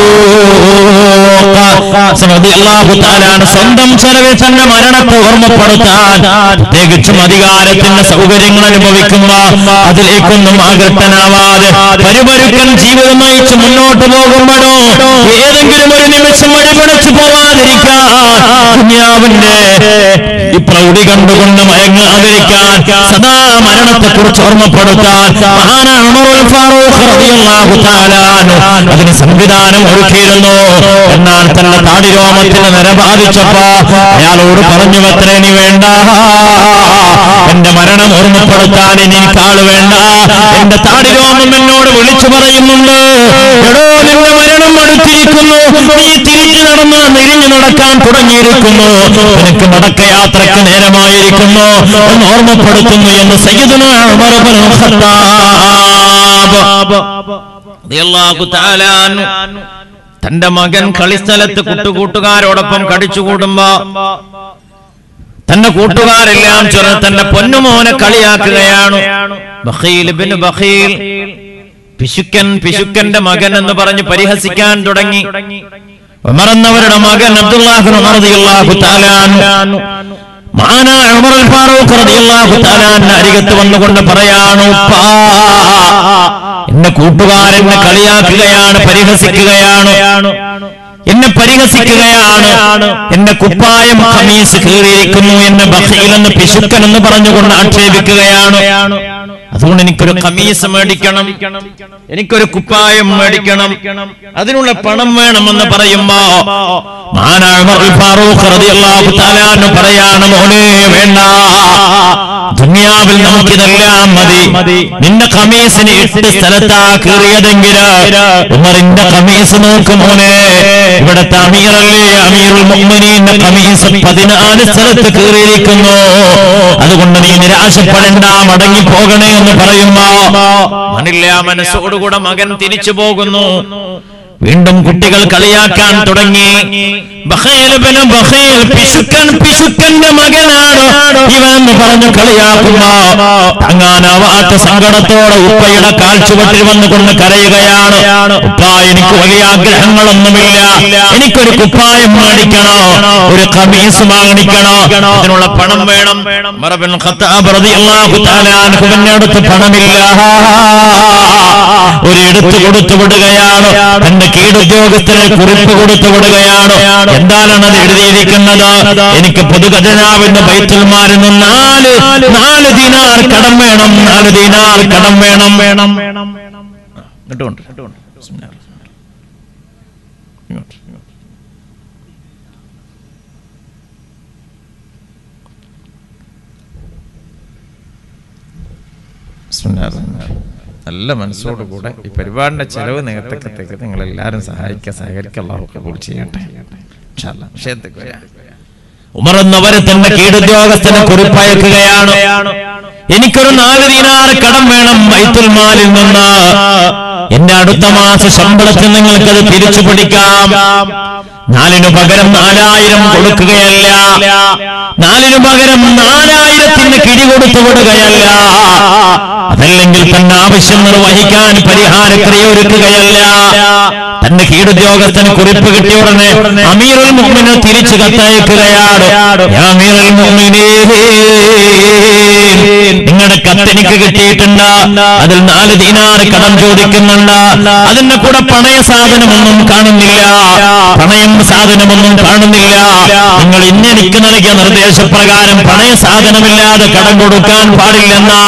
റളിയല്ലാഹു തആല അൻഹു സ്വന്തം ചെലവിൽ തന്നെ മരണത്തെ ഓർമ്മപ്പെടുത്താൻ പ്രത്യേകിച്ചും അധികാരത്തിന്റെ സൗകര്യങ്ങൾ അനുഭവിക്കുമ്പോ അതിലേക്കൊന്നും ആകൃഷ്ടനാവാതെ പരിപരുക്കൻ ജീവിതം നയിച്ച് മുന്നോട്ട് പോകുമ്പോഴോ ഏതെങ്കിലും ഒരു നിമിഷം വഴിപിടച്ചു പോവാതിരിക്കാൻ ദുനിയാവിന്റെ ഈ പ്രൗഢി കണ്ടുകൊണ്ട് മയങ്ങാതിരിക്കാൻ സദാ മരണത്തെ കുറിച്ച് ഓർമ്മപ്പെടുത്താൻ മഹാനായ ഉമറുൽ ഫാറൂഖ് റളിയല്ലാഹു തആല അൻഹു അതിന് സംവിധാനം ഒരുക്കിയിരുന്നു എന്നാൽ തന്റെ താടിരോമത്തിന് നിര ബാധിച്ചപ്പോ അയാളോട് പറഞ്ഞു അത്രേ നീ വേണ്ട എന്റെ മരണം ഓർമ്മപ്പെടുത്താൻ ഇനി കാള് വേണ്ട എന്റെ താടിരോമം എന്നോട് വിളിച്ചു പറയുന്നുണ്ട് എടോ നിന്റെ മരണം അടുത്തിരിക്കുന്നു നീ തിരിഞ്ഞു നടന്ന് നിരിഞ്ഞു നടക്കാൻ തുടങ്ങിയിരിക്കുന്നു നിനക്ക് മടക്കയാത്രയ്ക്ക് നേരമായിരിക്കുന്നു എന്ന് ഓർമ്മപ്പെടുത്തുന്നു എന്ന് സയ്യിദുന ഉമർ ഇബ്നുൽ ഖത്താബ് റളിയല്ലാഹു തആല അൻഹു തന്റെ മകൻ കളിസ്ഥലത്ത് കുട്ടുകൂട്ടുകാരോടൊപ്പം കടിച്ചുകൂടുമ്പോ തന്റെ കൂട്ടുകാരെല്ലാം ചേർന്ന് തന്റെ പൊന്നുമോനെ കളിയാക്കുകയാണ് ബഖീൽ ഇബ്നു ബഖീൽ പിശുക്കൻ പിശുക്കന്റെ മകൻ എന്ന് പറഞ്ഞ് പരിഹസിക്കാൻ തുടങ്ങി ഉമർ എന്നവരുടെ മകൻ അബ്ദുല്ലാഹി ഉമർ റളിയല്ലാഹു തആല അൻഹു മഹാനായ ഉമർ ഫാറൂഖ് റളിയല്ലാഹു തആല അൻഹു അരികത്ത് വന്നുകൊണ്ട് പറയാണ് ഉപ്പാ എന്റെ കൂട്ടുകാരനെ കളിയാക്കുകയാണ് പരിഹസിക്കുകയാണ് എന്നെ പരിഹസിക്കുകയാണ് എന്റെ കുപ്പായം ഖമീസ് കീറിയിരിക്കുന്നു എന്നെ ബഹീൽ എന്ന് പിശുക്കൻ എന്ന് പറഞ്ഞുകൊണ്ട് ആക്ഷേപിക്കുകയാണ് അതുകൊണ്ട് എനിക്കൊരു ഖമീസ് മേടിക്കണം എനിക്കൊരു കുപ്പായം മേടിക്കണം അതിനുള്ള പണം വേണമെന്ന് പറയുമ്പോ മഹാനായ ഉമറുൽ ഫാറൂഖ് റളിയല്ലാഹു തആല അൻഹു പറയാണ് മോനെ വേണ്ട ദുനിയാവിൽ നമുക്കിതെല്ലാം മതി നിന്റെ ഖമീസിന് എട്ട് സ്ഥലത്താ കീറിയതെങ്കിൽ ഉമറിന്റെ ഖമീസ് നോക്ക് മോനെ ഇവിടത്തെ അമീറല്ലേ അമീറുൽ മുഅ്മിനീന്റെ ഖമീസ് പതിനാല് സ്ഥലത്ത് കീറിയിരിക്കുന്നു അതുകൊണ്ട് നീ നിരാശപ്പെടേണ്ട മടങ്ങി പോകണേ എന്ന് പറയുമ്പോ മനില്ല മനസ്സോടുകൂടെ മകൻ തിരിച്ചു പോകുന്നു വീണ്ടും കുട്ടികൾ കളിയാക്കാൻ തുടങ്ങി ബഖീൽ ഇബ്നു ബഖീൽ പിശുക്കൻ പിശുക്കന്റെ മകനാണ് ഇവനെന്ന് പറഞ്ഞു കളിയാക്കുമ്പോ താങ്ങാനാവാത്ത സങ്കടത്തോടെ ഉപ്പയുടെ കാൽച്ചുവട്ടിൽ വന്നുകൊണ്ട് കരയുകയാണ് ഉപ്പ എനിക്ക് വലിയ ആഗ്രഹങ്ങളൊന്നുമില്ല എനിക്കൊരു കുപ്പായം മേടിക്കണോ ഒരു കമീസ് വാങ്ങിക്കണോ അതിനുള്ള പണം വേണം ഉമർ ഇബ്നുൽ ഖത്താബ് റളിയല്ലാഹു തആല അൻഹുവിന്റെ അടുത്ത് പണമില്ല ഒരു എടുത്തു കൊടുത്തു വിടുകയാണ് തന്റെ കീടുദ്യോഗസ്ഥന് കുറിപ്പ് കൊടുത്തു വിടുകയാണ് എന്താണ് അത് എഴുതിയിരിക്കുന്നത് എനിക്ക് പൊതുഖജനാവിന്റെ ബൈത്തുൽമാരിൽ നിന്ന് നാല് നാല് ദിനാർ കടം വേണം നാല് ദിനാർ കടം വേണം വേണം ഇങ്ങോട്ടുണ്ട് ഇങ്ങോട്ട് നല്ല മനസ്സോടുകൂടെ ഈ പരിപാടിന്റെ ചെലവ് നേരത്തേക്കത്തേക്ക് നിങ്ങൾ എല്ലാവരും സഹായിക്കുക സഹകരിക്കുക അള്ളാഹു കബൂൾ ചെയ്യട്ടെ ഇൻഷാ അല്ലാ. വിഷയത്തേക്ക് വരാം. ഉമർ എന്നവരെ തന്റെ കീടുദ്യോഗസ്ഥനെ കുറിപ്പയക്കുകയാണ് എനിക്കൊരു നാല് ദിനാറ് കടം വേണം ബൈത്തുൽ മാലിൽ നിന്ന് എന്റെ അടുത്ത മാസ ശമ്പളത്തിൽ നിങ്ങൾക്കത് തിരിച്ചു പിടിക്കാം നാലിനു പകരം നാലായിരം കൊടുക്കുകയല്ല നാലിനു പകരം നാലായിരത്തിന് കിഴി കൊടുത്തു വിടുകയല്ല അതല്ലെങ്കിൽ തന്നെ ആവശ്യം നിർവഹിക്കാൻ പരിഹാരക്രിയ ഒരുക്കുകയല്ല തന്റെ കീടുദ്യോഗസ്ഥന് കുറിപ്പ് കിട്ടിയ ഉടനെ അമീറുൽ മുഹ്മിന് തിരിച്ചു കത്തയക്കുകയാണ് യാ അമീറുൽ മുഅ്മിനീൻ, നിങ്ങളുടെ കത്തെനിക്ക് കിട്ടിയിട്ടുണ്ട് അതിൽ നാല് ദീനാറ് കടം ചോദിക്കുന്നുണ്ട് അതിന്റെ കൂടെ പണയ സാധനമൊന്നും കാണുന്നില്ല പണയം സാധനമൊന്നും കാണുന്നില്ല നിങ്ങൾ ഇന്ന് എനിക്ക് നൽകിയ നിർദ്ദേശപ്രകാരം പണയ സാധനമില്ലാതെ കടം കൊടുക്കാൻ പാടില്ലെന്നാ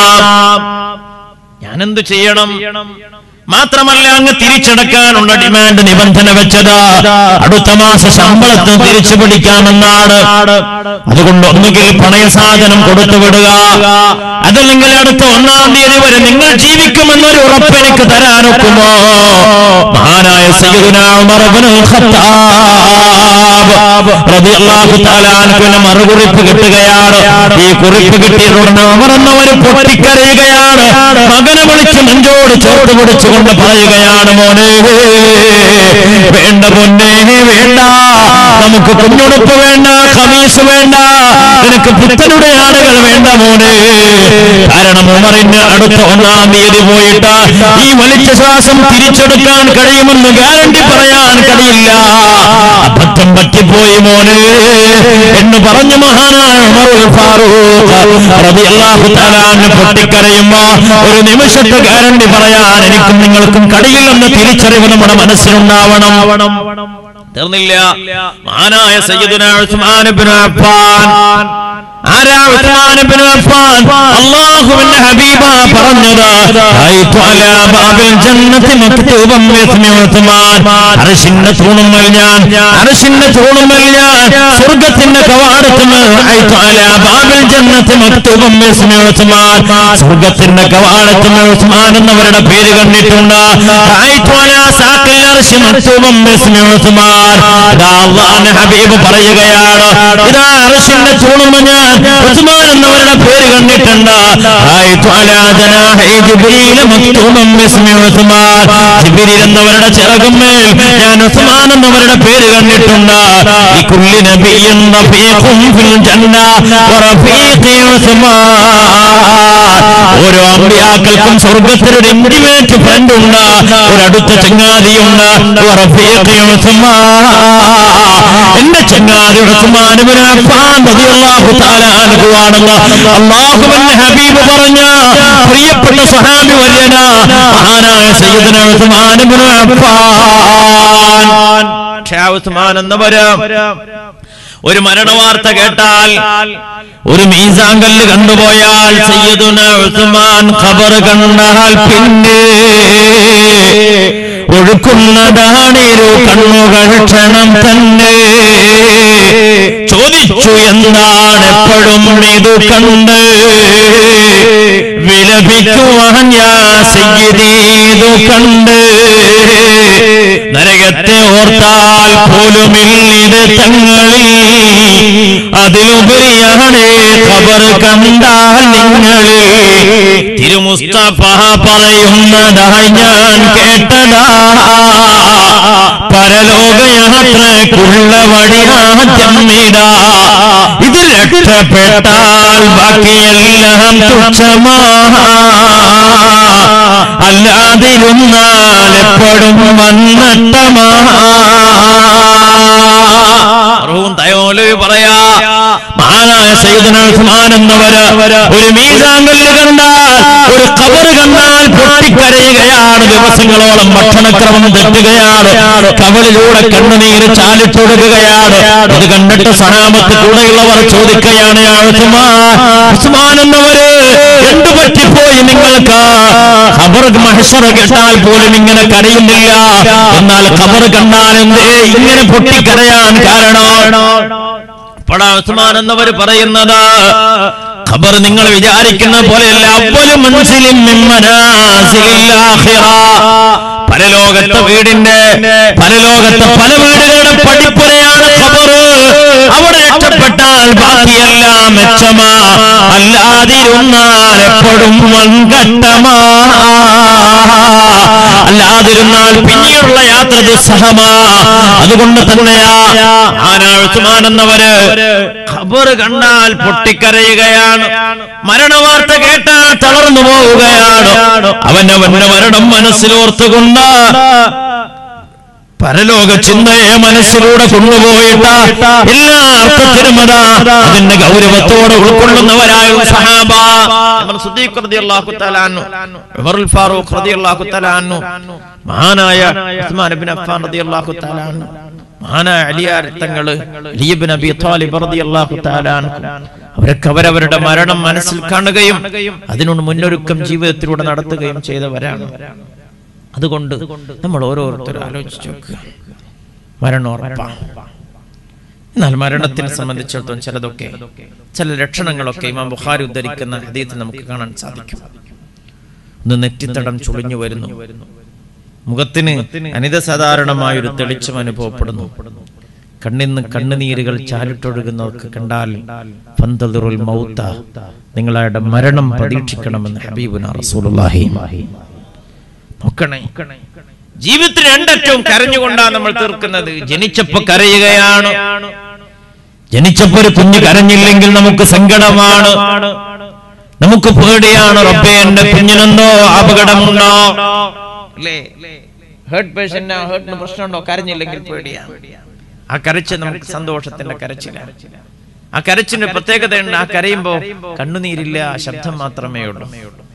ഞാനെന്ത് ചെയ്യണം മാത്രമല്ല അങ്ങ് തിരിച്ചടക്കാനുള്ള ഡിമാൻഡ് നിബന്ധന വെച്ചത് അടുത്ത മാസ ശമ്പളത്തിന് തിരിച്ചു പിടിക്കാമെന്നാണ് അതുകൊണ്ട് ഒന്നുകിൽ പണയ സാധനം കൊടുത്തു വിടുക അതല്ലെങ്കിൽ അടുത്ത ഒന്നാം തീയതി വരെ നിങ്ങൾ ജീവിക്കുമെന്നൊരു ഉറപ്പ് എനിക്ക് തരാനൊക്കുമോ മഹാനായ സയ്യിദുനാ ഉമർ ഇബ്നുൽ ഖത്താബ് റളിയല്ലാഹു തആല അൻഹുവിന് മറുകുറിപ്പ് കിട്ടുകയാണ് ഈ കുറിപ്പ് കിട്ടിയതുടനെ അവർ എന്നവർ പൊട്ടിക്കരയുകയാണ് മകനെ വിളിച്ച് നെഞ്ചോട് ചോട്ട് പിടിച്ചുകൊണ്ട് പറയുകയാണ് മോനെ വേണ്ട പൊന്നെ വേണ്ട നമുക്ക് കുഞ്ഞുടുപ്പ് വേണ്ട ഖമീസ് വേണ്ട നിനക്ക് പുത്തനുടെ ആടുകൾ വേണ്ട മോനെ കാരണം ഉമറിന് അടുത്ത ഒന്നാം തീയതി പോയിട്ട് ഈ വലിച്ച ശ്വാസം തിരിച്ചെടുക്കാൻ കഴിയുമെന്ന് ഗ്യാരണ്ടി പറയാൻ കഴിയില്ല അബദ്ധം പറ്റിപ്പോയി മോനെ എന്ന് പറഞ്ഞു മഹാനായ ഉമറുൽ ഫാറൂഖ് റളിയല്ലാഹു തആല അൻഹു പൊട്ടിക്കരയുമ്പോ ഒരു നിമിഷത്തെ ഗ്യാരണ്ടി പറയാൻ എനിക്കും നിങ്ങൾക്കും കഴിയില്ലെന്ന് തിരിച്ചറിവ് നമ്മുടെ മനസ്സിലുണ്ടാവണം തീർന്നില്ല മഹാനായ സയ്യിദുന ഉസ്മാൻ ഇബ്നു അഫ്ഫാൻ ആരാ ഉസ്മാൻ ഇബ്നു അഫ്ഫാൻ അല്ലാഹുവിന്റെ ഹബീബ പറഞ്ഞത് റഅയ്തു അലാ ബാബിൽ ജന്നത്തി മക്തൂബൻ ബിസ്മി ഉസ്മാൻ അർശിന്റെ തൂണുമ്മൽ ഞാൻ അർശിന്റെ തൂണുമ്മൽ ഞാൻ സ്വർഗ്ഗത്തിന്റെ കവാടത്തിൽ റഅയ്തു അലാ ബാബിൽ ജന്നത്തി മക്തൂബൻ ബിസ്മി ഉസ്മാൻ സ്വർഗ്ഗത്തിന്റെ കവാടത്തിൽ ഉസ്മാൻ എന്നവരുടെ പേര് കണ്ടിട്ടുണ്ട് റഅയ്തു അലാ സാഖിൽ അർശി മക്തൂബൻ ബിസ്മി ഉസ്മാൻ ഇതാ അല്ലാഹുവിന്റെ ഹബീബ് പറയുകയാണ് ഇതാ അർശിന്റെ തൂണുമ്മൽ ഞാൻ ഉസ്മാൻ എന്നവരുടെ പേര് കണ്ടിട്ടുണ്ട് റഅയ്തു അലാ ജനാഹി ജിബ്രീൽ മക്തൂബൻ ബിസ്മി ഉസ്മാൻ ജിബ്രീൽ എന്നവരുടെ ചിറകുമേൽ ഞാൻ ഉസ്മാൻ എന്നവരുടെ പേര് കണ്ടിട്ടുണ്ട് ലികുല്ലി നബിയ്യിൻ റഫീഖും ഫിൽ ജന്ന വറഫീഖി ഉസ്മാൻ ഓരോ അമ്പിയാക്കൾക്കും സ്വർഗത്തിൽ ഒരു ഇന്റിമേറ്റ് ഫ്രണ്ട് ഉണ്ട് ഒരു അടുത്ത ചങ്ങാതിയുണ്ട് വറഫീഖി ഉസ്മാൻ എന്റെ ചങ്ങാതി ഉസ്മാൻ ഇബ്നു അഫ്ഫാൻ റളിയല്ലാഹു തആല അൻഹു ആണെന്ന് അല്ലാഹുവിന്റെ ഹബീബ് പറഞ്ഞ പ്രിയപ്പെട്ട സ്വഹാബി വര്യന മഹാനായ സയ്യിദന ഉസ്മാൻ ഇബ്നു അഫ്ഫാൻ പക്ഷേ ആ ഉസ്മാൻ എന്നവര് ഒരു മരണവാർത്ത കേട്ടാൽ ഒരു മീസാങ്കല്ല് കണ്ടുപോയാൽ സയ്യിദുന ഉസ്മാൻ ഖബർ കണ്ടാൽ പിന്നെ ഒഴുക്കുന്നതാണിരു കണ്ണുകൾ ക്ഷണം തന്നെ ചോദിച്ചു എന്താണ് എപ്പോഴും ഇത് കണ്ട് വിലപിക്കുവാൻ ഞാൻ സയ്യിദീതു കണ്ട് നരകത്തെ ഓർത്താൽ പോലുമില്ലിത് തങ്ങളിൽ അതിലുപരിയാണ് ഖബർ കണ്ടാൽ നിങ്ങളിൽ തിരുമുസ്തഫ പറയുന്നതായി ഞാൻ കേട്ടതാ പരലോകയാത്രക്കുള്ള വഴിയാദ്യമിടാ ഇത് രക്ഷപ്പെട്ടാൽ ബാക്കിയെല്ലാം തുച്ഛമാ അല്ലാതിരുന്നാൽ എപ്പോഴും വന്നട്ടമാ തയോലു പറയാ മഹാനായ സയ്യിദുന ഉസ്മാൻ എന്നവര് ഒരു മീസാങ്കല്ല് കണ്ടാൽ ഒരു കബർ കണ്ടാൽ പൊട്ടിക്കരയുകയാണ് ദിവസങ്ങളോളം ഭക്ഷണക്രമം തെറ്റുകയാണ് കവളിലൂടെ കണ്ണുനീര് ചാലിട്ടൊടുക്കുകയാണ് ഇത് കണ്ടിട്ട് സഹാബത്ത് കൂടെയുള്ളവർ ചോദിക്കുകയാണ് "യാ ഉസ്മാൻ ഉസ്മാൻ എന്നവര് എന്തു പറ്റിപ്പോയി നിങ്ങൾക്ക് ഖബർ മഹ്ശറ കേട്ടാൽ പോലും ഇങ്ങനെ കരയുന്നില്ല എന്നാൽ ഖബർ കണ്ടാൽ എന്തേ ഇങ്ങനെ പൊട്ടിക്കരയാൻ കാരണം പടാ ഉസ്മാൻ എന്നവർ പറയുന്നത് ഖബർ നിങ്ങൾ വിചാരിക്കുന്ന പോലെയല്ല അവല് മനസ്സിലും പരലോകത്തെ വീടിന്റെ പരലോകത്തെ പല വീടുകളുടെ പടിപ്പുരയാണ് ഖബർ അവിടെ രക്ഷപ്പെട്ടാൽ ബാക്കിയെല്ലാം മെച്ചമാ അല്ലാതിരുന്നാൽ എപ്പോഴും വൻകട്ടമാ അല്ലാതിരുന്നാൽ പിന്നീടുള്ള യാത്ര ദുസ്സഹമാ അതുകൊണ്ട് തന്നെയാ ആനാഴ്ത്തുമാനെന്നവര് ഖബർ കണ്ടാൽ പൊട്ടിക്കരയുകയാണ് മരണവാർത്ത കേട്ടാൽ തളർന്നു പോവുകയാണ് അവനവന്റെ മരണം മനസ്സിലോർത്തുകൊണ്ട് പരലോക ചിന്തയെ മനസ്സിലൂടെ കൊണ്ടുപോയിട്ട് എല്ലാ അർത്ഥത്തിലും അതാ അതിന്റെ ഗൗരവത്തോടെ ഉൾക്കൊള്ളുന്നവരായ ഒരു സഹാബ നമ്മൾ സുദ്ദീഖ് റളിയല്ലാഹു തആല അൻഹു ഉമറുൽ ഫാറൂഖ് റളിയല്ലാഹു തആല അൻഹു മഹാനായ ഉസ്മാൻ ഇബ്നു അഫ്ഫാൻ റളിയല്ലാഹു തആല അൻഹു മഹാനായ അലിയാർ തങ്ങള് അലി ഇബ്നു അബി ത്വാലിബ് റളിയല്ലാഹു തആല അൻഹു അവരൊക്കെ അവരവരുടെ മരണം മനസ്സിൽ കാണുകയും അതിനോട് മുന്നൊരുക്കം ജീവിതത്തിലൂടെ നടത്തുകയും ചെയ്തവരാണ് അതുകൊണ്ട് നമ്മൾ ഓരോരുത്തരും ആലോചിച്ച് നോക്കുക മരണം ഉറപ്പാണ് എന്നാൽ മരണത്തിനെ സംബന്ധിച്ചിടത്തോളം ചിലതൊക്കെ ചില ലക്ഷണങ്ങളൊക്കെ ഇമാം ബുഖാരി ഉദ്ധരിക്കുന്ന ഹദീത്തിൽ നമുക്ക് കാണാൻ സാധിക്കും ഒന്ന് നെറ്റിത്തടം ചുളിഞ്ഞു വരുന്നു മുഖത്തിന് അനിതസാധാരണമായ ഒരു തെളിച്ചം അനുഭവപ്പെടുന്നു കണ്ണിന്ന് കണ്ണുനീരുകൾ ചാലിട്ടൊഴുകുന്നവർക്ക് കണ്ടാൽ ഫന്തദുറുൽ മൗത്ത നിങ്ങളുടെ മരണം പ്രതീക്ഷിക്കണമെന്ന് ഹബീബുന റസൂലുള്ളാഹി നോക്കണേ ജീവിതത്തിൽ രണ്ടറ്റവും കരഞ്ഞുകൊണ്ടാണ് നമ്മൾ തീർക്കുന്നത് ജനിച്ചപ്പോ കരയുകയാണ് ജനിച്ചപ്പോ ഒരു കുഞ്ഞ് കരഞ്ഞില്ലെങ്കിൽ നമുക്ക് സങ്കടമാണ് നമുക്ക് പേടിയാണ് റബ്ബേ എന്റെ കുഞ്ഞിനെന്തോ അപകടമുണ്ടോ അല്ലേ ഹേർട്ട് പേഷ്യന്റ് ഹേർട്ടിന് പ്രശ്നമുണ്ടോ കരഞ്ഞില്ലെങ്കിൽ പേടിയാണ് ആ കരച്ച് നമുക്ക് സന്തോഷത്തിന്റെ കരച്ചിലാണ് ആ കരച്ചിന് പ്രത്യേകതയുണ്ട് ആ കരയുമ്പോ കണ്ണുനീരില്ല ആ ശബ്ദം മാത്രമേ ഉള്ളൂ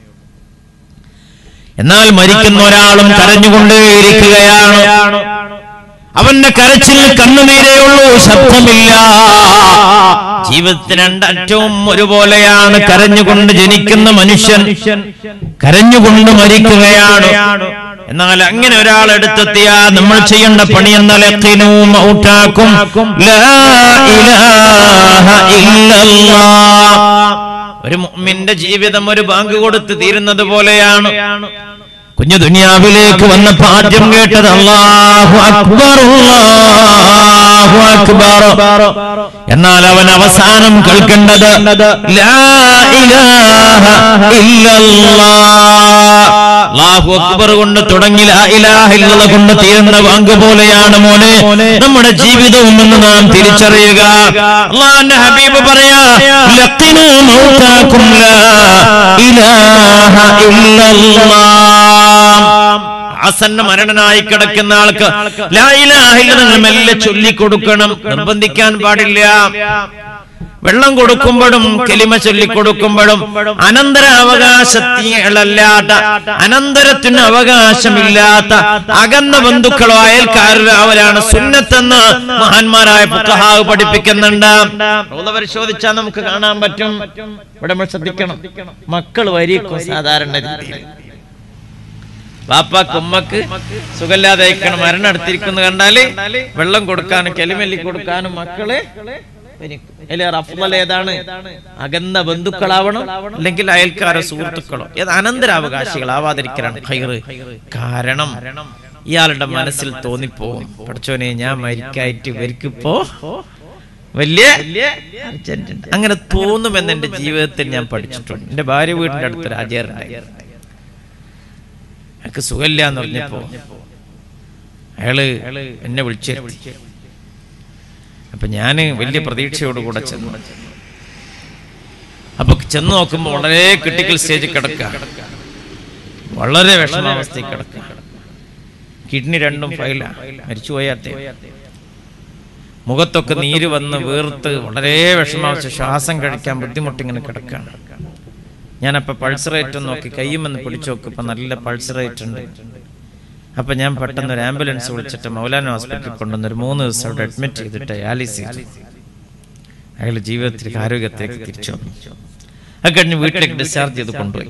എന്നാൽ മരിക്കുന്ന ഒരാളും കരഞ്ഞുകൊണ്ടേയിരിക്കുകയാണ് അവന്റെ കരച്ചിൽ കണ്ണുനീരേ ഉള്ളൂ ശബ്ദമില്ല ജീവിതത്തിന് രണ്ടറ്റവും ഒരുപോലെയാണ് കരഞ്ഞുകൊണ്ട് ജനിക്കുന്ന മനുഷ്യൻ കരഞ്ഞുകൊണ്ട് മരിക്കുകയാണ് എന്നാൽ അങ്ങനെ ഒരാൾ എടുത്തെത്തിയാ നമ്മൾ ചെയ്യേണ്ട പണി എന്നലക്കിനു മൗട്ടാക്കും ലാ ഇലാഹ ഇല്ലല്ലാഹ് ഒരു മുഅ്മിന്റെ ജീവിതം ഒരു ബാങ്ക് കൊടുത്ത് തീരുന്നത് പോലെയാണ് കുഞ്ഞു ദുനിയാവിലേക്ക് വന്നപ്പോ ആദ്യം കേട്ടത് അല്ലാഹു അക്ബർ അല്ലാഹു അക്ബർ എന്നാൽ അവൻ അവസാനം കേൾക്കേണ്ടത് ലാ ഇലാഹ ഇല്ലല്ലാഹ് അല്ലാഹു അക്ബർ കൊണ്ട് തുടങ്ങി ലാ ഇലാഹ ഇല്ലല്ലാഹ് കൊണ്ട് തീരുന്ന ബാങ്ക് പോലെയാണ് മോനെ നമ്മുടെ ജീവിതവും എന്ന് നാം തിരിച്ചറിയുക അള്ളാഹുവിന്റെ ഹബീബ് പറയാ ലഖിനു മൗതാകും ലാ ഇലാഹ ഇല്ലല്ലാഹ് ആസന്ന മരണനായി കിടക്കുന്ന ആൾക്ക് ലാ ഇലാഹ ഇല്ലല്ലാഹ് നിങ്ങൾ മെല്ലെ ചൊല്ലിക്കൊടുക്കണം നിർബന്ധിക്കാൻ പാടില്ല വെള്ളം കൊടുക്കുമ്പോഴും കെലിമ ചൊല്ലി കൊടുക്കുമ്പോഴും അനന്തര അവകാശത്തിലല്ലാത്ത അനന്തരത്തിന് അവകാശമില്ലാത്ത അകന്ന ബന്ധുക്കളോ അയൽക്കാരോ അവരാണ് സുന്നത്തെന്ന് മഹാന്മാരായ പുക്കഹാവ് പഠിപ്പിക്കുന്നുണ്ട് റൗള പരിശോധിച്ചാൽ നമുക്ക് കാണാൻ പറ്റും ഇവിടെ നമ്മൾ ശ്രദ്ധിക്കണം മക്കൾ വരിക്കും സാധാരണ രീതിയിൽ വാപ്പാക്ക് ഉമ്മക്ക് സുഖമില്ലാതെ അയക്കണം മരണം അടുത്തിരിക്കുന്നു കണ്ടാല് വെള്ളം കൊടുക്കാനും കെലിമെല്ലി കൊടുക്കാനും മക്കള് അതിലേറെ അഫ്ളൽ ഏതാണ് അകന്ന ബന്ധുക്കളാവണം അല്ലെങ്കിൽ അയൽക്കാരോ സുഹൃത്തുക്കളോ ഏത് അനന്തരാവകാശികളാവാതിരിക്കലാണ് ഹൈറ് കാരണം ഇയാളുടെ മനസ്സിൽ തോന്നിപ്പോവും പഠിച്ചോനെ ഞാൻ മരിക്കായിട്ട് ഇവർക്കിപ്പോ വലിയ urgent ഉണ്ട്. അങ്ങനെ തോന്നുമെന്ന് എന്റെ ജീവിതത്തിൽ ഞാൻ പഠിച്ചിട്ടുണ്ട് എന്റെ ഭാര്യ വീടിന്റെ അടുത്തൊരു ആചാരുണ്ടായി എനിക്ക് സുഖമില്ല എന്ന് പറഞ്ഞപ്പോ അയാള് എന്നെ വിളിച്ചു അപ്പൊ ഞാന് വലിയ പ്രതീക്ഷയോടുകൂടെ ചെന്നു അപ്പൊ ചെന്ന് നോക്കുമ്പോ വളരെ ക്രിട്ടിക്കൽ സ്റ്റേജിൽ കിടക്കുക വളരെ വിഷമാവസ്ഥയിൽ കിടക്കുക കിഡ്നി രണ്ടും ഫൈല മരിച്ചുപോയാത്തെ മുഖത്തൊക്കെ നീര് വന്ന് വീർത്ത് വളരെ വിഷമാവസ്ഥ ശ്വാസം കഴിക്കാൻ ബുദ്ധിമുട്ട് ഇങ്ങനെ കിടക്കുകയാണ് ഞാനപ്പോ പൾസ് റേറ്റ് നോക്കി കയ്യുമെന്ന് പിടിച്ചു നോക്കി ഇപ്പൊ നല്ല പൾസ് റേറ്റ് ഉണ്ട് അപ്പൊ ഞാൻ പെട്ടെന്ന് ഒരു ആംബുലൻസ് വിളിച്ചിട്ട് മൗലാന ഹോസ്പിറ്റലിൽ കൊണ്ടുവന്ന് ഒരു മൂന്ന് ദിവസം അവിടെ അഡ്മിറ്റ് ചെയ്തിട്ട് ഡയാലിസിസ് ചെയ്തു അയാൾ ജീവിതത്തിലേക്ക് ആരോഗ്യത്തേക്ക് തിരിച്ചു വന്നു അത് കഴിഞ്ഞ് വീട്ടിലേക്ക് ഡിസ്ചാർജ് ചെയ്ത് കൊണ്ടുപോയി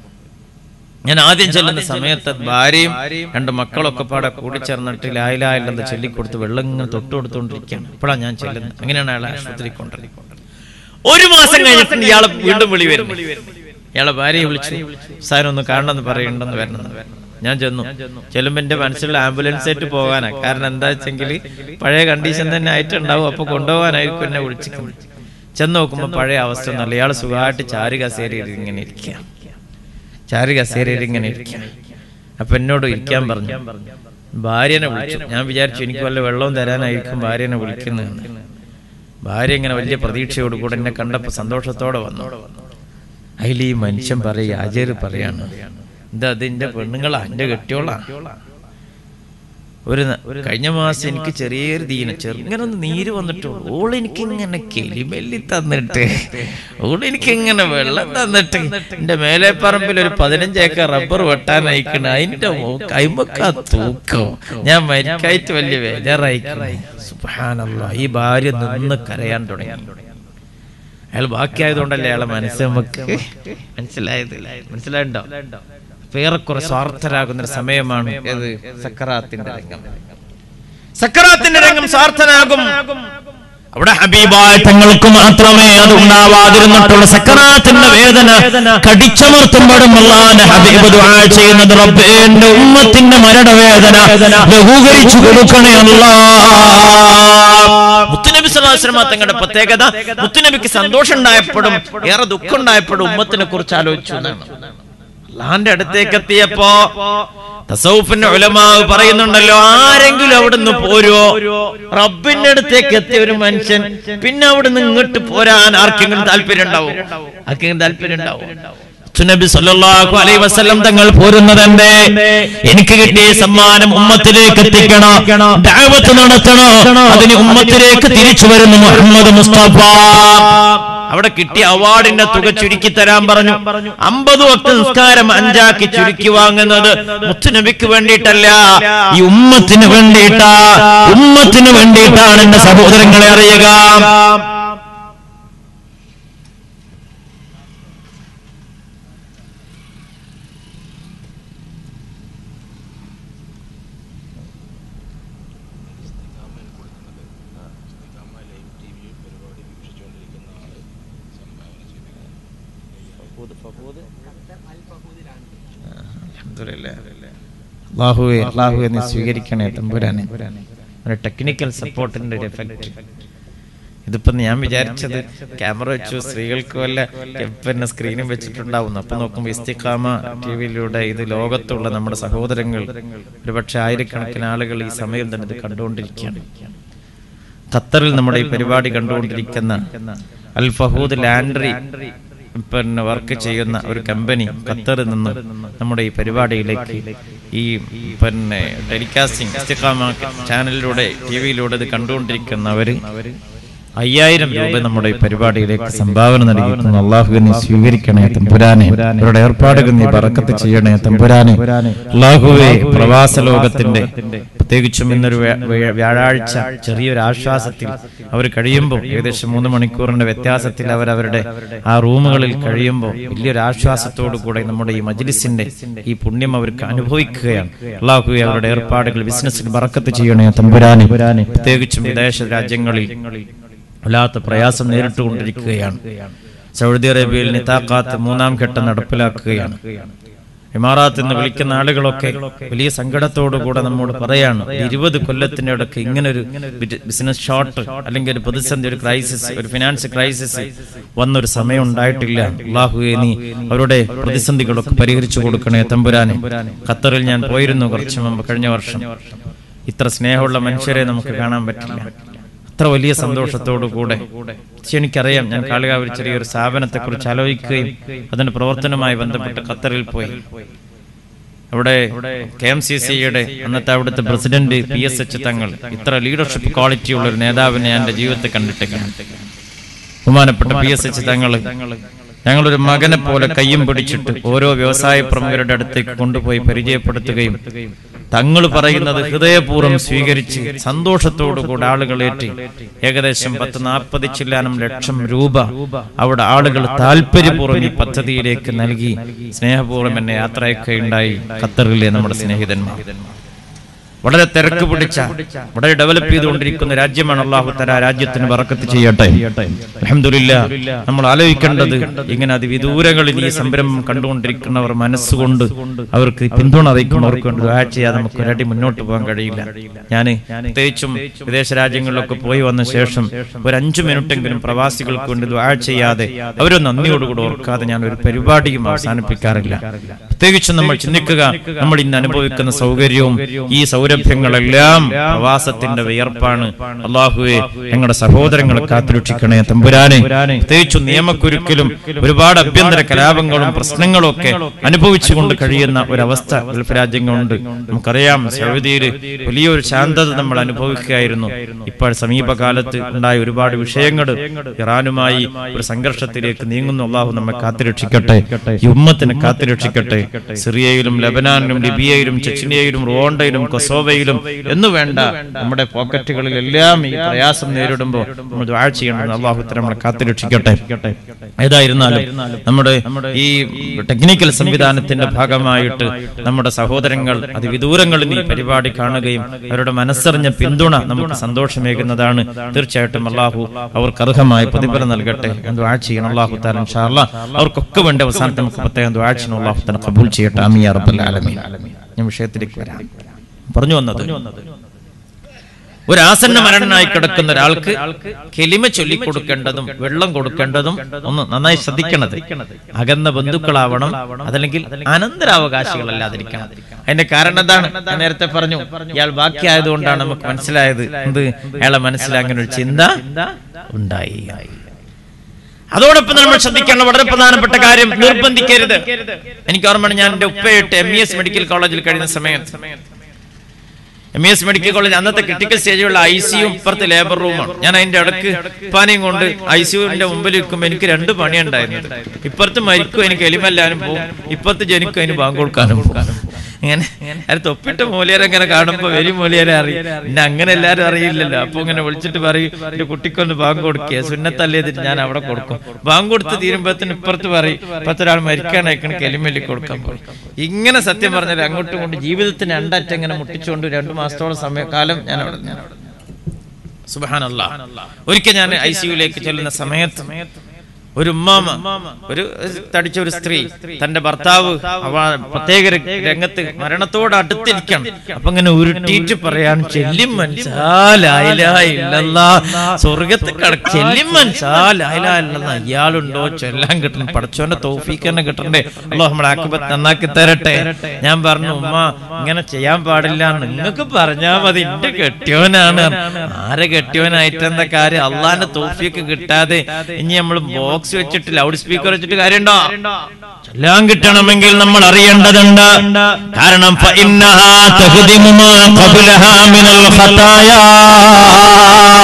ഞാൻ ആദ്യം ചെല്ലുന്ന സമയത്ത് ഭാര്യയും രണ്ട് മക്കളൊക്കെ പാടെ കൂടിച്ചേർന്നിട്ട് ലായിലായില്ലെന്ന് ചൊല്ലിക്കൊടുത്ത് വെള്ളം ഇങ്ങനെ തൊട്ട് കൊടുത്തോണ്ടിരിക്കുകയാണ് ഇപ്പോഴാണ് ഞാൻ ചെല്ലുന്നത് അങ്ങനെയാണ് അയാളെ ആശുപത്രി കൊണ്ടുവരുന്നത് ഒരു മാസം കഴിഞ്ഞിട്ട് ഇയാളെ വീണ്ടും വിളി വരുന്നു ഇയാളെ ഭാര്യയെ വിളിച്ചു സാരൊന്ന് കാണണമെന്ന് പറയണ്ടെന്ന് വരണമെന്ന് ഞാൻ ചെന്നു ചെല്ലുമ്പോ എന്റെ മനസ്സിലുള്ള ആംബുലൻസ് ആയിട്ട് പോകാനാ കാരണം എന്താ വെച്ചെങ്കിൽ പഴയ കണ്ടീഷൻ തന്നെ ആയിട്ടുണ്ടാവും അപ്പൊ കൊണ്ടുപോകാനായിരിക്കും എന്നെ വിളിച്ചിരിക്കുന്നത് ചെന്ന് നോക്കുമ്പോ പഴയ അവസ്ഥ ഒന്നല്ല ഇയാൾ സുഖമായിട്ട് ചാരു കസേരയിൽ ഇങ്ങനെ ഇരിക്കുക ചാരു കസേരയിൽ ഇങ്ങനെ ഇരിക്കുക അപ്പൊ എന്നോട് ഇരിക്കാൻ പറഞ്ഞു ഭാര്യനെ വിളിച്ചു ഞാൻ വിചാരിച്ചു എനിക്ക് വല്ല വെള്ളവും തരാനായിരിക്കും ഭാര്യനെ വിളിക്കുന്നതെന്ന് ഭാര്യ ഇങ്ങനെ വലിയ പ്രതീക്ഷയോട് കൂടെ എന്നെ കണ്ടപ്പോ സന്തോഷത്തോടെ വന്നു അതിൽ ഈ മനുഷ്യൻ പറയ ആചാര്യ പറയാണ് എന്താ അതിന്റെ പെണ്ണുങ്ങളാ എന്റെ കെട്ടിയോളാ ഒരു ന- കഴിഞ്ഞ മാസം എനിക്ക് ചെറിയൊരു ദീന ചെറുങ്ങനെ ഒന്ന് നീര് വന്നിട്ട് ഓൾ എനിക്ക് ഇങ്ങനെ കെലിമെല്ലി തന്നിട്ട് ഓൾ എനിക്ക് ഇങ്ങനെ വെള്ളം തന്നിട്ട് എന്റെ മേലെ പറമ്പിൽ ഒരു പതിനഞ്ച് ഏക്കർ റബ്ബർ വെട്ടാൻ അയക്കണ അതിന്റെ കൈമക്ക തൂക്കം ഞാൻ മരിക്കായിട്ട് വലിയ ബേജാറായിക്കണേ സുബ്ഹാനല്ലാ ഈ ഭാര്യ നിന്ന് കരയാൻ തുടങ്ങി അയാൾ ബാക്കിയായതുകൊണ്ടല്ലേ അയാളെ മനസ്സ് നമുക്ക് മനസ്സിലായത് മനസ്സിലായിട്ടുണ്ടോ ഏറെക്കുറെ സ്വാർത്ഥരാകുന്ന ഒരു സമയമാണ് ഏത് സക്കറാത്തിന്റെ രംഗം സക്കറാത്തിന്റെ രംഗം സ്വാർത്ഥനാകും അവിടെ ഹബീബായ തങ്ങൾക്ക് മാത്രമേ അത് ഉണ്ടാവാതിരുന്നിട്ടുള്ള സക്കറാത്തിന്റെ വേദന കടിച്ചമർത്തുമ്പോഴും അള്ളാന്റെ ഹബീബ് ദുആ ചെയ്യുന്നത് റബ്ബേ എന്റെ ഉമ്മത്തിന്റെ മരണവേദന ലഘൂകരിച്ചു കൊടുക്കണേ അല്ലാ മുത്തുനബി സല്ലാസ്ലമ തങ്ങളുടെ പ്രത്യേകത മുത്തുനബിക്ക് സന്തോഷം ഉണ്ടായപ്പോഴും ഏറെ ദുഃഖം ഉണ്ടായപ്പോഴും ഉമ്മത്തിനെ കുറിച്ച് ആലോചിച്ചു എന്നാണ് അള്ളാന്റെ അടുത്തേക്ക് എത്തിയപ്പോ തസൗഫിന്റെ ഉലമാവ് പറയുന്നുണ്ടല്ലോ ആരെങ്കിലും അവിടുന്ന് പോരോ റബ്ബിന്റെ അടുത്തേക്ക് എത്തിയ ഒരു മനുഷ്യൻ പിന്നെ അവിടുന്ന് ഇങ്ങോട്ട് പോരാൻ ആർക്കെങ്കിലും താല്പര്യം ഉണ്ടാവും ആർക്കെങ്കിലും താല്പര്യം ഉണ്ടാവും നബി സല്ലല്ലാഹു അലൈഹി വസല്ലം തങ്ങൾ പോരുന്നതെന്റെ എനിക്ക് കിട്ടിയ സമ്മാനം ഉമ്മത്തിലേക്ക് എത്തിക്കണം ദഅവത്ത് നടത്തണം അതിന് ഉമ്മത്തിലേക്ക് തിരിച്ചു വരുന്നു മുഹമ്മദ് മുസ്തഫ അവിടെ കിട്ടിയ അവാർഡിന്റെ തുക ചുരുക്കി തരാൻ പറഞ്ഞു അമ്പത് വക്ത നിസ്കാരം അഞ്ചാക്കി ചുരുക്കി വാങ്ങുന്നത് മുത്തുനബിക്ക് വേണ്ടിയിട്ടല്ല ഈ ഉമ്മത്തിന് വേണ്ടിയിട്ടാ ഉമ്മത്തിന് വേണ്ടിയിട്ടാണ് എന്റെ സഹോദരങ്ങളെ അറിയുക അള്ളാഹുവെ അള്ളാഹുവെ നീ സ്വീകരിക്കണേ തമ്പുരാനെ ഒരു ടെക്നിക്കൽ സപ്പോർട്ടിന്റെ ഒരു എഫക്ട് ഇതിപ്പോ ഞാൻ വിചാരിച്ചത് ക്യാമറ വെച്ചു സ്ത്രീകൾക്ക് വല്ല പിന്നെ സ്ക്രീനും വെച്ചിട്ടുണ്ടാവുന്നു അപ്പൊ നോക്കുമ്പോ ഇസ്തിഖാമ ടി വിയിലൂടെ ഇത് ലോകത്തുള്ള നമ്മുടെ സഹോദരങ്ങൾ ഒരുപക്ഷെ ആയിരക്കണക്കിന് ആളുകൾ ഈ സമയം തന്നെ ഇത് കണ്ടുകൊണ്ടിരിക്കുകയാണ് ഖത്തറിൽ നമ്മുടെ ഈ പരിപാടി കണ്ടുകൊണ്ടിരിക്കുന്ന അൽ ഫഹൂദ് ലാൻഡ്രി പിന്നെ വർക്ക് ചെയ്യുന്ന ഒരു കമ്പനി ഖത്തറിൽ നിന്ന് നമ്മുടെ ഈ പരിപാടിയിലേക്ക് ഈ പിന്നെ ടെലികാസ്റ്റിംഗ് ഇസ്തിഖാമ ചാനലിലൂടെ ടി വിയിലൂടെ ഇത് കണ്ടുകൊണ്ടിരിക്കുന്നവര് അയ്യായിരം രൂപ നമ്മുടെ ഈ പരിപാടിയിലേക്ക് സംഭാവന നൽകിയിരിക്കുന്നു അള്ളാഹു നീ സ്വീകരിക്കണേ തമ്പുരാനെ അവരുടെ ഏർപ്പാടുകൾ നീ ബറക്കത്ത് ചെയ്യണേ തമ്പുരാനെ അള്ളാഹുവെ പ്രവാസ ലോകത്തിന്റെ പ്രത്യേകിച്ചും ഇന്നൊരു വ്യ- വ്യ- വ്യാഴാഴ്ച ചെറിയൊരു ആശ്വാസത്തിൽ അവർ കഴിയുമ്പോൾ ഏകദേശം മൂന്ന് മണിക്കൂറിന്റെ വ്യത്യാസത്തിൽ അവർ അവരുടെ ആ റൂമുകളിൽ കഴിയുമ്പോൾ വലിയൊരു ആശ്വാസത്തോടു കൂടെ നമ്മുടെ ഈ മജ്ലിസിന്റെ ഈ പുണ്യം അവർക്ക് അനുഭവിക്കുകയാണ് അള്ളാഹു അവരുടെ ഏർപ്പാടുകൾ ബിസിനസ്സിൽ ബറക്കത്ത് ചെയ്യണേ തമ്പുരാനെ പ്രത്യേകിച്ചും വിദേശ രാജ്യങ്ങളിൽ വല്ലാത്ത പ്രയാസം നേരിട്ടുകൊണ്ടിരിക്കുകയാണ് സൗദി അറേബ്യയിൽ നിതാക്കാത്ത് മൂന്നാം ഘട്ടം നടപ്പിലാക്കുകയാണ് ഇമാറാത്ത് എന്ന് വിളിക്കുന്ന ആളുകളൊക്കെ വലിയ സങ്കടത്തോടുകൂടെ നമ്മോട് പറയാണ് ഇരുപത് കൊല്ലത്തിനിടയ്ക്ക് ഇങ്ങനൊരു ബിസിനസ് ഷോർട്ട് അല്ലെങ്കിൽ ഒരു പ്രതിസന്ധി ഒരു ക്രൈസിസ് ഒരു ഫിനാൻസ് ക്രൈസിസ് വന്നൊരു സമയം ഉണ്ടായിട്ടില്ല അള്ളാഹുവെ നീ അവരുടെ പ്രതിസന്ധികളൊക്കെ പരിഹരിച്ചു കൊടുക്കണേ തമ്പുരാനെ ഖത്തറിൽ ഞാൻ പോയിരുന്നു കുറച്ച് മുമ്പ് കഴിഞ്ഞ വർഷം ഇത്ര സ്നേഹമുള്ള മനുഷ്യരെ നമുക്ക് കാണാൻ പറ്റില്ല അത്ര വലിയ സന്തോഷത്തോടു കൂടെ പക്ഷെ എനിക്കറിയാം ഞാൻ കാളികാവിൽ ചെറിയൊരു സ്ഥാപനത്തെ കുറിച്ച് ആലോചിക്കുകയും അതിന്റെ പ്രവർത്തനവുമായി ബന്ധപ്പെട്ട് ഖത്തറിൽ പോയി അവിടെ കെ എം സി സിയുടെ അന്നത്തെ അവിടുത്തെ പ്രസിഡന്റ് പി എസ് എച്ച് തങ്ങൾ ഇത്ര ലീഡർഷിപ്പ് ക്വാളിറ്റി ഉള്ള ഒരു നേതാവിനെ ഞാൻ എന്റെ ജീവിതത്തിൽ കണ്ടിട്ടില്ല ബഹുമാനപ്പെട്ട പി എസ് എച്ച് തങ്ങൾ ഞങ്ങളൊരു മകനെ പോലെ കയ്യും പിടിച്ചിട്ട് ഓരോ വ്യവസായ പ്രമുഖരുടെ അടുത്തേക്ക് കൊണ്ടുപോയി പരിചയപ്പെടുത്തുകയും തങ്ങൾ പറയുന്നത് ഹൃദയപൂർവ്വം സ്വീകരിച്ച് സന്തോഷത്തോടുകൂടി ആളുകളേറ്റ് ഏകദേശം പത്ത് നാൽപ്പത് ചില്ലാനം ലക്ഷം രൂപ അവിടെ ആളുകൾ താല്പര്യപൂർവ്വം ഈ പദ്ധതിയിലേക്ക് നൽകി സ്നേഹപൂർവ്വം എന്നെ യാത്രയൊക്കെ ഉണ്ടായി ഖത്തറിലെ നമ്മുടെ സ്നേഹിതന്മാർ വളരെ തിരക്ക് പിടിച്ച വളരെ ഡെവലപ്പ് ചെയ്തുകൊണ്ടിരിക്കുന്ന രാജ്യമാണ് അള്ളാഹു തല രാജ്യത്തിന് വറക്കത്ത് ചെയ്യട്ടെ അൽഹംദുലില്ലാ നമ്മൾ ആലോചിക്കേണ്ടത് ഇങ്ങനെ അതിവിദൂരങ്ങളിൽ ഈ സംരംഭം കണ്ടുകൊണ്ടിരിക്കുന്നവർ മനസ്സുകൊണ്ട് അവർക്ക് പിന്തുണ അറിയിക്കുന്നവർക്ക് വേണ്ടി ദുആ ചെയ്യാതെ നമുക്ക് ഒരടി മുന്നോട്ട് പോകാൻ കഴിയില്ല ഞാൻ പ്രത്യേകിച്ചും വിദേശ രാജ്യങ്ങളിലൊക്കെ പോയി വന്ന ശേഷം ഒരു അഞ്ചു മിനിറ്റെങ്കിലും പ്രവാസികൾക്ക് വേണ്ടി ദുആ ചെയ്യാതെ അവരെ നന്ദിയോടുകൂടി ഓർക്കാതെ ഞാൻ ഒരു പരിപാടിയും അവസാനിപ്പിക്കാറില്ല പ്രത്യേകിച്ചും നമ്മൾ ചിന്തിക്കുക നമ്മൾ ഇന്ന് അനുഭവിക്കുന്ന സൗകര്യവും ഈ സൗരഭ്യങ്ങളെല്ലാം പ്രവാസത്തിന്റെ വിയർപ്പാണ് അള്ളാഹുവെ ഞങ്ങളുടെ സഹോദരങ്ങളെ കാത്തുരക്ഷിക്കണേ തമ്പുരാനെ പ്രത്യേകിച്ചും നിയമക്കുരുക്കിലും ഒരുപാട് അഭ്യന്തര കലാപങ്ങളും പ്രശ്നങ്ങളും ഒക്കെ അനുഭവിച്ചുകൊണ്ട് കഴിയുന്ന ഒരവസ്ഥ ഗൾഫ് രാജ്യങ്ങളുണ്ട് നമുക്കറിയാം സൗദിയിൽ വലിയൊരു ശാന്തത നമ്മൾ അനുഭവിക്കുകയായിരുന്നു ഇപ്പോൾ സമീപകാലത്ത് ഉണ്ടായ ഒരുപാട് വിഷയങ്ങൾ ഇറാനുമായി ഒരു സംഘർഷത്തിലേക്ക് നീങ്ങുന്നു അള്ളാഹു നമ്മെ കാത്തുരക്ഷിക്കട്ടെ ഈ ഉമ്മത്തിനെ കാത്തുരക്ഷിക്കട്ടെ സിറിയയിലും ലബനാനിലും ലിബിയയിലും ചെച്ചിനിയയിലും റുവാണ്ടയിലും കൊസോവയിലും എന്നു വേണ്ട നമ്മുടെ പോക്കറ്റുകളിലെല്ലാം ഈ പ്രയാസം നേരിടുമ്പോൾ നമ്മൾ ദ്വാഴ ചെയ്യണമെന്ന് അള്ളാഹു നമ്മളെ കാത്തുരക്ഷിക്കട്ടെ ഏതായിരുന്നാലും നമ്മുടെ ഈ ടെക്നിക്കൽ സംവിധാനത്തിന്റെ ഭാഗമായിട്ട് നമ്മുടെ സഹോദരങ്ങൾ അതിവിദൂരങ്ങളിൽ ഈ പരിപാടി കാണുകയും അവരുടെ മനസ്സറിഞ്ഞ പിന്തുണ നമുക്ക് സന്തോഷമേകുന്നതാണ് തീർച്ചയായിട്ടും അള്ളാഹു അവർക്ക് അർഹമായ പ്രതിഫലം നൽകട്ടെ എന്ന് ദ്വാഴ ചെയ്യണം അള്ളാഹു താലം ഷാർല അവർക്കൊക്കെ വേണ്ട അവസാനത്തെ നമുക്ക് പ്രത്യേകം ദ്വാഴ ചെയ്യണം അള്ളാഹു തന്നെ കബൂൽ ചെയ്യട്ടെ അമിയ റബ്ബൽ ആലമീൻ ഞാൻ വിഷയത്തിലേക്ക് വരാം പറഞ്ഞു വന്നത് ഒരു ആസന്ന മരണനായി കിടക്കുന്ന ഒരാൾക്ക് കെലിമ ചൊല്ലിക്കൊടുക്കേണ്ടതും വെള്ളം കൊടുക്കേണ്ടതും ഒന്ന് നന്നായി ശ്രദ്ധിക്കണത് അകന്ന ബന്ധുക്കളാവണം അതല്ലെങ്കിൽ അനന്തരാവകാശികളല്ലാതിരിക്കണം അതിന്റെ കാരണം എന്താണ് ഞാൻ നേരത്തെ പറഞ്ഞു ഇയാൾ ബാക്കിയായതുകൊണ്ടാണ് നമുക്ക് മനസ്സിലായത് എന്ത് അയാളെ മനസ്സിൽ അങ്ങനെ ഒരു ചിന്ത ഉണ്ടായി അതോടൊപ്പം നമ്മൾ ശ്രദ്ധിക്കേണ്ട വളരെ പ്രധാനപ്പെട്ട കാര്യം നിർബന്ധിക്കരുത് എനിക്ക് ഓർമ്മയാണ് ഞാൻ എന്റെ ഉപ്പയിട്ട് എം ഇ എസ് മെഡിക്കൽ കോളേജിൽ കഴിയുന്ന സമയത്ത് എം എസ് മെഡിക്കൽ കോളേജ് അന്നത്തെ ക്രിട്ടിക്കൽ സ്റ്റേജിലുള്ള ഐ സിയും ഇപ്പുറത്തെ ലേബർ റൂമാണ് ഞാൻ അതിന്റെ ഇടക്ക് പാനയും കൊണ്ട് ഐ സിയുവിന്റെ മുമ്പിൽ നിൽക്കുമ്പോൾ എനിക്ക് രണ്ട് പണിയുണ്ടായിരുന്നത് ഇപ്പുറത്ത് മരിക്കും എനിക്ക് എലിമല്ലാനും പോകും ഇപ്പുറത്ത് ജനിക്കും അതിന് ബാങ്ക് കൊടുക്കാനും പോകും ഇങ്ങനെ അത് തൊപ്പിട്ട മൂലിയരെ ഇങ്ങനെ കാണുമ്പോ വരി മൂലിയരെ അറിയും പിന്നെ അങ്ങനെ എല്ലാരും അറിയില്ലല്ലോ അപ്പൊ ഇങ്ങനെ വിളിച്ചിട്ട് പറയും എന്റെ കുട്ടിക്കൊന്ന് ബാങ്ക് കൊടുക്കുക സുന്നത്തല്ലേതിട്ട് ഞാൻ അവിടെ കൊടുക്കും ബാങ്ക് കൊടുത്ത് തീരുമ്പോഴത്തിന് ഇപ്പുറത്ത് പറയും ഇപ്പുറത്തെ ഒരാൾ മരിക്കാനായിക്കണ കെലിമെല്ലി കൊടുക്കാൻ പോകും ഇങ്ങനെ സത്യം പറഞ്ഞാൽ അങ്ങോട്ടും കൊണ്ട് ജീവിതത്തിന് രണ്ടറ്റം ഇങ്ങനെ മുട്ടിച്ചുകൊണ്ട് രണ്ടു മാസത്തോളം സമയകാലം ഞാൻ അവിടെ ഞാൻ അവിടെ സുബാനല്ല ഒരിക്കൽ ഞാൻ ഐ സിയുലേക്ക് ചെല്ലുന്ന സമയത്ത് ഒരു ഉമ്മാമ ഒരു തടിച്ച ഒരു സ്ത്രീ തന്റെ ഭർത്താവ് അവ പ്രത്യേക ര- രംഗത്ത് മരണത്തോട് അടുത്തിരിക്കണം അപ്പൊ ഇങ്ങനെ ഉരുട്ടിയിട്ട് പറയാൻ ചെല്ലും മനസ്സാലായില്ല സ്വർഗത്ത് കട ചെല്ലും മനസ്സാലായില്ല ഇയാളുണ്ടോ ചൊല്ലാൻ കിട്ടണം പടച്ചോന്റെ തോഫീക്ക് തന്നെ കിട്ടണ്ടേ അല്ലോ നമ്മുടെ ആക്കിപ്പത്ത് നന്നാക്കി തരട്ടെ ഞാൻ പറഞ്ഞു ഉമ്മ ഇങ്ങനെ ചെയ്യാൻ പാടില്ല നിങ്ങൾക്ക് പറഞ്ഞാ മതി എന്റെ കെട്ടിയോനാണ് ആരെ കെട്ടിയോനായിട്ട് എന്താ കാര്യം അള്ളാന്റെ തോഫിയൊക്കെ കിട്ടാതെ ഇനി നമ്മൾ ബോക്സ് വെച്ചിട്ട് ലൗഡ് സ്പീക്കർ വെച്ചിട്ട് കാര്യമുണ്ടോ എല്ലാം കിട്ടണമെങ്കിൽ നമ്മൾ അറിയേണ്ടതുണ്ട് കാരണം فإنها تهدم ما قبلها من الخطايا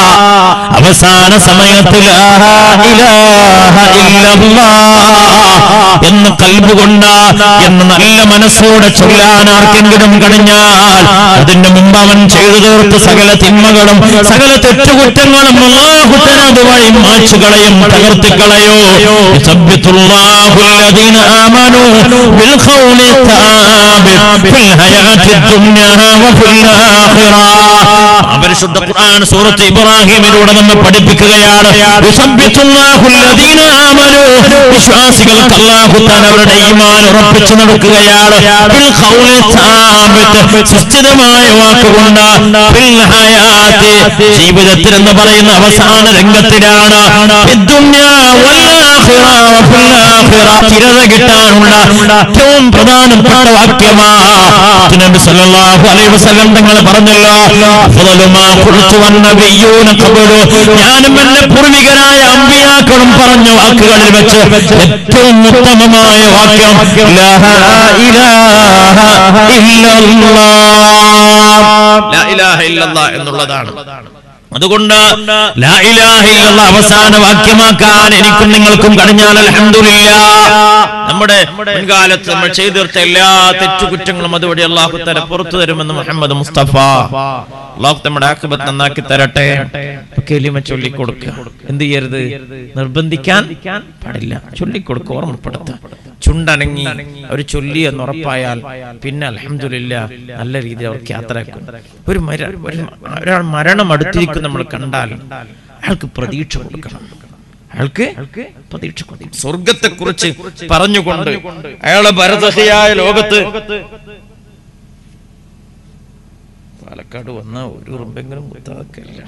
അവസാന സമയത്ത് ലാ ഇലാഹ ഇല്ലല്ലാഹ് എന്ന് കൽബ് കൊണ്ട് എന്ന് നല്ല മനസ്സോടെ ചൊല്ലാൻ ആർക്കെങ്കിലും കഴിഞ്ഞാൽ അതിന് മുമ്പ് അവൻ ചെയ്തു തീർത്ത് സകല തിന്മകളും സകല തെറ്റുകുറ്റങ്ങളും അല്ലാഹുത്തൻ അതുവഴി മാച്ചുകളയും തകർത്തിക്കളയോ യുസബ്ബിത്തുല്ലാഹു الذين آمنوا بالقول الثابت في الحياة الدنيا وفي الآخرة പരിശുദ്ധ ഖുർആൻ സൂറത്ത് ഇബ്രാഹിമിലൂടെ നമ്മെ പഠിപ്പിക്കുകയാണ് യുസബ്ബിത്തുല്ലാഹു الذين آمنوا വിശ്വാസികൾക്ക് അല്ലാഹു തആല അവരുടെ ഈമാൻ ഉറപ്പിച്ചു നടക്കുകയാണ് ബിൽ ഖൗലി സാബിത്ത് സുസ്ഥിരമായ വാക്കുകൊണ്ട് ബിൽ ഹയാത്തി ജീവിതത്തിൽ എന്ന് പറയുന്ന അവസാന രംഗത്തിലാണ് ഇദ്ദുന്യാ വൽ ആഖിറ വഫിൽ ആഖിറ ചിരത കിട്ടാനുള്ള ഏറ്റവും പ്രധാനപ്പെട്ട വാക്യമാണ് നബി സല്ലല്ലാഹു അലൈഹി വസല്ലം തങ്ങൾ പറഞ്ഞല്ലോ അഫ്ളലു മാ ഖുൽതു വന്നബിയ്യൂന ഖബലു ഞാനും എന്റെ പൂർവികരായ അമ്പിയാക്കളും പറഞ്ഞ വാക്കുകളിൽ വെച്ച് ഏറ്റവും ഉത്തമമായ വാക്യം ലാ ഇലാഹ ഇല്ലല്ലാഹ് ലാ ഇലാഹ ഇല്ലല്ലാഹ് എന്നുള്ളതാണ് അതുകൊണ്ട് ലാ ഇലാഹ ഇല്ലല്ലാഹ് അവസാന വാക്യമാക്കാൻ എനിക്കും നിങ്ങൾക്കും കഴിഞ്ഞാൽ അൽഹംദുലില്ലാ നമ്മുടെ മുൻകാലത്ത് നമ്മൾ ചെയ്തു തീർത്ത എല്ലാ തെറ്റുകുറ്റങ്ങളും അതുവഴി അള്ളാഹു തല പുറത്തു തരുമെന്ന് മുഹമ്മദ് മുസ്തഫ അള്ളാഹു നമ്മുടെ ആക്കിബത്ത് നന്നാക്കി തരട്ടെ ഇപ്പൊ കെലിമ ചൊല്ലിക്കൊടുക്കുക എന്ത് ചെയ്യരുത് നിർബന്ധിക്കാൻ പാടില്ല ചൊല്ലിക്കൊടുക്കുക ഓർമ്മപ്പെടുത്തുക ചുണ്ടനങ്ങി അവർ ചൊല്ലി എന്ന് ഉറപ്പായാൽ പിന്നെ അലഹമില്ല നല്ല രീതിയിൽ അവർക്ക് യാത്രയാക്കും ഒരു മര ഒരു ഒരാൾ മരണം അടുത്തിരിക്കും നമ്മൾ കണ്ടാൽ അയാൾക്ക് പ്രതീക്ഷ കൊടുക്കണം അയാൾക്ക് പ്രതീക്ഷ കൊടുക്കണം സ്വർഗത്തെ കുറിച്ച് പറഞ്ഞുകൊണ്ട് അയാളെ ഭരതഹയായ ലോകത്ത് പാലക്കാട് വന്ന ഒരു ഉറുമ്പെങ്കിലും കുത്താക്കല്ല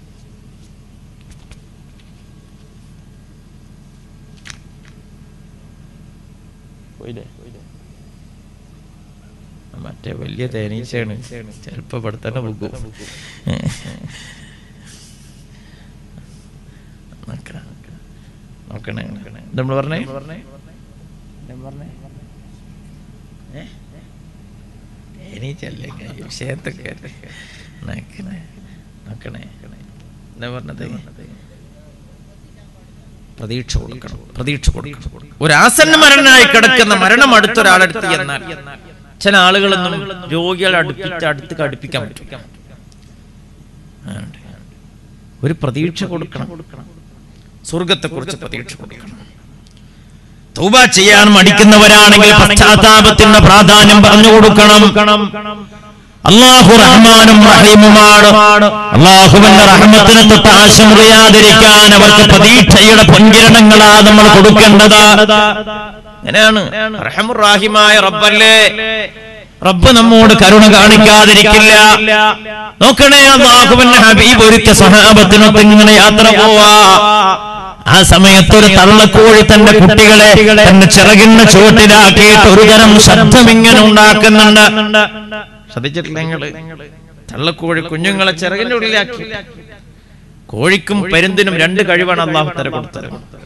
പോയില്ലേ മറ്റേ വലിയ തേനീച്ചയാണ് ചിലപ്പോ ഇവിടെ തന്നെ പോകും നോക്കണേ നോക്കണേ നമ്മൾ പറഞ്ഞേ ഏ? തേനീച്ചല്ലേ വിഷയത്തൊക്കെ നോക്കണേ നോക്കണേ എന്താ പറഞ്ഞത് പ്രതീക്ഷ കൊടുക്കണം പ്രതീക്ഷ കൊടുക്കണം ഒരു ആസന്ന മരണനായി കിടക്കുന്ന മരണം അടുത്തൊരാളടുത്ത് എന്നാൽ ചില ആളുകളൊന്നും രോഗികളെ അടുപ്പിച്ച് അടുത്ത് അടുപ്പിക്കാൻ പറ്റും ഒരു പ്രതീക്ഷ കൊടുക്കണം സ്വർഗത്തെ കുറിച്ച് പ്രതീക്ഷ കൊടുക്കണം തൗബ ചെയ്യാൻ മടിക്കുന്നവരാണെങ്കിൽ പശ്ചാത്താപത്തിന്റെ പ്രാധാന്യം പറഞ്ഞു കൊടുക്കണം അള്ളാഹു റഹ്മാനും റഹീമുമാണ് അള്ളാഹുവിന്റെ റഹ്മത്തിനെ തൊട്ട് ആശമുറിയാതിരിക്കാൻ അവർക്ക് പ്രതീക്ഷയുടെ പൊൻകിരണങ്ങളാ നമ്മൾ കൊടുക്കേണ്ടത് അങ്ങനെയാണ് റഹമുറാഹിമായ റബ്ബല്ലേ റബ്ബ് നമ്മോട് കരുണ കാണിക്കാതിരിക്കില്ല നോക്കണേ അള്ളാഹുവിന്റെ ഹബീബ് ഒരുക്കിയ സഹാബത്തിനൊത്ത് ഇങ്ങനെ യാത്ര പോവാ ആ സമയത്ത് ഒരു തള്ളക്കോഴി തന്റെ കുട്ടികളെ തന്റെ ചിറകിന്റെ ചുവട്ടിലാക്കിയിട്ട് ഒരു തരം ശബ്ദം ഇങ്ങനെ ഉണ്ടാക്കുന്നുണ്ട് ശ്രദ്ധിച്ചിട്ടില്ല നിങ്ങള് തള്ളക്കോഴി കുഞ്ഞുങ്ങളെ ചിറകിന്റെ ഉള്ളിലാക്കി കോഴിക്കും പരുന്തിനും രണ്ട് കഴിവാണ് അള്ളാഹു തര കൊടുത്തത്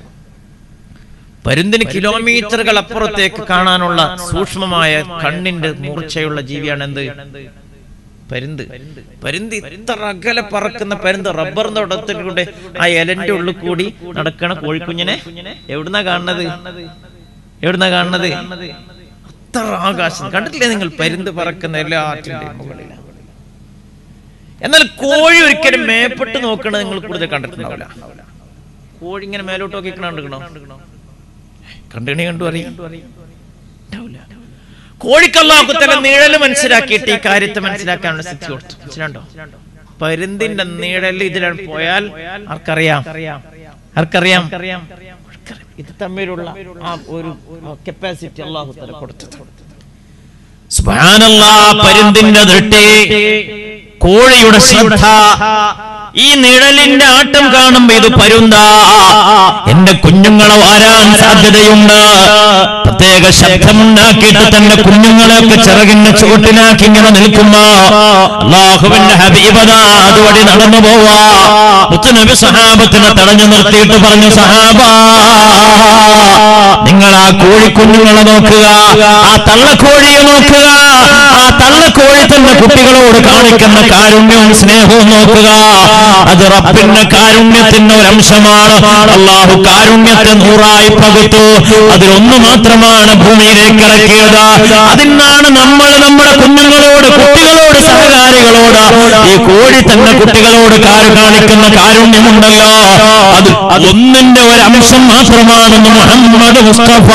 പരുന്തിന് കിലോമീറ്ററുകൾ അപ്പുറത്തേക്ക് കാണാനുള്ള സൂക്ഷ്മമായ കണ്ണിന്റെ മൂർച്ചയുള്ള ജീവിയാണ് എന്ത് പരുന്ത് പരുന്ത് ഇത്ര അകലെ പറക്കുന്ന പരുന്ത് റബ്ബർ തോട്ടത്തിലൂടെ ആ എലന്റെ ഉള്ളിൽ കൂടി നടക്കണ കോഴിക്കുഞ്ഞിനെ എവിടുന്നാ കാണുന്നത് എവിടുന്നാ കാണുന്നത് അത്ര ആകാശം കണ്ടിട്ടില്ലേ നിങ്ങൾ പരുന്ത് പറക്കുന്ന എല്ലാറ്റിന്റെ മുകളിലാണ് എന്നാൽ കോഴി ഒരിക്കലും മേപ്പെട്ട് നോക്കണത് നിങ്ങൾ കൂടുതൽ കണ്ടിട്ടുണ്ടാവില്ല കോഴി ഇങ്ങനെ മേലോട്ട് നോക്കി കണ്ടിക്കണോ കണ്ടണി കണ്ടു അറിയാം ഉണ്ടാവില്ല. കോഴിക്കല്ലാക്കുത്തല നിഴല് മനസ്സിലാക്കിയിട്ട് ഈ കാര്യത്തെ മനസ്സിലാക്കാനുള്ള സ്ഥിതി കൊടുത്തു മനസ്സിലാണ്ടോ പരുന്തിന്റെ നിഴല് ഇതിലാണ് പോയാൽ ആർക്കറിയാം ആർക്കറിയാം ആർക്കറിയാം. ഇത് തമ്മിലുള്ള ആ ഒരു കപ്പാസിറ്റി അള്ളാഹു തല കൊടുത്തത് സുബ്ഹാനല്ലാ പരുന്തിന്റെ ദൃഷ്ടി കോഴിയുടെ ശ്രദ്ധ ഈ നിഴലിന്റെ ആട്ടം കാണുമ്പോ ഇത് പരുന്താ എന്റെ കുഞ്ഞുങ്ങളെ വാരാൻ സാധ്യതയുണ്ട് പ്രത്യേക ശബ്ദമുണ്ടാക്കിയിട്ട് തന്റെ കുഞ്ഞുങ്ങളെയൊക്കെ ചിറകിന്റെ ചുവട്ടിലാക്കി ഇങ്ങനെ നിൽക്കുമ്പോ അള്ളാഹുവിന്റെ ഹബീബത അതുവഴി നടന്നു പോവാ മുത്തുനബി സഹാബത്തിനെ തടഞ്ഞു നിർത്തിയിട്ട് പറഞ്ഞു സഹാബ നിങ്ങൾ ആ കോഴിക്കുഞ്ഞുങ്ങളെ നോക്കുക ആ തള്ളക്കോഴിയെ നോക്കുക ആ തള്ളക്കോഴി തന്നെ കുട്ടികളോട് കാണിക്കുന്ന കാരുണ്യവും സ്നേഹവും നോക്കുക അത് റബ്ബിന്റെ കാരുണ്യത്തിന്റെ ഒരു അംശമാണ് അള്ളാഹു കാരുണ്യത്തെ നൂറായി പകുത്തു അതിലൊന്നു മാത്രമാണ് ഭൂമിയിലേക്ക് ഇറക്കിയത് അതിനാണ് നമ്മൾ നമ്മുടെ കുഞ്ഞുങ്ങളോട് കുട്ടികളോട് സഹകാരികളോട് ഈ കോഴി തന്നെ കുട്ടികളോട് കാര് കാണിക്കുന്ന കാരുണ്യമുണ്ടല്ലോ അത് ഒന്നിന്റെ ഒരു അംശം മാത്രമാണെന്ന് മുഹമ്മദ് മുസ്തഫ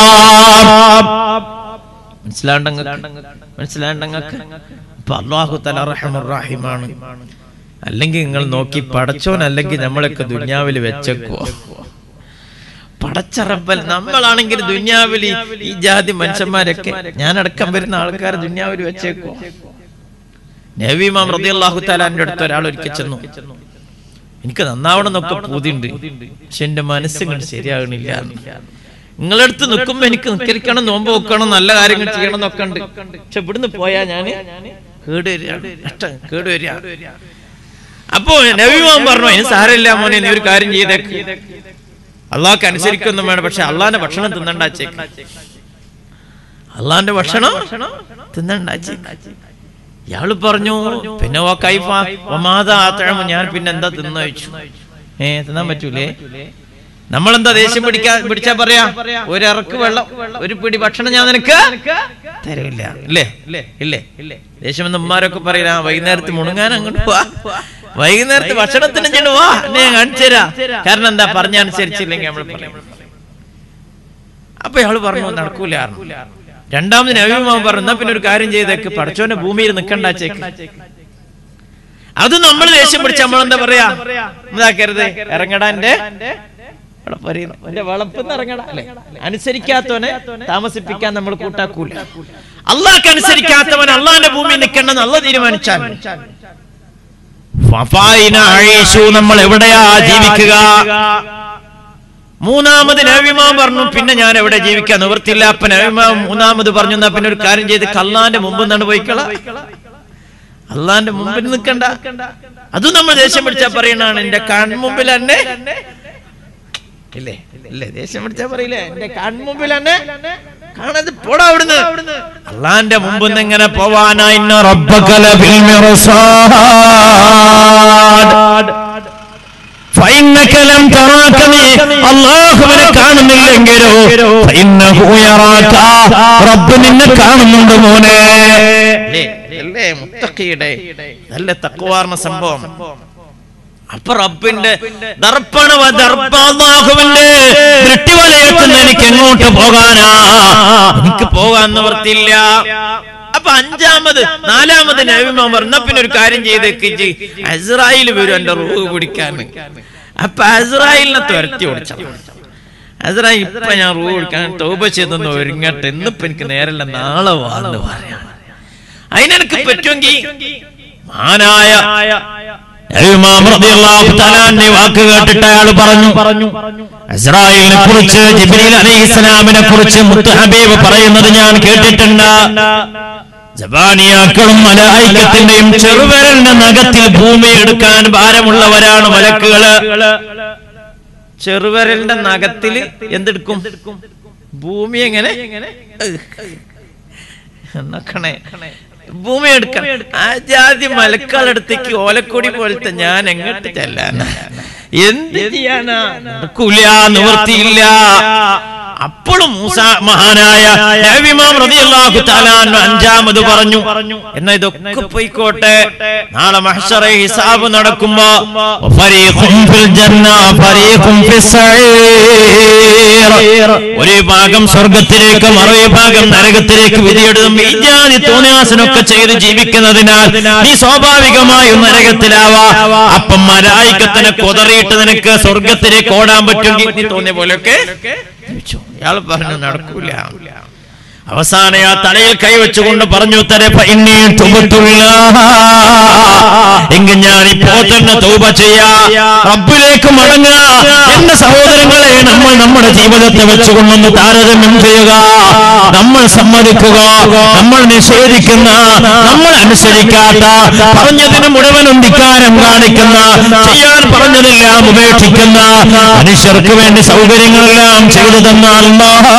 മനസ്സിലാണ്ടങ്ങ മനസ്സിലാണ്ടങ്ങൾക്ക് അപ്പൊ അള്ളാഹു തല റഹമുറാഹിമാണ് അല്ലെങ്കിൽ നിങ്ങൾ നോക്കി പടച്ചോൻ അല്ലെങ്കിൽ നമ്മളൊക്കെ ദുന്യാവിൽ വെച്ചേക്കുവോ പടച്ചറപ്പൽ നമ്മളാണെങ്കിൽ ദുന്യാവിൽ ഈ- ഈ ജാതി മനുഷ്യന്മാരൊക്കെ ഞാനടക്കം വരുന്ന ആൾക്കാർ ദുന്യാവിൽ വെച്ചേക്കുവോ നബിമാം റളിയല്ലാഹു തആലാന്റെ അടുത്ത് ഒരാൾ ഒരിക്കൽ ചെന്നു എനിക്ക് നന്നാവണം എന്നൊക്കെ പൂതിണ്ട് പക്ഷെ എന്റെ മനസ്സിങ്ങോട്ട് ശരിയാകണില്ല നിങ്ങളുടെ അടുത്ത് നിൽക്കുമ്പോ എനിക്ക് നിസ്കരിക്കണം നോമ്പ് വെക്കണം നല്ല കാര്യങ്ങൾ ചെയ്യണം എന്നൊക്കെ ഉണ്ട് പക്ഷെ ഇവിടുന്ന് പോയാ ഞാന് കേട് വരികയാണ് നഷ്ടം കേട് വരിക അപ്പോ നബിമാൻ പറഞ്ഞു അതിന് സാരമില്ല മോനെ നീ ഒരു കാര്യം ചെയ്തേക്ക് അള്ളാഹ്ക്ക് അനുസരിക്കൊന്നും വേണം പക്ഷെ അള്ളാന്റെ ഭക്ഷണം തിന്നണ്ടാച്ചേക്ക് അള്ളാന്റെ ഭക്ഷണം തിന്നണ്ടാച്ചേക്ക് ഇയാള് പറഞ്ഞു പിന്നെ ഓ കൈഫ ഒമാതാ ആത്തഴമ ഞാൻ പിന്നെ എന്താ തിന്നു കഴിച്ചു ഏ തിന്നാൻ പറ്റൂലേ നമ്മളെന്താ ദേഷ്യം പിടിക്കാ പിടിച്ചാ പറയാ ഒരു ഇറക്ക് വെള്ളം ഒരു പിടി ഭക്ഷണം ഞാൻ നിനക്ക് തരില്ല ഇല്ലേ ഇല്ലേ ഇല്ലേ ദേഷ്യം എന്ന് ഉമ്മാരൊക്കെ പറയില്ല വൈകുന്നേരത്ത് മുണുങ്ങാൻ അങ്ങോട്ട് പോവാ വൈകുന്നേരത്ത് ഭക്ഷണത്തിന് ചെന്ന് വാ എന്നെ ഞാൻ കാണിച്ചു തരാം കാരണം എന്താ പറഞ്ഞനുസരിച്ചില്ലെങ്കിൽ നമ്മൾ പറയും അപ്പൊ ഇയാള് പറഞ്ഞു നടക്കൂല രണ്ടാമത് നവീമാവ് പറഞ്ഞു എന്നാ പിന്നെ ഒരു കാര്യം ചെയ്തേക്ക് പടച്ചോന്റെ ഭൂമിയിൽ നിക്കണ്ടാച്ചേക്ക് അത് നമ്മൾ ദേഷ്യം പിടിച്ച നമ്മൾ എന്താ പറയാ ഇതാക്കരുത് ഇറങ്ങടാ എന്റെ ഇവിടെ പറയുന്നു. എന്റെ വളപ്പെന്ന് ഇറങ്ങടാ അല്ലെ അനുസരിക്കാത്തവനെ താമസിപ്പിക്കാൻ നമ്മൾ കൂട്ടാക്കൂല അള്ളാഹ്ക്ക് അനുസരിക്കാത്തവൻ അള്ളാന്റെ ഭൂമിയിൽ നിൽക്കണം നല്ല തീരുമാനിച്ചാൽ ഫഫായിന അഴീശു നമ്മൾ എവിടെയാ ജീവിക്കുക മൂന്നാമത് നവിമാൻ പറഞ്ഞു പിന്നെ ഞാൻ എവിടെ ജീവിക്കാൻ നിവർത്തില്ല അപ്പൊ നവിമാൻ മൂന്നാമത് പറഞ്ഞു എന്നാ പിന്നെ ഒരു കാര്യം ചെയ്ത് കള്ളാന്റെ മുമ്പ് നിന്നാണ് പോയിക്കള അള്ളാന്റെ മുമ്പിൽ നിൽക്കണ്ട അതും നമ്മൾ ദേഷ്യം പിടിച്ചാ പറയണാണ് എന്റെ കൺമുമ്പിൽ തന്നെ ഇല്ലേ ഇല്ലേ ദേഷ്യം പിടിച്ചാ പറയില്ലേ എന്റെ കൺമുമ്പിൽ തന്നെ കാണാതെ പോടാ അവിടുന്ന് അള്ളാന്റെ മുമ്പ് നിന്ന് എങ്ങനെ പോവാനാ ഇന്ന ربك لبالمرصاد فإنك لم تراك അള്ളാഹുവിനെ കാണുന്നില്ലെങ്കിലോ فإنه يراك റബ്ബ് നിന്നെ കാണുന്നുണ്ട് മോനെ അല്ലേ അല്ലേ മുത്തക്കിയുടെ നല്ല തക്കുവാർന്ന സംഭവം അപ്പൊ റബ്ബിന്റെ ദർപ്പണ അള്ളാഹുവിന്റെ ദൃഷ്ടിവലയത്തിൽ എനിക്ക് എങ്ങോട്ട് പോകാനാ എനിക്ക് പോകാൻ നിവർത്തില്ല അപ്പൊ അഞ്ചാമത് നാലാമത് നബിമാൻ പറഞ്ഞ പിന്നെ ഒരു കാര്യം ചെയ്തേക്ക് അസ്രായേൽ വരും എന്റെ റൂഹ് പിടിക്കാൻ അപ്പൊ അസ്രായേലിനെ തുരത്തി ഓടിച്ച അസ്രായേൽ ഇപ്പൊ ഞാൻ റൂഹ് പിടിക്കാൻ തോപ ചെയ്തൊന്ന് ഒരുങ്ങട്ടെ ഇന്നിപ്പൊ എനിക്ക് നേരല്ല നാളെ വാന്ന് പറയാം അതിനെനിക്ക് പറ്റുമെങ്കിൽ മാനായ ഇമാം റളിയല്ലാഹു തആല അൻഹു വാക്ക് കേട്ടിട്ട് അയാൾ പറഞ്ഞു പറഞ്ഞു ഇസ്രായേലിനെ കുറിച്ച് ജിബ്രീൽ അലൈഹിസ്സലാമിനെ കുറിച്ച് മുത്ത് ഹബീബ് പറയുന്നത് ഞാൻ കേട്ടിട്ടുണ്ട് ജബാനിയാക്കളും മലായിക്കത്തിന്റെയും ചെറുവിരലിന്റെ നഖത്തിൽ ഭൂമി എടുക്കാൻ ഭാരമുള്ളവരാണ് മലക്കുകള് ചെറുവിരലിന്റെ നഖത്തില് എന്തെടുക്കും ഭൂമി എങ്ങനെ നോക്കണേ ഭൂമി എടുക്കണം ആ ജാതി മലക്കാളടുത്തേക്ക് ഓലക്കൊടി പോലത്തെ ഞാൻ എങ്ങോട്ട് ചെല്ലാനാ എന്ത് ചെയ്യാനാ നടക്കൂല നിവൃത്തിയില്ല അപ്പോഴും മൂസ മഹാനായ നബിമാം റളിയല്ലാഹു തആല അൻഹു അഞ്ചാമത് പറഞ്ഞു എന്നാ ഇതൊക്കെ പോയിക്കോട്ടെ നാളെ മഹ്ശറ ഹിസാബ് നടക്കുമ്പോ ഫരീഖും ഫിൽ ജന്ന ഫരീഖും ഫിസ് സഈർ ഒരു ഭാഗം സ്വർഗത്തിലേക്ക് മറേ ഭാഗം നരകത്തിലേക്ക് വിധിയെടുത്തും ഈ ജാതി തോന്നിയാസനൊക്കെ ചെയ്ത് ജീവിക്കുന്നതിനാൽ നീ സ്വാഭാവികമായും നരകത്തിലാവാ അപ്പം മലായിക്കത്തിനെ കൊതറിയിട്ട് നിനക്ക് സ്വർഗത്തിലേക്ക് ഓടാൻ പറ്റുമെങ്കിൽ നീ തോന്നിയ പോലെയൊക്കെ ഇയാൾ പറഞ്ഞു നടക്കൂല അവസാന ആ തലയിൽ കൈവച്ചുകൊണ്ട് പറഞ്ഞു തരപ്പ ഇന്നീ തുബത്തുള്ള എങ്കിൽ ഞാൻ ഇപ്പോ തന്നെ തൗബ ചെയ്യാ റബ്ബിലേക്ക് മടങ്ങുക എന്റെ സഹോദരങ്ങളെ സഹോദരങ്ങളെ നമ്മൾ നമ്മുടെ ജീവിതത്തെ വെച്ചുകൊണ്ടൊന്ന് താരതമ്യം ചെയ്യുക നമ്മൾ സമ്മതിക്കുക നമ്മൾ നിഷേധിക്കുന്ന നമ്മൾ അനുസരിക്കാത്ത പറഞ്ഞതിന് മുഴുവനും ധിക്കാരം കാണിക്കുന്ന ചെയ്യാൻ പറഞ്ഞതെല്ലാം ഉപേക്ഷിക്കുന്ന മനുഷ്യർക്ക് വേണ്ടി സൗകര്യങ്ങളെല്ലാം ചെയ്തു തന്ന അല്ലാഹ്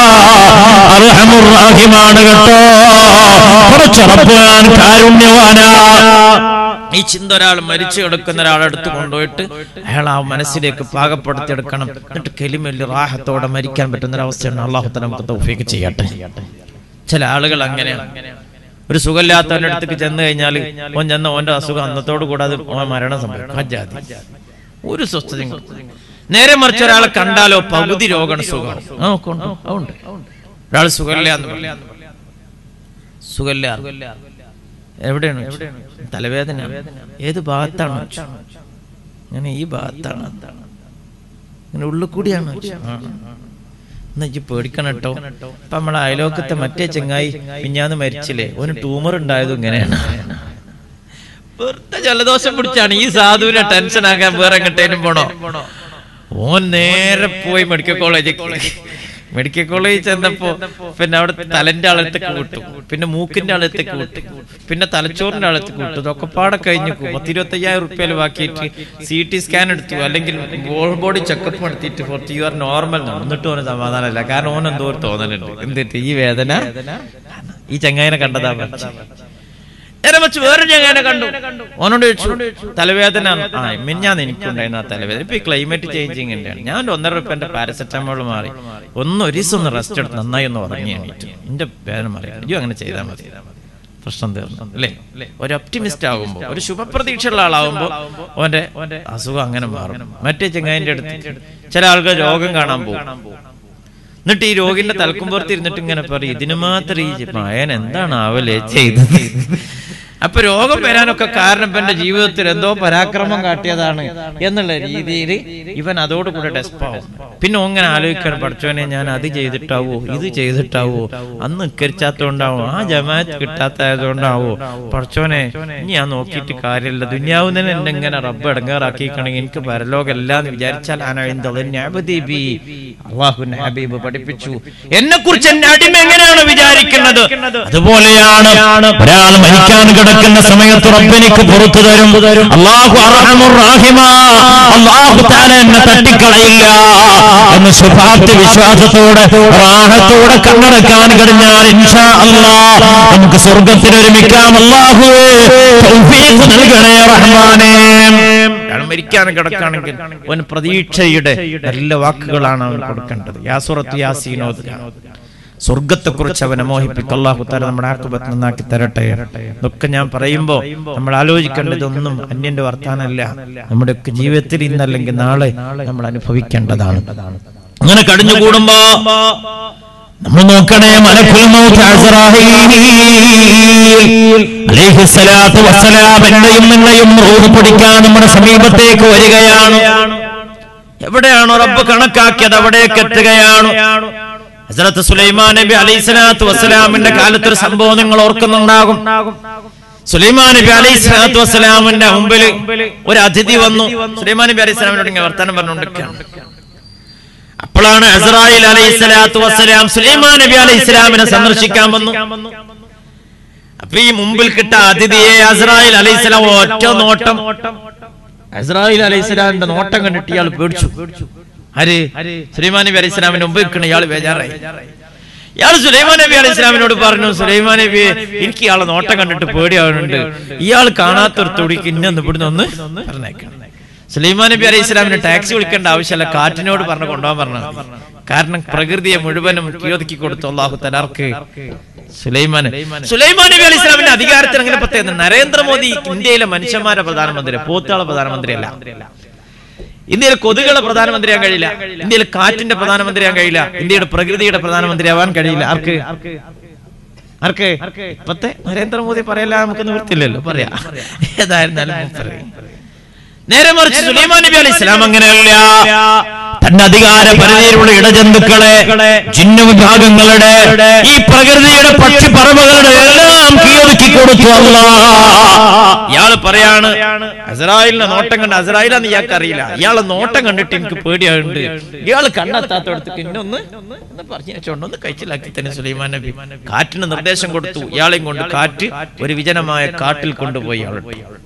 അർഹമുറാഹിമാണ് കേട്ടോ കുറച്ചുറപ്പാൻ കാരുണ്യവാനാ ഈ ചിന്ത ഒരാൾ മരിച്ചു കിടക്കുന്ന ഒരാളെടുത്ത് കൊണ്ടുപോയിട്ട് അയാൾ ആ മനസ്സിലേക്ക് പാകപ്പെടുത്തിയെടുക്കണം എന്നിട്ട് കെലിമല്ലി റാഹത്തോടെ മരിക്കാൻ പറ്റുന്ന ഒരു അവസ്ഥയാണ് അള്ളാഹുത്ത നമുക്ക് തൗഫീക്ക് ചെയ്യട്ടെ ചില ആളുകൾ അങ്ങനെയാണ് ഒരു സുഖമില്ലാത്തവന്റെ അടുത്തേക്ക് ചെന്ന് കഴിഞ്ഞാൽ ഓൻ ചെന്ന ഓന്റെ അസുഖം അന്നത്തോട് കൂടെ അത് ഓൻ മരണം സംഭവിക്കും ഹജ്ജാതി ഒരു സ്വസ്ഥതയും കൊടുക്കും. നേരെ മറിച്ച് ഒരാളെ കണ്ടാലോ പകുതി രോഗമാണ് സുഖം ആ, ഒക്കെ ഉണ്ട്. ആ, ഉണ്ട് ഒരാൾ സുഖമില്ല എന്ന് പറയും. സുഖമില്ല എവിടെയാണ് തലവേദന ഏത് ഭാഗത്താണ് അങ്ങനെ ഈ ഭാഗത്താണ് അങ്ങനെ ഉള്ളിൽ കൂടിയാണ് ആ. എന്നാ ഇജ്ജ് പേടിക്കണം കേട്ടോ ഇപ്പൊ നമ്മളെ അയലോക്കത്തെ മറ്റേ ചെങ്ങായി മിഞ്ഞാന്ന് മരിച്ചില്ലേ ഒരു ട്യൂമർ ഉണ്ടായതും ഇങ്ങനെയാണ് വെറുതെ ജലദോഷം പിടിച്ചാണ് ഈ സാധുവിനെ ടെൻഷൻ ആക്കാൻ വേറെ എങ്ങോട്ടേലും പോണോ ഓൻ നേരെ പോയി മെഡിക്കൽ കോളേജിൽ മെഡിക്കൽ കോളേജിൽ ചെന്നപ്പോ പിന്നെ അവിടെ തലന്റെ അളത്തേക്ക് വിട്ടു പിന്നെ മൂക്കിന്റെ അളത്തേക്ക് വിട്ടു പിന്നെ തലച്ചോറിന്റെ അളത്തേക്ക് വിട്ടു ഇതൊക്കെ പാടെ കഴിഞ്ഞു പത്തിരുപത്തി അയ്യായിരം റുപ്യയിൽ ബാക്കിയിട്ട് സി ടി സ്കാൻ എടുത്തു അല്ലെങ്കിൽ ബോൾ ബോഡി ചെക്കപ്പ് നടത്തിയിട്ട് ഫോർത്ത് യു ആർ നോർമൽ എന്നിട്ട് ഓന് സമാധാനമല്ല കാരണം ഓൻ എന്തോ ഒരു തോന്നലുണ്ട് എന്തിട്ട് ഈ വേദന ഈ ചങ്ങായിനെ കണ്ടതാ പറഞ്ഞു നേരെ വെച്ച് വേറെ ചങ്ങാനെ കണ്ടു ഓനോട് ചോദിച്ചു തലവേദന ആ മിഞ്ഞാന്ന് എനിക്കുണ്ടായിരുന്നു ആ തലവേദന ഇപ്പൊ ഈ ക്ലൈമറ്റ് ചേഞ്ചിങ് തന്നെയാണ് ഞാൻ ഒരു ഒന്നര റുപ്യന്റെ പാരസെറ്റമോൾ മാറി ഒന്ന് ഒരു ദിവസം ഒന്ന് റെസ്റ്റ് എടുത്ത് നന്നായി ഒന്ന് ഉറങ്ങി എണീറ്റു എന്റെ വേദന മാറി അയ്യോ അങ്ങനെ ചെയ്താൽ മതി പ്രശ്നം തീർന്നു അല്ലേ ഒരു ഒപ്റ്റിമിസ്റ്റ് ആകുമ്പോ ഒരു ശുഭപ്രതീക്ഷയുള്ള ആളാവുമ്പോ ഓന്റെ അസുഖം അങ്ങനെ മാറും മറ്റേ ചെങ്ങായിന്റെ അടുത്ത് ചില ആളുകൾ രോഗം കാണാൻ പോകും എന്നിട്ട് ഈ രോഗിന്റെ തലക്കുമ്പുറത്ത് ഇരുന്നിട്ട് ഇങ്ങനെ പറയും ഇതിന് മാത്രം ഈ മയൻ എന്താണ് ആവലേ ചെയ്തത് അപ്പൊ രോഗം വരാനൊക്കെ കാരണം ഇവന്റെ ജീവിതത്തിൽ എന്തോ പരാക്രമം കാട്ടിയതാണ് എന്നുള്ള രീതിയിൽ ഇവൻ അതോടുകൂടെ ഡെസ്പാവും പിന്നെ അങ്ങനെ ആലോചിക്കണം പഠിച്ചവനെ ഞാൻ അത് ചെയ്തിട്ടാവോ ഇത് ചെയ്തിട്ടാവോ അന്ന് നിക്കരിച്ചാത്തോണ്ടാവോ ആ ജമാഅത്ത് കിട്ടാത്തതുകൊണ്ടാവോ പഠിച്ചവനെ ഇനി ഞാൻ നോക്കിയിട്ട് കാര്യമില്ല ദുന്യാവ് തന്നെ എന്നെ ഇങ്ങനെ റബ്ബ് ഇടങ്ങാറാക്കിക്കണെങ്കിൽ എനിക്ക് പരലോകമല്ല എന്ന് വിചാരിച്ചാൽ അള്ളാഹുന്റെ ഹബീബ് പഠിപ്പിച്ചു എന്നെ കുറിച്ച് എന്റെ അടിമ എങ്ങനെയാണ് വിചാരിക്കുന്നത് അതുപോലെയാണ് ഒരാൾ മരിക്കാൻ കിടക്കുന്ന സമയത്ത് റബ്ബെനിക്ക് പുറത്തു തരും അള്ളാഹു അർഹമുറാഹിമാ അള്ളാഹു താല എന്നെ തട്ടിക്കളയില്ല എന്ന് ശുഭാപ്തി വിശ്വാസത്തോടെ റാഹത്തോടെ കണ്ണടക്കാൻ കഴിഞ്ഞാൽ ഇൻഷാ അല്ലാ നമുക്ക് സ്വർഗത്തിൽ ഒരുമിക്കാം അള്ളാഹുവേ തൗഫീഖ് നൽകണേ റഹ്മാനേ അയാൾ മരിക്കാൻ കിടക്കുകയാണെങ്കിൽ അവൻ പ്രതീക്ഷയുടെ നല്ല വാക്കുകളാണ് അവൻ കൊടുക്കേണ്ടത് യാസുറത്ത് യാസീനോദ് സ്വർഗത്തെക്കുറിച്ച് അവനെ മോഹിപ്പിക്കും അള്ളാഹു താല നമ്മുടെ ആക്കുപത്ത് നന്നാക്കി തരട്ടെ ഇതൊക്കെ ഞാൻ പറയുമ്പോ നമ്മൾ ആലോചിക്കേണ്ടതൊന്നും അന്യന്റെ വർത്താനല്ല നമ്മുടെയൊക്കെ ജീവിതത്തിൽ ഇന്നല്ലെങ്കിൽ നാളെ നമ്മൾ അനുഭവിക്കേണ്ടതാണ് അങ്ങനെ കടിഞ്ഞുകൂടുമ്പോ നമ്മൾ നോക്കണേ മലക്കുൽ മൗത്ത് അസ്റാഹീൽ അലൈഹിസ്സലാത്തു വസ്സലാം എന്റെയും നിങ്ങളെയും റൂഹ് പിടിക്കാൻ നമ്മുടെ സമീപത്തേക്ക് വരികയാണ് എവിടെയാണോ റബ്ബ് കണക്കാക്കിയത് അവിടേക്ക് എത്തുകയാണ് ഹസ്രത്ത് സുലൈമാൻ നബി അലൈഹി സ്വലാത്തു വസ്സലാമിന്റെ കാലത്ത് ഒരു സംഭവം നിങ്ങൾ ഓർക്കുന്നുണ്ടാകും സുലൈമാൻ നബി അലൈഹി സ്വലാത്തു വസ്സലാമിന്റെ മുമ്പിൽ ഒരു അതിഥി വന്നു സുലൈമാൻ നബി അലൈഹി സ്വലാമിനോട് ഇങ്ങനെ വർത്തമാനം പറഞ്ഞുകൊണ്ടിരിക്കുകയാണ് അപ്പോഴാണ് അസറായിൽ അലൈഹി സ്വലാത്തു വസ്സലാം സുലൈമാൻ നബി അലൈഹി സ്വലാമിനെ സന്ദർശിക്കാൻ വന്നു അപ്പൊ ഈ മുമ്പിൽ കിട്ട അതിഥിയെ അസറായിൽ അലൈഹി സ്വലാം ഒറ്റ നോട്ടം അസറായിൽ അലൈഹി സ്വലാമിന്റെ നോട്ടം കണ്ടിട്ട് ഇയാൾ പേടിച്ചു ആര് സുലൈമാൻ നബി അലൈഹി സ്വലാമിന്റെ മുമ്പ് നിൽക്കണ ഇയാൾ ബേജാറായി ഇയാൾ സുലൈമാൻ നബി അലൈഹി സ്വലാമിനോട് പറഞ്ഞു സുലൈമാൻ നബി എനിക്ക് ഇയാളെ നോട്ടം കണ്ടിട്ട് പേടിയാവുന്നുണ്ട് ഇയാൾ കാണാത്തൊരു തുടിക്ക് ഇന്നൊന്ന് ഇവിടുന്ന് ഒന്ന് പറഞ്ഞേക്കണം സുലൈമാൻ നബി അലൈഹി സ്വലാമിന് ടാക്സി വിളിക്കേണ്ട ആവശ്യമല്ല കാറ്റിനോട് പറഞ്ഞു കൊണ്ടുപോകാൻ പറഞ്ഞു കാരണം പ്രകൃതിയെ മുഴുവനും കീഴൊതുക്കി കൊടുത്തു അള്ളാഹു തലാർക്ക് സുലൈമാൻ സുലൈമാൻ നബി അലൈഹി സ്വലാമിന്റെ അധികാരത്തിന് അങ്ങനെ പ്രത്യേകത നരേന്ദ്രമോദി ഇന്ത്യയിലെ മനുഷ്യന്മാരുടെ പ്രധാനമന്ത്രി പോത്തുകളെ പ്രധാനമന്ത്രിയല്ല ഇന്ത്യയിലെ കൊതുകളെ പ്രധാനമന്ത്രിയാൻ കഴിയില്ല ഇന്ത്യയിലെ കാറ്റിന്റെ പ്രധാനമന്ത്രിയാൻ കഴിയില്ല ഇന്ത്യയുടെ പ്രകൃതിയുടെ പ്രധാനമന്ത്രിയാവാൻ കഴിയില്ല ആർക്ക് ആർക്ക് ഇപ്പത്തെ നരേന്ദ്രമോദി പറയല്ല നമുക്ക് നിവൃത്തില്ലല്ലോ പറയാ ഏതായിരുന്നാലും മൂപ്പര്. നേരെ മറിച്ച് സുലൈമാൻ നബി അലൈഹി സ്വലാം അങ്ങനെയല്ല തന്റെ അധികാര പരിധിയിലുള്ള ഇടജന്തുക്കളെ ചിഹ്ന വിഭാഗങ്ങളുടെ ഈ പ്രകൃതിയുടെ പക്ഷിപ്പറവുകളുടെ എല്ലാം എല്ലാം കീഴടക്കി കൊടുത്തു അല്ല ഇയാള് പറയാണ് അസറായിലിന്റെ നോട്ടം കണ്ട് അസറായിലാന്ന് ഇയാൾക്ക് അറിയില്ല ഇയാളെ നോട്ടം കണ്ടിട്ട് എനിക്ക് പേടിയായിട്ടുണ്ട് ഇയാള് കണ്ണെത്താത്തടത്തേക്ക് ഇന്നൊന്ന് ഒന്ന് പറഞ്ഞു വെച്ചോണ്ട് ഒന്ന് കഴിച്ചിലാക്കി തന്നെ സുലൈമാൻ നബി കാറ്റിന് നിർദ്ദേശം കൊടുത്തു ഇയാളെയും കൊണ്ട് കാറ്റ് ഒരു വിജനമായ കാട്ടിൽ കൊണ്ടുപോയി ഇയാൾ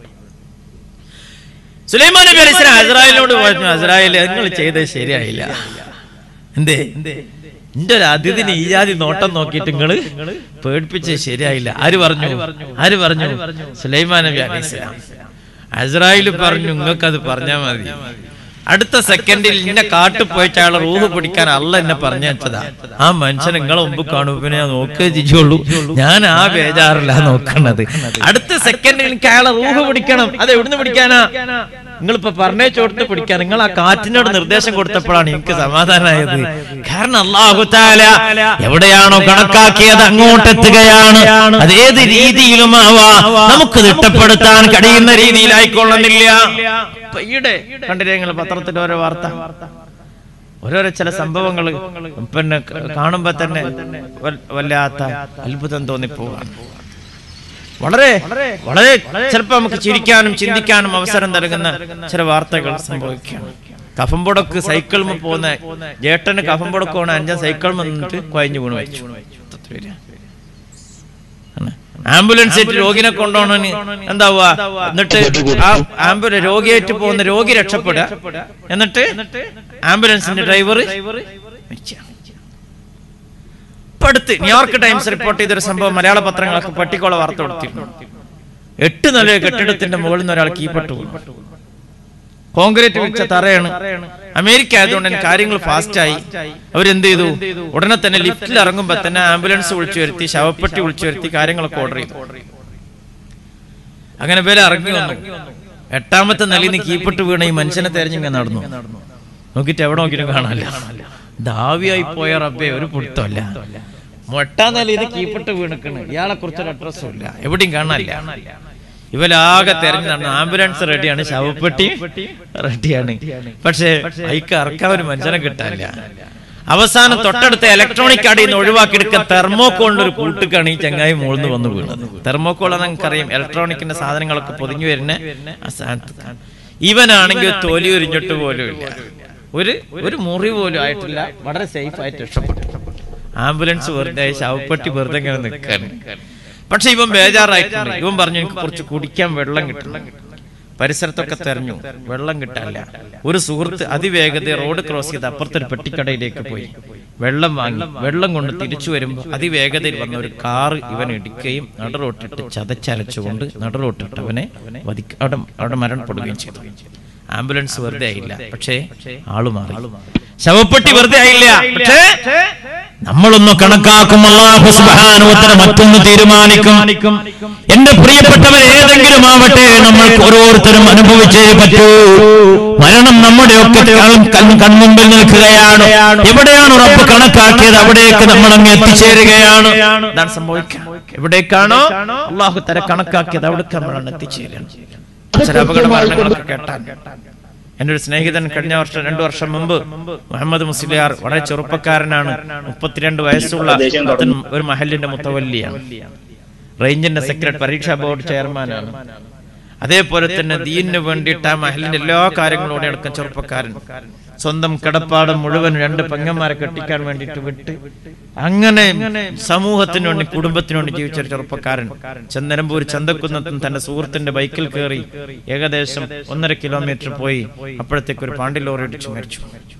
സുലൈമാൻ നബി അലൈഹി സ്വലാം അസറായിലോട് പറഞ്ഞു അസറായിൽ നിങ്ങൾ ചെയ്തത് ശരിയായില്ല എന്തേ എന്റെ ഒരു അതിഥിന് ഈ ജാതി നോട്ടം നോക്കിയിട്ട് നിങ്ങള് പേടിപ്പിച്ചത് ശരിയായില്ല ആര് പറഞ്ഞു ആര് പറഞ്ഞു സുലൈമാൻ നബി അലൈഹിസ്ലാം അസ്രായേൽ പറഞ്ഞു നിങ്ങൾക്ക് അത് പറഞ്ഞാൽ മതി അടുത്ത സെക്കൻഡിൽ ഇന്നെ കാട്ടിൽ പോയിട്ട് അയാളെ റൂഹ് പിടിക്കാൻ അല്ല എന്നെ പറഞ്ഞു വെച്ചതാ ആ മനുഷ്യൻ നിങ്ങളെ മുമ്പ് കാണുമ്പോ പിന്നെ ഞാൻ നോക്കുകയെ ചെയ്യുള്ളൂ ഞാൻ ആ ബേജാറില്ല നോക്കണത് അടുത്ത സെക്കൻഡിൽ എനിക്ക് അയാളെ റൂഹ് പിടിക്കണം അത് എവിടുന്ന് പിടിക്കാനാ നിങ്ങളിപ്പോ പറഞ്ഞേച്ചോടത്ത് പിടിക്കാൻ നിങ്ങൾ ആ കാറ്റിനോട് നിർദ്ദേശം കൊടുത്തപ്പോഴാണ് എനിക്ക് സമാധാനമായത് കാരണം അള്ളാഹു താല എവിടെയാണോ കണക്കാക്കിയത് അങ്ങോട്ടെത്തുകയാണ് അത് ഏത് രീതിയിലും ആവാ നമുക്ക് തിട്ടപ്പെടുത്താൻ കഴിയുന്ന രീതിയിലായിക്കൊള്ളുന്നില്ല ഇപ്പൊ ഈയിടെ കണ്ടില്ലേ നിങ്ങൾ പത്രത്തിന്റെ ഓരോ വാർത്ത ഓരോരോ ചില സംഭവങ്ങൾ പിന്നെ കാണുമ്പോ തന്നെ വൽ- വല്ലാത്ത അത്ഭുതം തോന്നിപ്പോവാണ് വളരെ വളരെ ചിലപ്പോ നമുക്ക് ചിരിക്കാനും ചിന്തിക്കാനും അവസരം നൽകുന്ന ചില വാർത്തകൾ സംഭവിക്കുകയാണ് കഫമ്പുടക്ക് സൈക്കിൾ പോകുന്ന ജേട്ടന് കഫമ്പുടക്ക് പോണ അഞ്ചാം സൈക്കിൾ നിന്നിട്ട് കുഴഞ്ഞു വീണ് വെച്ചു ആംബുലൻസ് ആയിട്ട് രോഗിനെ കൊണ്ടുപോകണന് എന്താവുക എന്നിട്ട് ആ ആംബുലൻസ് രോഗിയായിട്ട് പോകുന്ന രോഗി രക്ഷപ്പെടുക എന്നിട്ട് ആംബുലൻസിന്റെ ഡ്രൈവർ ഇപ്പൊ അടുത്ത് ന്യൂയോർക്ക് ടൈംസ് റിപ്പോർട്ട് ചെയ്തൊരു സംഭവം മലയാള പത്രങ്ങളൊക്കെ പട്ടിക്കോള വാർത്ത കൊടുത്തിരുന്നു എട്ട് നില കെട്ടിടത്തിന്റെ മുകളിൽ നിന്ന് ഒരാൾ കീപ്പെട്ടു വീണു. കോൺക്രീറ്റ് വെച്ച തറയാണ് അമേരിക്ക ആയതുകൊണ്ട് തന്നെ കാര്യങ്ങൾ ഫാസ്റ്റ് ആയി അവരെന്ത് ചെയ്തു ഉടനെ തന്നെ ലിഫ്റ്റിൽ ഇറങ്ങുമ്പോ തന്നെ ആംബുലൻസ് വിളിച്ചു വരുത്തി ശവപ്പെട്ടി വിളിച്ചു വരുത്തി കാര്യങ്ങളൊക്കെ ഓർഡർ ചെയ്തു അങ്ങനെ പേര് ഇറങ്ങി വന്നു എട്ടാമത്തെ നിലയിൽ നിന്ന് കീപ്പെട്ട് വീണ ഈ മനുഷ്യനെ തെരഞ്ഞിങ്ങനെ നടന്നു നോക്കിട്ട് എവിടെ നോക്കിയിട്ടും കാണാനില്ല ദാവിയായി പോയ റബ്ബെ ഒരു പിടുത്തമല്ല മൊട്ടാ നിലയിൽ നിന്ന് കീപ്പെട്ട് വീണിക്കണ് ഇയാളെ കുറിച്ചൊരു അഡ്രസ്സും ഇല്ല എവിടെയും കാണാനില്ല ഇവലാകെ തെരഞ്ഞു നടന്നു ആംബുലൻസ് റെഡിയാണ് ശവപ്പെട്ടി റെഡിയാണ് പക്ഷേ ബൈക്ക് ഇറക്കാൻ ഒരു മനുഷ്യനെ കിട്ടാനില്ല അവസാനം തൊട്ടടുത്ത ഇലക്ട്രോണിക് അടിയിൽ നിന്ന് ഒഴിവാക്കിയെടുക്കാൻ തെർമോക്കോളിന്റെ ഒരു കൂട്ടുകാണ് ഈ ചങ്ങായി മുകളിൽ വന്ന് വീണത് തെർമോക്കോൾ നമുക്കറിയാം ഇലക്ട്രോണിക്കിന്റെ സാധനങ്ങളൊക്കെ പൊതിഞ്ഞു വരുന്ന ആ സ്ഥാനത്ത് ഇവനാണെങ്കിൽ തൊലി ഉരിഞ്ഞിട്ട് പോലും ഇല്ല ഒരു ഒരു മുറി പോലും ആയിട്ടില്ല വളരെ സേഫ് ആയിട്ട് രക്ഷപ്പെട്ടു ആംബുലൻസ് വെറുതെ ആയി, ശവപ്പെട്ടി വെറുതെ ഇങ്ങനെ നിൽക്കാണ് പക്ഷെ ഇവൻ ബേജാറായിട്ടുണ്ട് ഇവൻ പറഞ്ഞു എനിക്ക് കുറച്ച് കുടിക്കാൻ വെള്ളം കിട്ടണം പരിസരത്തൊക്കെ തെരഞ്ഞു വെള്ളം കിട്ടാനില്ല ഒരു സുഹൃത്ത് അതിവേഗത റോഡ് ക്രോസ് ചെയ്ത് അപ്പുറത്തൊരു പെട്ടിക്കടയിലേക്ക് പോയി വെള്ളം വാങ്ങി വെള്ളം കൊണ്ട് തിരിച്ചു വരുമ്പോൾ അതിവേഗതയിൽ വന്ന ഒരു കാറ് ഇവൻ ഇടിക്കുകയും നടുറോട്ടിട്ട് ചതച്ചരച്ചുകൊണ്ട് നടുറോട്ടിട്ട് അവനെ വധിക്ക അവിടെ അവിടെ മരണപ്പെടുകയും ചെയ്തു ആംബുലൻസ് വെറുതെ ആയില്ല പക്ഷേ ആള് മാറി ശവപ്പെട്ടി വെറുതെ ആയില്ല പക്ഷേ നമ്മളൊന്ന് കണക്കാക്കും അള്ളാഹു സുബ്ഹാനഹു മറ്റൊന്ന് തീരുമാനിക്കും എന്റെ പ്രിയപ്പെട്ടവർ ഏതെങ്കിലും ആവട്ടെ നമ്മൾക്ക് ഓരോരുത്തരും അനുഭവിച്ചേ പറ്റൂ മരണം നമ്മുടെയൊക്കെ കൺ- കൺ- കൺമുമ്പിൽ നിൽക്കുകയാണ് എവിടെയാണ് റബ്ബ് കണക്കാക്കിയത് അവിടേക്ക് നമ്മൾ അങ്ങ് എത്തിച്ചേരുകയാണ് എന്താണ് സംഭവിക്കുക എവിടേക്കാണോ അള്ളാഹു തര കണക്കാക്കിയത് അവിടേക്ക് നമ്മളാണ് എത്തിച്ചേരുന്നത് ചില അപകട മരണങ്ങളൊക്കെ കേട്ടാൽ എന്റെ ഒരു സ്നേഹിതൻ കഴിഞ്ഞ വർഷം രണ്ടു വർഷം മുമ്പ് മുഹമ്മദ് മുസ്ലിയാർ വളരെ ചെറുപ്പക്കാരനാണ് മുപ്പത്തിരണ്ട് വയസ്സുള്ള അദ്ദേഹം ഒരു മഹലിന്റെ മുത്തവല്ലിയാണ് റേഞ്ചിന്റെ സെക്രട്ടറി പരീക്ഷാ ബോർഡ് ചെയർമാനാണ് അതേപോലെ തന്നെ ദീനിന് വേണ്ടിയിട്ട് ആ മഹലിന്റെ എല്ലാ കാര്യങ്ങളോടെ അടക്കം ചെറുപ്പക്കാരൻ സ്വന്തം കിടപ്പാടം മുഴുവൻ രണ്ട് പെങ്ങന്മാരെ കെട്ടിക്കാൻ വേണ്ടിയിട്ട് വിട്ട് അങ്ങനെ സമൂഹത്തിന് വേണ്ടി കുടുംബത്തിന് വേണ്ടി ജീവിച്ച ഒരു ചെറുപ്പക്കാരൻ ചന്ദനമ്പൂർ ചന്തക്കുന്നത്തും തന്റെ സുഹൃത്തിന്റെ ബൈക്കിൽ കയറി ഏകദേശം ഒന്നര കിലോമീറ്റർ പോയി അപ്പോഴത്തേക്ക് ഒരു പാണ്ടി ലോറി ഇടിച്ചു മരിച്ചു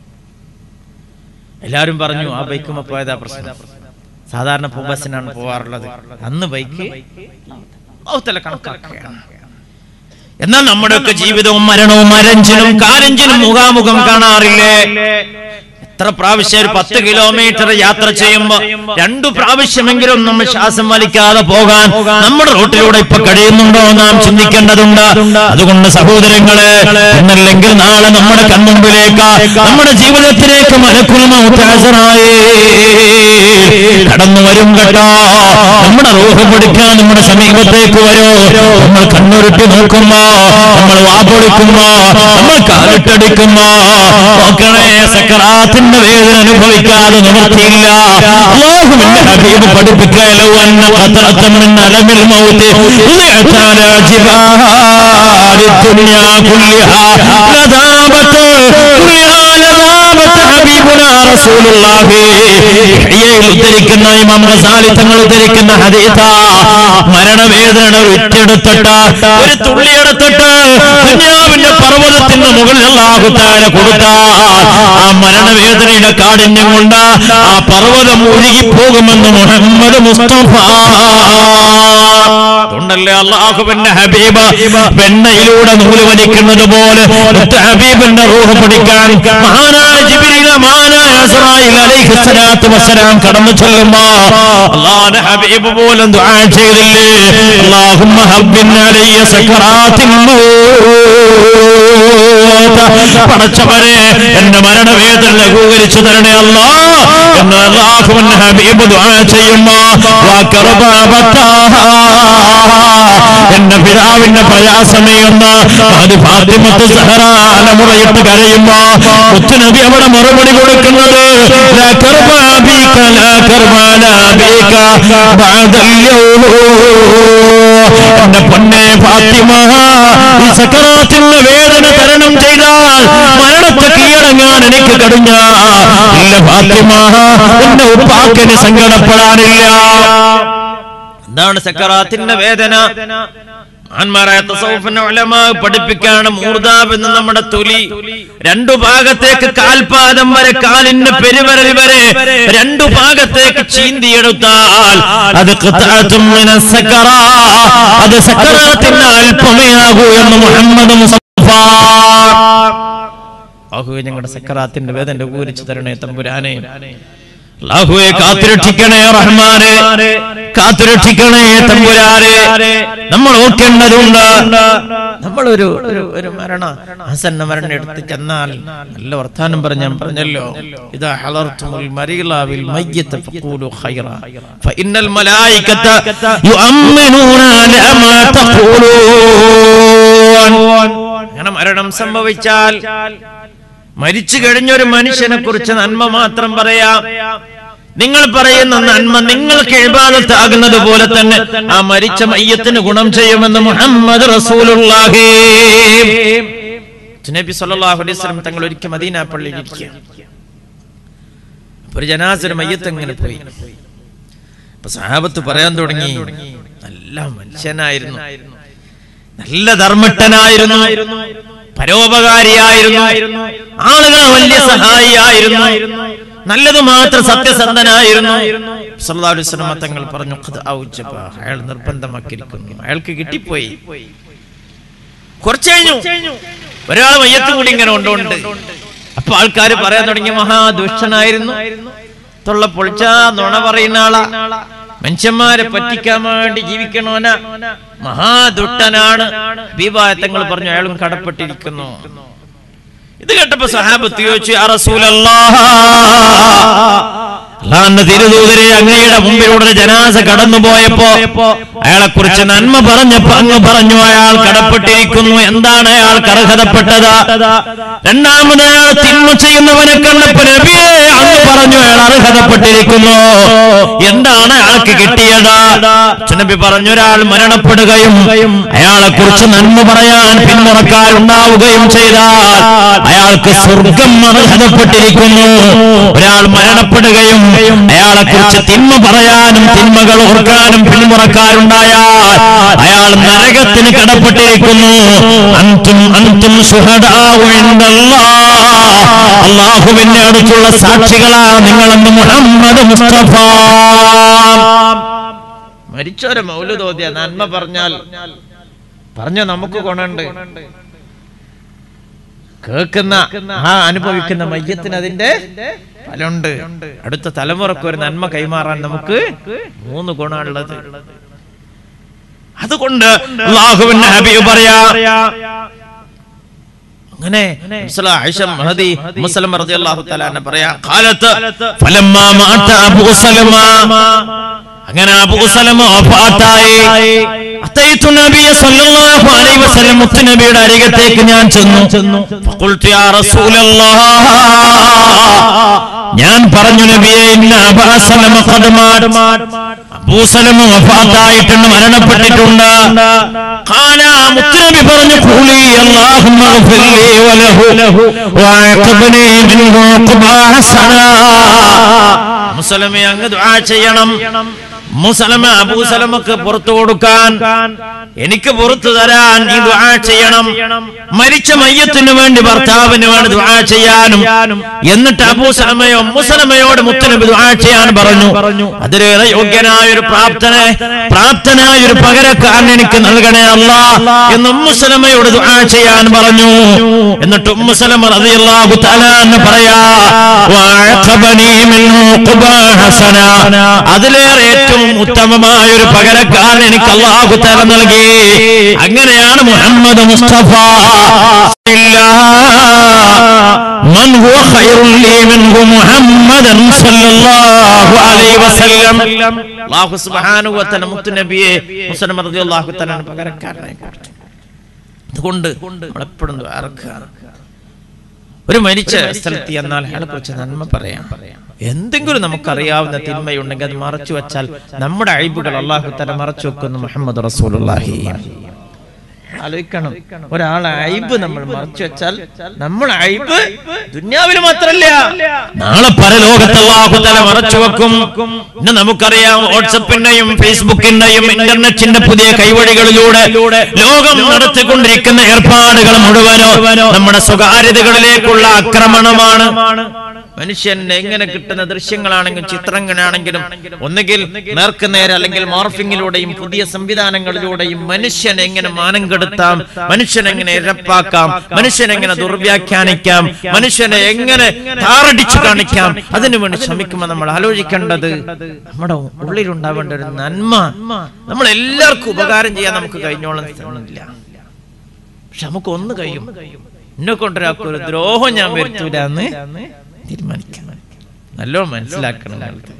എല്ലാരും പറഞ്ഞു ആ ബൈക്കുമ്മ പോയതാ പ്രശ്നം സാധാരണ പൂ ബസ്സിനാണ് പോവാറുള്ളത് അന്ന് ബൈക്ക് ഔത്തല കണക്കാക്കുകയാണ് എന്നാൽ നമ്മുടെയൊക്കെ ജീവിതവും മരണവും അരഞ്ചിനും കാരഞ്ചിനും മുഖാമുഖം കാണാറില്ലേ എത്ര പ്രാവശ്യം ഒരു പത്ത് കിലോമീറ്റർ യാത്ര ചെയ്യുമ്പോ രണ്ടു പ്രാവശ്യമെങ്കിലും നമ്മൾ ശ്വാസം വലിക്കാതെ പോകാൻ നമ്മുടെ റോട്ടിലൂടെ ഇപ്പൊ കഴിയുന്നുണ്ടോ നാം ചിന്തിക്കേണ്ടതുണ്ട് അതുകൊണ്ട് സഹോദരങ്ങളെ എന്നല്ലെങ്കിൽ നാളെ നമ്മുടെ കൺമുമ്പിലേക്ക് നമ്മുടെ ജീവിതത്തിലേക്ക് മലക്കുലമൗത്താസറായി കടന്നു വരും കേട്ടോ നമ്മുടെ റൂഹ് പിടിക്കാൻ നമ്മുടെ സമീപത്തേക്ക് വരോ നമ്മൾ കണ്ണുരുട്ടി നോക്കുമ്പോ നമ്മൾ വാപൊളിക്കുമ്പോ നമ്മൾ കാലിട്ടടിക്കുമ്പോ നോക്കണേ സക്കറാത്തിന്റെ സക്കറാത്തിന്റെ വേദന അനുഭവിക്കാതെ നിവർത്തിയില്ല അള്ളാഹുവിന്റെ ഹബീബ് പഠിപ്പിക്കാലോ അന്ന ഖത്രത്തൻ മിൻ അലമിൽ മൗത്ത് ഉദിഅത അലാ ജിബാലി ദുനിയാ കുല്ലിഹാ ലദാബത്ത് കുല്ലിഹാ ലദാബത്ത് ഹബീബുനാ റസൂലുള്ളാഹി ഇഹ്യയിൽ ഉദ്ധരിക്കുന്ന ഇമാം ഗസാലി തങ്ങൾ ഉദ്ധരിക്കുന്ന ഹദീസ മരണവേദന ഒറ്റെടുത്തിട്ട് ഒരു തുള്ളിയെടുത്തിട്ട് ദുനിയാവിന്റെ പർവ്വതത്തിന്റെ മുകളിൽ അല്ലാഹു താല കൊടുത്താൽ ആ മരണവേദനയുടെ കാഠിന്യം കൊണ്ട് ആ പർവ്വതം ഒഴുകിപ്പോകുമെന്ന് മുഹമ്മദ് മുസ്തഫ അതുകൊണ്ടല്ലേ അള്ളാഹുവിന്റെ ഹബീബ് വെണ്ണയിലൂടെ നൂല് വലിക്കുന്നത് പോലെ മുത്ത് ഹബീബിന്റെ റൂഹ് പിടിക്കാൻ മഹാനായ ജിബ്രീൽ മഹാനായ ഇസ്രായേൽ അലൈഹിസ്സലാത്തു വസ്സലാം കടന്നു ചെല്ലുമ്പോ അള്ളാഹുവിന്റെ ഹബീബ് പോലും ദുആ ചെയ്തില്ലേ അല്ലാഹുമ്മ ഹബ്ബിൻ അലയ്യ സക്കറാത്തിൻ മൗത്ത് പടച്ചവരെ എന്റെ മരണവേദന ലഘൂകരിച്ചു തരണേ അല്ലാ എന്ന് അള്ളാഹുവിന്റെ ഹബീബ് ദുആ ചെയ്യുമ്പോ എന്റെ പിതാവിന്റെ പ്രയാസമേയെന്ന് അത് ഫാത്തിമത്ത് സഹറാന മുറയിട്ട് കരയുമ്പോ മുത്തുനബി അവിടെ മറുപടി കൊടുക്കുന്നത് ലാ കർബാ ബീക, ലാ കർബാ ലാ ബീക ബഅദൽ യൗം. എന്റെ പൊന്നെ ഫാത്തിമ ഈ സക്കറാത്തിന്റെ വേദന തരണം ചെയ്താൽ മരണത്തെ കീഴടങ്ങാൻ എനിക്ക് കഴിഞ്ഞ ഇല്ല ഫാത്തിമ എന്റെ ഉപ്പാക്കിന് സങ്കടപ്പെടാനില്ല എന്താണ് സക്കറാത്തിന്റെ വേദന മഹാന്മാരായ തസൗഫിന്റെ ഉലമാ പഠിപ്പിക്കാണ് മൂർദാബ് എന്ന് നമ്മുടെ തൊലി രണ്ടു ഭാഗത്തേക്ക് കാൽപാദം വരെ കാലിന്റെ പെരുവരൽ വരെ രണ്ടു ഭാഗത്തേക്ക് ചീന്തിയെടുത്താൽ അത് ഖത്അത്തും മിനസ് സക്കറാ. അത് സക്കറാത്തിന്റെ അല്പമേ ആകൂ എന്ന് മുഹമ്മദ് മുസ്തഫ ബാഹുവെ ഞങ്ങളുടെ സക്കറാത്തിന്റെ വേദന കൂരിച്ചു തരണേ തമ്പുരാനെ അല്ലാഹുവെ കാത്തുരക്ഷിക്കണേ റഹ്മാനെ കാത്തുരക്ഷിക്കണേ തമ്പുരാനെ നമ്മൾ ഓർക്കേണ്ടതുണ്ട് നമ്മളൊരു ഒരു ഒരു മരണ ഹസന്ന മരണം എടുത്ത് ചെന്നാൽ നല്ല വർത്താനം പറഞ്ഞ ഞാൻ പറഞ്ഞല്ലോ ഇതാ ഹളർത്തുമുൽ മരീലാവിൽ മയ്യത്ത് ഫഖൂലു ഖൈറ ഫഇന്നൽ മലായികത യുഅമ്മിനൂന അലാ മാ തഖൂലൂൻ അങ്ങനെ മരണം സംഭവിച്ചാൽ മരിച്ചു കഴിഞ്ഞൊരു മനുഷ്യനെ കുറിച്ച് നന്മ മാത്രം പറയാം നിങ്ങൾ പറയുന്ന നന്മ നിങ്ങൾക്ക് എഴുപാലത്താകുന്നത് പോലെ തന്നെ ആ മരിച്ച മയ്യത്തിന് ഗുണം ചെയ്യുമെന്ന് മുഹമ്മദ് റസൂലുള്ളാഹി നബി സല്ലല്ലാഹു അലൈഹി വസല്ലം തങ്ങൾ ഒരിക്കൽ മദീന പള്ളിയിൽ ഇരിക്കുക ഒരു ജനാസ ഒരു മയ്യത്ത് എങ്ങനെ പോയി അപ്പൊ സഹാബത്ത് പറയാൻ തുടങ്ങി നല്ല മനുഷ്യനായിരുന്നു നല്ല ധർമ്മട്ടനായിരുന്നു പരോപകാരിയായിരുന്നു ആളുകൾ വലിയ സഹായിയായിരുന്നു നല്ലത് മാത്രം സത്യസന്ധനായിരുന്നു സല്ലല്ലാഹു അലൈഹി വസല്ലം തങ്ങൾ പറഞ്ഞു "ഖദ് ഔജബ." അയാൾ നിർബന്ധമാക്കിയിരിക്കുന്നു അയാൾക്ക് കിട്ടിപ്പോയി കുറച്ച് കഴിഞ്ഞു ഒരാൾ മയ്യത്ത് കൂടി ഇങ്ങനെ ഉണ്ടോണ്ട് അപ്പൊ ആൾക്കാർ പറയാൻ തുടങ്ങി മഹാദുഷ്ടനായിരുന്നു തൊള്ള പൊളിച്ച നുണ പറയുന്ന ആളാ മനുഷ്യന്മാരെ പറ്റിക്കാൻ വേണ്ടി ജീവിക്കണോന മഹാദുഷ്ടനാണ് ബീബായത്തങ്ങൾ പറഞ്ഞു അയാളും കടപ്പെട്ടിരിക്കുന്നു ഇത് കേട്ടപ്പോ സഹാബത്ത് ചോദിച്ചു "യാ റസൂലല്ലാഹ്, അള്ളാന്റെ തിരുദൂതരെ അങ്ങയുടെ മുമ്പിലൂടെ ഒരു ജനാസ കടന്നു പോയപ്പോ അയാളെ കുറിച്ച് നന്മ പറഞ്ഞപ്പോ അങ്ങ് പറഞ്ഞു അയാൾ കടപ്പെട്ടിരിക്കുന്നു എന്താണ് അയാൾക്ക് അർഹതപ്പെട്ടത് രണ്ടാമത് അയാൾ തിന്മ ചെയ്യുന്നവനെ കണ്ടപ്പോ നബിയെ അങ്ങ് പറഞ്ഞു അയാൾ അർഹതപ്പെട്ടിരിക്കുന്നു എന്താണ് അയാൾക്ക് കിട്ടിയത് നബി പറഞ്ഞു ഒരാൾ മരണപ്പെടുകയും അയാളെ കുറിച്ച് നന്മ പറയാൻ പിന്മുറക്കാരുണ്ടാവുകയും ചെയ്താൽ അയാൾക്ക് സ്വർഗം അർഹതപ്പെട്ടിരിക്കുന്നു ഒരാൾ മരണപ്പെടുകയും അയാളെ കുറിച്ച് തിന്മ പറയാനും തിന്മകൾ ഓർക്കാനും പിന്മുറക്കാരുണ്ടായാൽ അയാൾ നരകത്തിന് കടപ്പെട്ടിരിക്കുന്നു അന്തും അന്തും സുഹദാഉ ഇൻദല്ലാഹ്. അള്ളാഹുവിന്റെ അടുത്തുള്ള സാക്ഷികളാ നിങ്ങളെന്ന് മുഹമ്മദ് മുസ്തഫ മരിച്ചവരെ മൗലുതോദ്യ നന്മ പറഞ്ഞാൽ പറഞ്ഞ നമുക്ക് ഗുണമുണ്ട് കേൾക്കുന്ന ആ അനുഭവിക്കുന്ന മയ്യത്തിന് അതിന്റെ ഫലമുണ്ട് അടുത്ത തലമുറക്ക് ഒരു നന്മ കൈമാറാൻ നമുക്ക് മൂന്ന് ഗുണമുള്ളത് അതുകൊണ്ട് അള്ളാഹുവിന്റെ ഹബീബ് പറയാ അങ്ങനെ മുസ്ല ആയിഷ മഹദി മുസ്ലിം റളിയല്ലാഹു തആല അൻഹ പറയാ കാലത്ത് ഫലമ്മാ മാത അബൂ സലമ അങ്ങനെ അബൂ സലമ വഫാത്തായി അത്തൈതു നബിയ സല്ലല്ലാഹു അലൈഹി വസല്ലം മുത്തുനബിയുടെ അരികത്തേക്ക് ഞാൻ ചെന്നു ഫഖുൽതു യാ റസൂലല്ലാഹ് ഞാൻ പറഞ്ഞു നബിയെ ഇന്ന അബാസലമ ഖദ് മാറ്റ്. അബൂസലമ വഫാത്തായിട്ടുണ്ട് മരണപ്പെട്ടിട്ടുണ്ട് ഖാല മുത്തുനബി പറഞ്ഞു ഖൂലി അല്ലാഹുമ്മ ഗ്ഫിർലി വലഹു വഅഖിബ്നി മിൻഹു ഖുബാ ഹസനാ മുസലമെ അങ്ങ് ദുആ ചെയ്യണം മുസലമ അബൂസലമക്ക് പുറത്തു കൊടുക്കാൻ എനിക്ക് പുറത്തു തരാൻ നീ ദുആ ചെയ്യണം മരിച്ച മയ്യത്തിന് വേണ്ടി ഭർത്താവിന് വേണ്ടി ദുആ ചെയ്യാനും എന്നിട്ട് അബൂസലമയോ മുസലമയോട് മുത്തനബി ദുആ ചെയ്യാൻ പറഞ്ഞു അതിലേറെ യോഗ്യനായ ഒരു പ്രാപ്തനെ പ്രാപ്തനായ ഒരു പകരക്കാരൻ എനിക്ക് നൽകണേ അല്ല എന്ന് ഉമ്മുസലമയോട് ദുആ ചെയ്യാൻ പറഞ്ഞു എന്നിട്ട് ഉമ്മുസലമ റളിയല്ലാഹു തആല എന്ന് പറയാ വഅഖബനി മിൻഹു ഖുബാ ഹസന അതിലേറെ ഏറ്റവും ഉത്തമമായ ഒരു പകരക്കാരൻ എനിക്ക് അല്ലാഹു തആല നൽകി അങ്ങനെയാണ് മുഹമ്മദ് മുസ്തഫ ഇല്ലാ من هو خير لي منه محمدا صلى الله عليه وسلم അല്ലാഹു സുബ്ഹാനഹു വ തആല മുത്തുനബിയെ മുസ്ലിം റളിയല്ലാഹു തആല പകരക്കാരനായി കൊടുത്തു അതുകൊണ്ട് നമ്മളെപ്പോഴും ദ്വാരക്കുക ഒരു മരിച്ച സ്ഥലത്ത് എന്നാൽ അയാളെ കുറിച്ച് നന്മ പറയാം എന്തെങ്കിലും നമുക്കറിയാവുന്ന തിന്മയുണ്ടെങ്കിൽ അത് മറച്ചു വെച്ചാൽ നമ്മുടെ അഴിബുകൾ അള്ളാഹു തല മറച്ചു വെക്കുന്നു മുഹമ്മദ് റസൂലുള്ളാഹി ആലോചിക്കണം ഒരാളെ അയിബ് നമ്മൾ മറച്ചു വെച്ചാൽ നമ്മുടെ അയിബ് ദുന്യാവിൽ മാത്രല്ല നാളെ പരലോകത്ത് അല്ലാഹു തആല മറച്ചു വെക്കും ഇന്ന് നമുക്കറിയാം വാട്സപ്പിന്റെയും ഫേസ്ബുക്കിന്റെയും ഇന്റർനെറ്റിന്റെ പുതിയ കൈവഴികളിലൂടെ ലോകം നടത്തിക്കൊണ്ടിരിക്കുന്ന ഏർപ്പാടുകൾ മുഴുവനോ നമ്മുടെ സ്വകാര്യതകളിലേക്കുള്ള ആക്രമണമാണ് മനുഷ്യൻ എങ്ങനെ കിട്ടുന്ന ദൃശ്യങ്ങളാണെങ്കിലും ചിത്രങ്ങളാണെങ്കിലും ഒന്നുകിൽ നേർക്ക് നേരെ അല്ലെങ്കിൽ മോർഫിങ്ങിലൂടെയും പുതിയ സംവിധാനങ്ങളിലൂടെയും മനുഷ്യൻ എങ്ങനെ മാനം കെടുത്താം മനുഷ്യനെ എങ്ങനെ ഇരപ്പാക്കാം മനുഷ്യനെ എങ്ങനെ ദുർവ്യാഖ്യാനിക്കാം മനുഷ്യനെ എങ്ങനെ താറടിച്ചു കാണിക്കാം അതിനുവേണ്ടി ശ്രമിക്കുമ്പോൾ നമ്മൾ ആലോചിക്കേണ്ടത് നമ്മുടെ ഉള്ളിലുണ്ടാവേണ്ട ഒരു നന്മ നമ്മൾ എല്ലാവർക്കും ഉപകാരം ചെയ്യാൻ നമുക്ക് കഴിഞ്ഞോളം ഇല്ല പക്ഷെ നമുക്ക് ഒന്ന് കഴിയും എന്നെ കൊണ്ടൊരാൾക്ക് ഒരു ദ്രോഹം ഞാൻ വരുത്തൂല എന്ന് തീരുമാനിക്കണം നല്ലോണം മനസ്സിലാക്കണം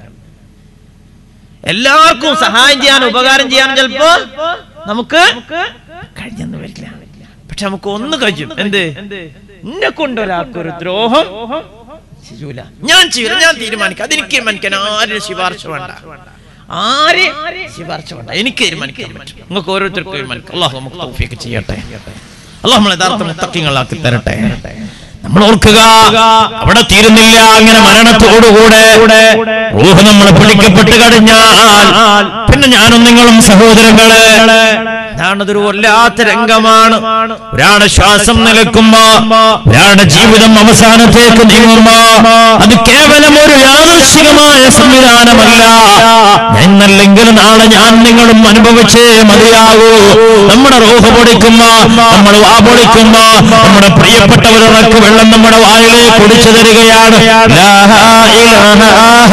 എല്ലാവർക്കും സഹായം ചെയ്യാൻ ഉപകാരം ചെയ്യാൻ ചിലപ്പോ നമുക്ക് കഴിഞ്ഞെന്ന് വരില്ല പക്ഷെ നമുക്ക് ഒന്ന് കഴിയും എന്ത് എന്നെ കൊണ്ടൊരാൾക്ക് ഒരു ദ്രോഹം ചെയ്യൂല ഞാൻ ചെയ്യൂല ഞാൻ തീരുമാനിക്കാം അതെനിക്ക് തീരുമാനിക്കാൻ ആരും ശിപാർശ വേണ്ട ആര് ശിപാർശ വേണ്ട എനിക്ക് തീരുമാനിക്കാൻ പറ്റും നിങ്ങൾക്ക് ഓരോരുത്തർക്കും തീരുമാനിക്കാം അള്ളാഹു നമുക്ക് തൗഫീഖ് ചെയ്യട്ടെ അള്ളാഹു നമ്മളെ യഥാർത്ഥ മുത്തക്കിങ്ങളാക്കി തരട്ടെ നമ്മൾ ഓർക്കുക അവിടെ തീരുന്നില്ല അങ്ങനെ മരണത്തോടുകൂടെ റൂഹ് നമ്മൾ പിടിക്കപ്പെട്ട് കഴിഞ്ഞാൽ പിന്നെ ഞാനും നിങ്ങളും സഹോദരങ്ങളെ ഞാനതൊരു വല്ലാത്ത രംഗമാണ് ഒരാളുടെ ശ്വാസം നിലക്കുമ്പോ ഒരാളുടെ ജീവിതം അവസാനത്തേക്ക് നീങ്ങുമ്പോ അത് കേവലം ഒരു യാദൃശികമായ സംവിധാനമല്ല എന്നല്ലെങ്കിൽ നാളെ ഞാൻ നിങ്ങളും അനുഭവിച്ചേ മതിയാകൂ നമ്മുടെ റോഹ് പൊടിക്കുമ്പോ നമ്മൾ വാ പൊടിക്കുമ്പോ നമ്മുടെ പ്രിയപ്പെട്ടവർക്ക് വെള്ളം നമ്മുടെ വായിലേക്ക് കുടിച്ചു തരികയാണ് ലാ ഇലാഹ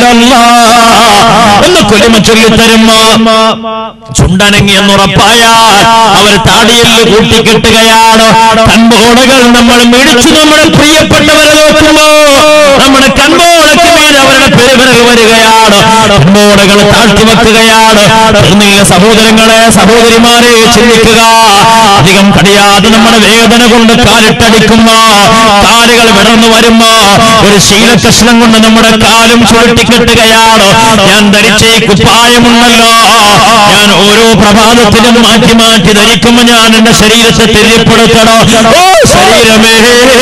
ഇല്ലല്ലാഹ് എന്ന് കൊലിമ ചൊല്ലിത്തരുമ്പോ ചുണ്ടനങ്ങി എന്നുറപ്പായാൽ അവർ താടിയിൽ കൂട്ടിക്കെട്ടുകയാണ് കൺപോളകൾ നമ്മൾ മിടിച്ചു നമ്മുടെ പ്രിയപ്പെട്ടവരെ നോക്കുമ്പോ നമ്മുടെ കൺപോളയ്ക്ക് മേൽ അവരുടെ പെരുവിരൽ വരികയാണ് കൺപോളകൾ താഴ്ത്തി വെക്കുകയാണ് തീർന്നില്ല സഹോദരങ്ങളെ സഹോദരിമാരെ ചിന്തിക്കുക അധികം കടിയാതെ നമ്മുടെ വേദന കൊണ്ട് കാലിട്ടടിക്കുമ്പോ കാലുകൾ വിടർന്നു വരുമ്പോ ഒരു ശീലകഷ്ണം കൊണ്ട് നമ്മുടെ കാലും ചുരുട്ടിക്കെട്ടുകയാണ് ഞാൻ ധരിച്ച ഈ കുപ്പായമുണ്ടല്ലോ ഞാൻ ഓരോ പ്രഭാതത്തിലും മാറ്റി മാറ്റി ധരിക്കുമ്പോ ഞാൻ എന്റെ ശരീരത്തെ തെര്യപ്പെടുത്തണോ ഓ ശരീരമേ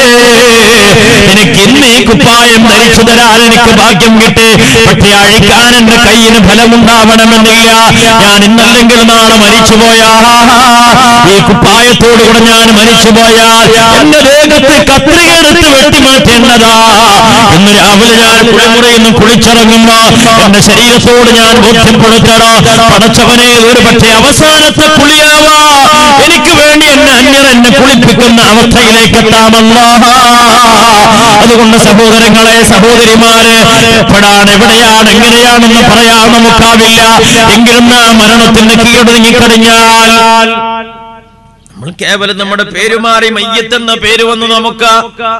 എനിക്ക് ഇന്ന് ഈ കുപ്പായം ധരിച്ചു തരാൻ എനിക്ക് ഭാഗ്യം കിട്ടി പക്ഷെ അഴിക്കാൻ എന്റെ കയ്യിന് ഫലമുണ്ടാവണമെന്നില്ല ഞാൻ ഇന്നല്ലെങ്കിൽ നാളെ മരിച്ചുപോയാ ഈ കുപ്പായത്തോടുകൂടെ ഞാൻ മരിച്ചുപോയാൽ എന്റെ ദേഹത്ത് കത്രിക എടുത്ത് വെട്ടിമാറ്റേണ്ടതാ ഇന്ന് രാവിലെ ഞാൻ കുളിമുറിയിൽ നിന്ന് കുളിച്ചിറങ്ങുമ്പോ എന്റെ ശരീരത്തോട് ഞാൻ ബോധ്യപ്പെടുത്തണോ പടച്ചവനെ ഒരു പക്ഷേ അവസാനത്തെ കുളിയാവാ എനിക്ക് വേണ്ടി എന്നെ അന്യർ എന്നെ കുളിപ്പിക്കുന്ന അവസ്ഥയിലേക്ക് എത്താമല്ലോ അതുകൊണ്ട് സഹോദരങ്ങളെ സഹോദരിമാരെ എപ്പോഴാണ് എവിടെയാണ് എങ്ങനെയാണെന്ന് പറയാൻ നമുക്കാവില്ല എങ്കിലും ആ മരണത്തിന്റെ കീഴടങ്ങിക്കഴിഞ്ഞാൽ നമ്മൾ കേവലം നമ്മുടെ പേര് മാറി മയ്യത്തെന്ന പേര് വന്ന് നമുക്ക്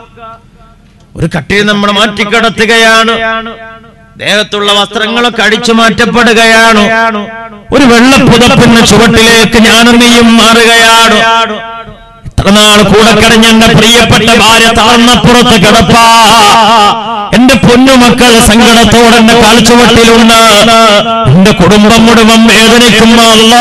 ഒരു കട്ടിൽ നമ്മൾ മാറ്റിക്കിടത്തുകയാണ് ദേഹത്തുള്ള വസ്ത്രങ്ങളൊക്കെ അടിച്ചു മാറ്റപ്പെടുകയാണ് ഒരു വെള്ളപ്പുതപ്പിന്റെ ചുവട്ടിലേക്ക് ഞാനും നീയും മാറുകയാണ് എത്ര നാൾ കൂടെ കിടഞ്ഞ എന്റെ പ്രിയപ്പെട്ട ഭാര്യ താഴ്ന്നപ്പുറത്ത് കിടപ്പാ എന്റെ പൊന്നുമക്കൾ സങ്കടത്തോടെ എന്റെ കാൽച്ചുവട്ടിലുണ്ട് എന്റെ കുടുംബം മുഴുവൻ വേദനിക്കുന്ന അല്ലാ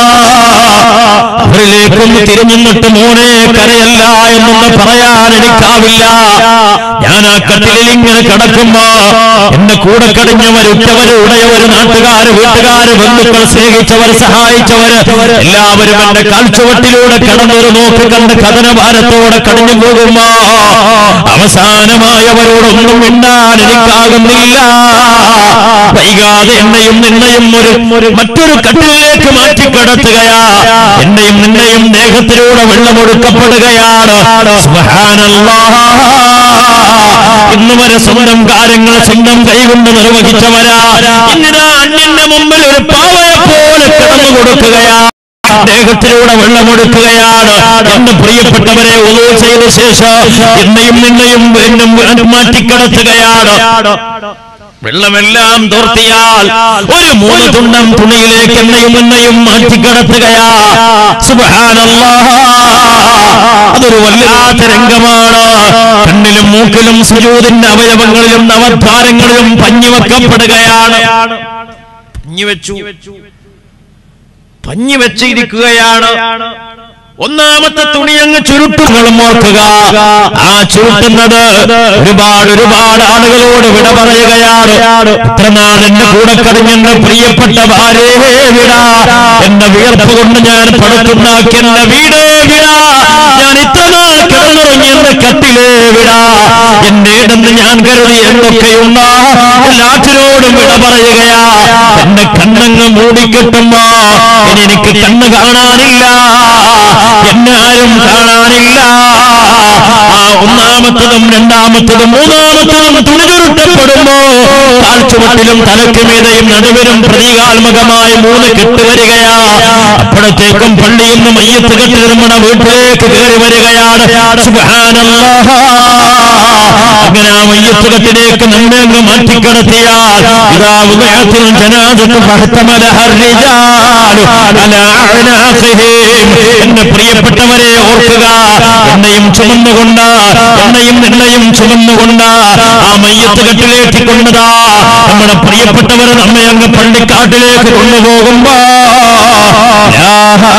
അവരിലേക്കൊന്ന് തിരിഞ്ഞിട്ട് മോനെ കരയല്ല എന്നൊന്ന് പറയാൻ എനിക്കാവില്ല ഞാൻ ആ കട്ടിലിൽ ഇങ്ങനെ കിടക്കുമ്പോ എന്നെ കൂടെ കടിഞ്ഞവർ ഉറ്റവര് ഉടയവര് നാട്ടുകാര് വീട്ടുകാര് ബന്ധുക്കൾ സ്നേഹിച്ചവർ സഹായിച്ചവര് എല്ലാവരും എന്റെ കാൽച്ചുവട്ടിലൂടെ കടന്നൊരു നോക്ക് കണ്ട് കഥനഭാരത്തോടെ കടന്നു പോകുമ്പോ അവസാനമായവരോടൊന്നും മിണ്ടാൻ എനിക്കാകുന്നില്ല വൈകാതെ എന്നെയും നിന്നെയും ഒരു മറ്റൊരു കട്ടിലേക്ക് മാറ്റി കിടത്തുകയാ എന്നെയും നിന്നെയും ദേഹത്തിലൂടെ വെള്ളമൊടുക്കപ്പെടുകയാണ് സുബ്ഹാനല്ലാഹ്. ഇന്ന് വരെ സ്വന്തം കാര്യങ്ങൾ സ്വന്തം കൈകൊണ്ട് നിർവഹിച്ചവരാ ഇന്നിതാ അന്യന്റെ മുമ്പിൽ ഒരു പാവയെ പോലെ കിടന്നു കൊടുക്കുകയാ ദേഹത്തിലൂടെ വെള്ളമൊടുക്കുകയാണ് എന്റെ പ്രിയപ്പെട്ടവരെ ഒന്നു ചെയ്ത ശേഷം എന്നെയും നിന്നെയും എന്നും മാറ്റിക്കിടത്തുകയാണ് വെള്ളമെല്ലാം തോർത്തിയാൽ ഒരു മൂന്ന് തുണ്ടം തുണിയിലേക്ക് എന്നെയും എന്നെയും മാറ്റിക്കിടത്തുകയാ സുബ്ഹാനല്ലാഹ് അതൊരു വല്ലാത്ത രംഗമാണ് കണ്ണിലും മൂക്കിലും സുജൂതിന്റെ അവയവങ്ങളിലും നവദ്വാരങ്ങളിലും പഞ്ഞിവെക്കപ്പെടുകയാണ് പഞ്ഞിവെച്ചു പഞ്ഞി വെച്ചിരിക്കുകയാണ് ഒന്നാമത്തെ തുണി അങ്ങ് ചുരുട്ടുകളും ഓർക്കുക ആ ചുരുട്ടുന്നത് ഒരുപാട് ഒരുപാട് ആളുകളോട് വിട പറയുകയാണ് ഇത്ര നാൾ എന്റെ കൂടെ കടിഞ്ഞെന്റെ പ്രിയപ്പെട്ട ഭാര്യയെ വിട എന്റെ വിയർപ്പ് കൊണ്ട് ഞാൻ പടുത്തുണ്ടാക്കി എന്റെ വീടേ വിട ഞാൻ ഇത്ര നാൾ കിടന്നുറങ്ങി എന്റെ കട്ടിലേ വിട എന്റെ ഇടന്ന് ഞാൻ കരുതി എന്തൊക്കെയുണ്ട എല്ലാറ്റിനോടും വിട പറയുകയാ എന്റെ കണ്ണങ്ങ് മൂടിക്കെട്ടുമ്പോ ഇനി എനിക്ക് കണ്ണ് കാണാനില്ല എന്നെ ആരും കാണാനില്ല ആ ഒന്നാമത്തതും രണ്ടാമത്തതും മൂന്നാമത്തതും തുണിചുരുട്ടപ്പെടുമ്പോ താഴ്ചുവട്ടിലും തലയ്ക്ക് മീതയും നടുവിലും പ്രതീകാത്മകമായ മൂന്ന് കെട്ടുവരികയാ അപ്പോഴത്തേക്കും പള്ളിയിൽ നിന്ന് മയ്യത്ത് കെട്ടി നമ്മുടെ വീട്ടിലേക്ക് കയറി വരികയാണ് സുബ്ഹാനല്ലാഹ്. അങ്ങനെ ആ മയ്യത്ത് കെട്ടിലേക്ക് നമ്മെ അങ്ങ് മാറ്റിക്കിടത്തിയാൽ ഇതാ ഉദയത്തിൽ ജനാദത്ത് ഫഹ്തമലഹ الرجال على أعناقهم. എന്റെ പ്രിയപ്പെട്ടവരെ ഓർക്കുക എന്നെയും ചുമന്നുകൊണ്ട് എന്നെയും നിന്നെയും ചുമന്നുകൊണ്ട് ആ മയ്യത്ത് കെട്ടിലേക്ക് കൊണ്ടതാ നമ്മുടെ പ്രിയപ്പെട്ടവർ നമ്മെ അങ്ങ് പള്ളിക്കാട്ടിലേക്ക് കൊണ്ടുപോകുമ്പോ ലാ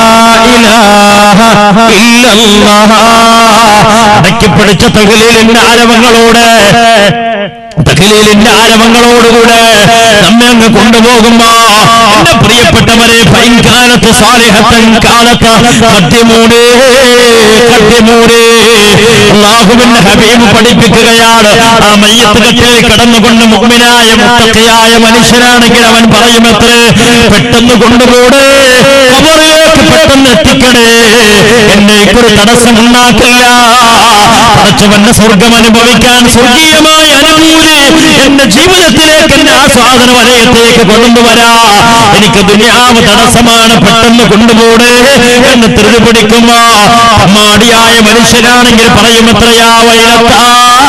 ഇലാഹ ഇല്ലല്ലാഹ്. അടക്കി പിടിച്ച തകലിലിന്റെ ആരവങ്ങളോട് തകലീലിന്റെ ആരവങ്ങളോടുകൂടെ നമ്മെ അങ്ങ് കൊണ്ടുപോകുമ്പോ എന്റെ പ്രിയപ്പെട്ടവരെ ഭയങ്കാലത്ത് സാലിഹത്തൻ കാലത്ത് കത്തിമൂടേ കത്തിമൂടേ അള്ളാഹുവിന്റെ ഹബീബ് പഠിപ്പിക്കുകയാണ് ആ മയ്യത്ത് കെട്ടിൽ കടന്നുകൊണ്ട് മുഗ്മിനായ മുത്തക്കയായ മനുഷ്യനാണെങ്കിൽ അവൻ പറയുമത്രേ പെട്ടെന്ന് കൊണ്ടുപോടേ അവരിലേക്ക് പെട്ടെന്ന് എത്തിക്കണേ എന്നെ ഒരു തടസ്സമുണ്ടാക്കില്ല പടച്ചവന്റെ സ്വർഗം അനുഭവിക്കാൻ സ്വർഗീയമായ അനുഭൂതി എന്റെ ജീവിതത്തിലേക്ക് എന്റെ ആസ്വാദന വലയത്തേക്ക് കൊണ്ടുവരാ എനിക്ക് ദുനിയാവ് തടസ്സമാണ് പെട്ടെന്ന് കൊണ്ടുപോടേ എന്ന് തിരിഞ്ഞു പിടിക്കുമ്പോ അമ്മാടിയായ മനുഷ്യനാണെങ്കിൽ പറയും എത്രയാ വൈലത്താ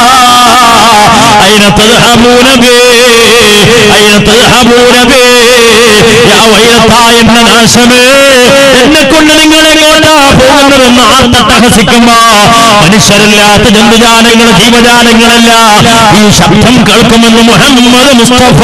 أين تذهبون به أين تذهبون به يا ويلتا എന്ന നാശമേ എന്നെ കൊണ്ട് നിങ്ങൾ എങ്ങോട്ടാ പോകുന്നതെന്ന് ആർത്തട്ടഹസിക്കുമ്പോ മനുഷ്യരല്ലാത്ത ജന്തുജാലങ്ങൾ ജീവജാലങ്ങളല്ല ഈ ശബ്ദം കേൾക്കുമെന്ന് മുഹമ്മദ് മുസ്തഫ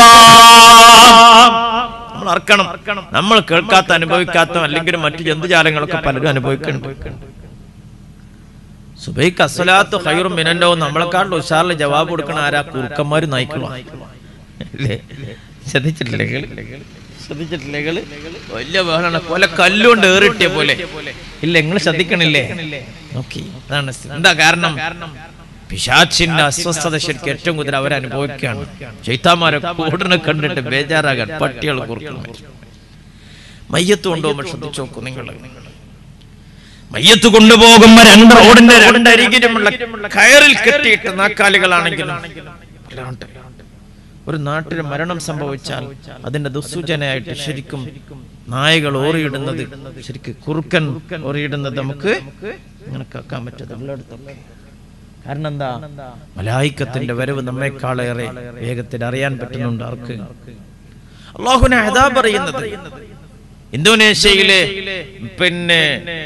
നമ്മൾ അർക്കണം നമ്മൾ കേൾക്കാത്ത അനുഭവിക്കാത്ത അല്ലെങ്കിൽ മറ്റു ജന്തുജാലങ്ങളൊക്കെ പലരും അനുഭവിക്കുന്നുണ്ട് സുബൈക്ക് അസ്വലാത്ത് ഹൈറും മിനല്ലോ നമ്മളെക്കാളും ഉഷാറിൽ ജവാബ് കൊടുക്കണ ആരാ കുറുക്കന്മാര് നായിക്കളോ അല്ലേ ശ്രദ്ധിച്ചിട്ടില്ലേ ഇങ്ങള്? ശ്രദ്ധിച്ചിട്ടില്ലേ ഇങ്ങള്? വലിയ ബഹളാണ് കൊല കല്ലുകൊണ്ട് ഏറിട്ടിയ പോലെ ഇല്ല നിങ്ങൾ ശ്രദ്ധിക്കണില്ലേ നോക്കി അതാണ് സ്ഥിതി. എന്താ കാരണം പിശാച്ചിന്റെ അസ്വസ്ഥത ശരിക്കും ഏറ്റവും കൂടുതൽ അവരനുഭവിക്കുകയാണ് ചൈത്താമാരെ കൂടിനെ കണ്ടിട്ട് ബേജാറാകാൻ പട്ടികൾ കുറുക്കണം മയ്യത്ത് കൊണ്ടുപോകുമ്പോൾ ശ്രദ്ധിച്ചു നോക്കൂ നിങ്ങൾ മയ്യത്ത് കൊണ്ടുപോകുമ്പോ രണ്ട് റോഡിന്റെ രണ്ടരികിലുമുള്ള കയറിൽ കെട്ടിയിട്ട് നാക്കാലികളാണെങ്കിലും അല്ലാണ്ട് ഒരു നാട്ടിൽ മരണം സംഭവിച്ചാൽ അതിന്റെ ദുസ്സൂചനയായിട്ട് ശരിക്കും നായകൾ ഓറിയിടുന്നത് ശരിക്കും കുറുക്കൻ ഓറിയിടുന്നത് നമുക്ക് ഇങ്ങനെ കേൾക്കാൻ പറ്റും ഉള്ളിടത്തൊക്കെ കാരണം എന്താ മലായിക്കത്തിന്റെ വരവ് നമ്മെക്കാളേറെ വേഗത്തിൽ അറിയാൻ പറ്റുന്നുണ്ട് ആർക്ക് അള്ളാഹുനെ അതാ പറയുന്നത് ഇന്തോനേഷ്യയിലെ പിന്നെ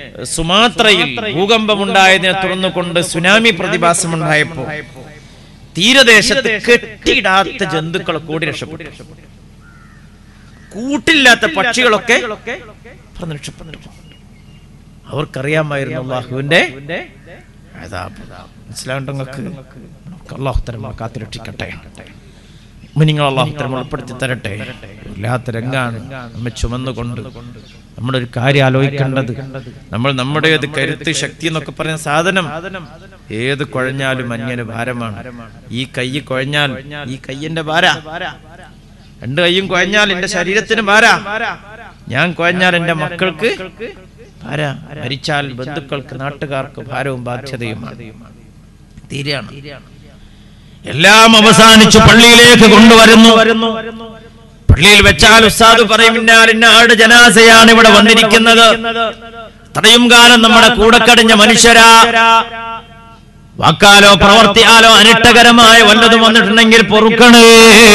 സുമാത്രയിൽ ഭൂകമ്പമുണ്ടായതിനെ തുടർന്നുകൊണ്ട് സുനാമി പ്രതിഭാസമുണ്ടായപ്പോ തീരദേശത്ത് കെട്ടിയിടാത്ത ജന്തുക്കളെ കൂടി രക്ഷപ്പെട്ടു കൂട്ടില്ലാത്ത പക്ഷികളൊക്കെ പറന്ന് രക്ഷപ്പെട്ടു അവർക്കറിയാമായിരുന്നു അള്ളാഹുവിന്റെ അതാബ്. മനസ്സിലാവുണ്ടോ നിങ്ങൾക്ക് അള്ളാഹു തരമ കാത്തിരക്ഷിക്കട്ടെ നിങ്ങൾ അള്ളാഹു തരം ഉൾപ്പെടുത്തി തരട്ടെ വല്ലാത്ത രംഗാണ് നമ്മെ ചുമന്നുകൊണ്ട് നമ്മുടെ ഒരു കാര്യം ആലോചിക്കേണ്ടത് നമ്മൾ നമ്മുടെ ഒരു കരുത്ത് ശക്തി എന്നൊക്കെ പറയുന്ന സാധനം ഏത് കുഴഞ്ഞാലും അന്യന് ഭാരമാണ് ഈ കൈ കുഴഞ്ഞാൽ ഈ കയ്യന്റെ ഭാര രണ്ട് കൈയും കുഴഞ്ഞാൽ എന്റെ ശരീരത്തിന് ഭാര ഞാൻ കുഴഞ്ഞാൽ എന്റെ മക്കൾക്ക് ഭാര മരിച്ചാൽ ബന്ധുക്കൾക്ക് നാട്ടുകാർക്ക് ഭാരവും ബാധ്യതയുമാണ് തീരെയാണ് എല്ലാം അവസാനിച്ചു പള്ളിയിലേക്ക് കൊണ്ടുവരുന്നു പള്ളിയിൽ വെച്ചാൽ ഉസ്താദ് പറയും ഇന്നാൾ ഇന്ന ആട് ജനാസയാണ് ഇവിടെ വന്നിരിക്കുന്നത് ഇത്രയും കാലം നമ്മുടെ കൂടെ കടിഞ്ഞ മനുഷ്യരാ വാക്കാലോ പ്രവർത്തിയാലോ അനിഷ്ടകരമായ വല്ലതും വന്നിട്ടുണ്ടെങ്കിൽ പൊറുക്കണേ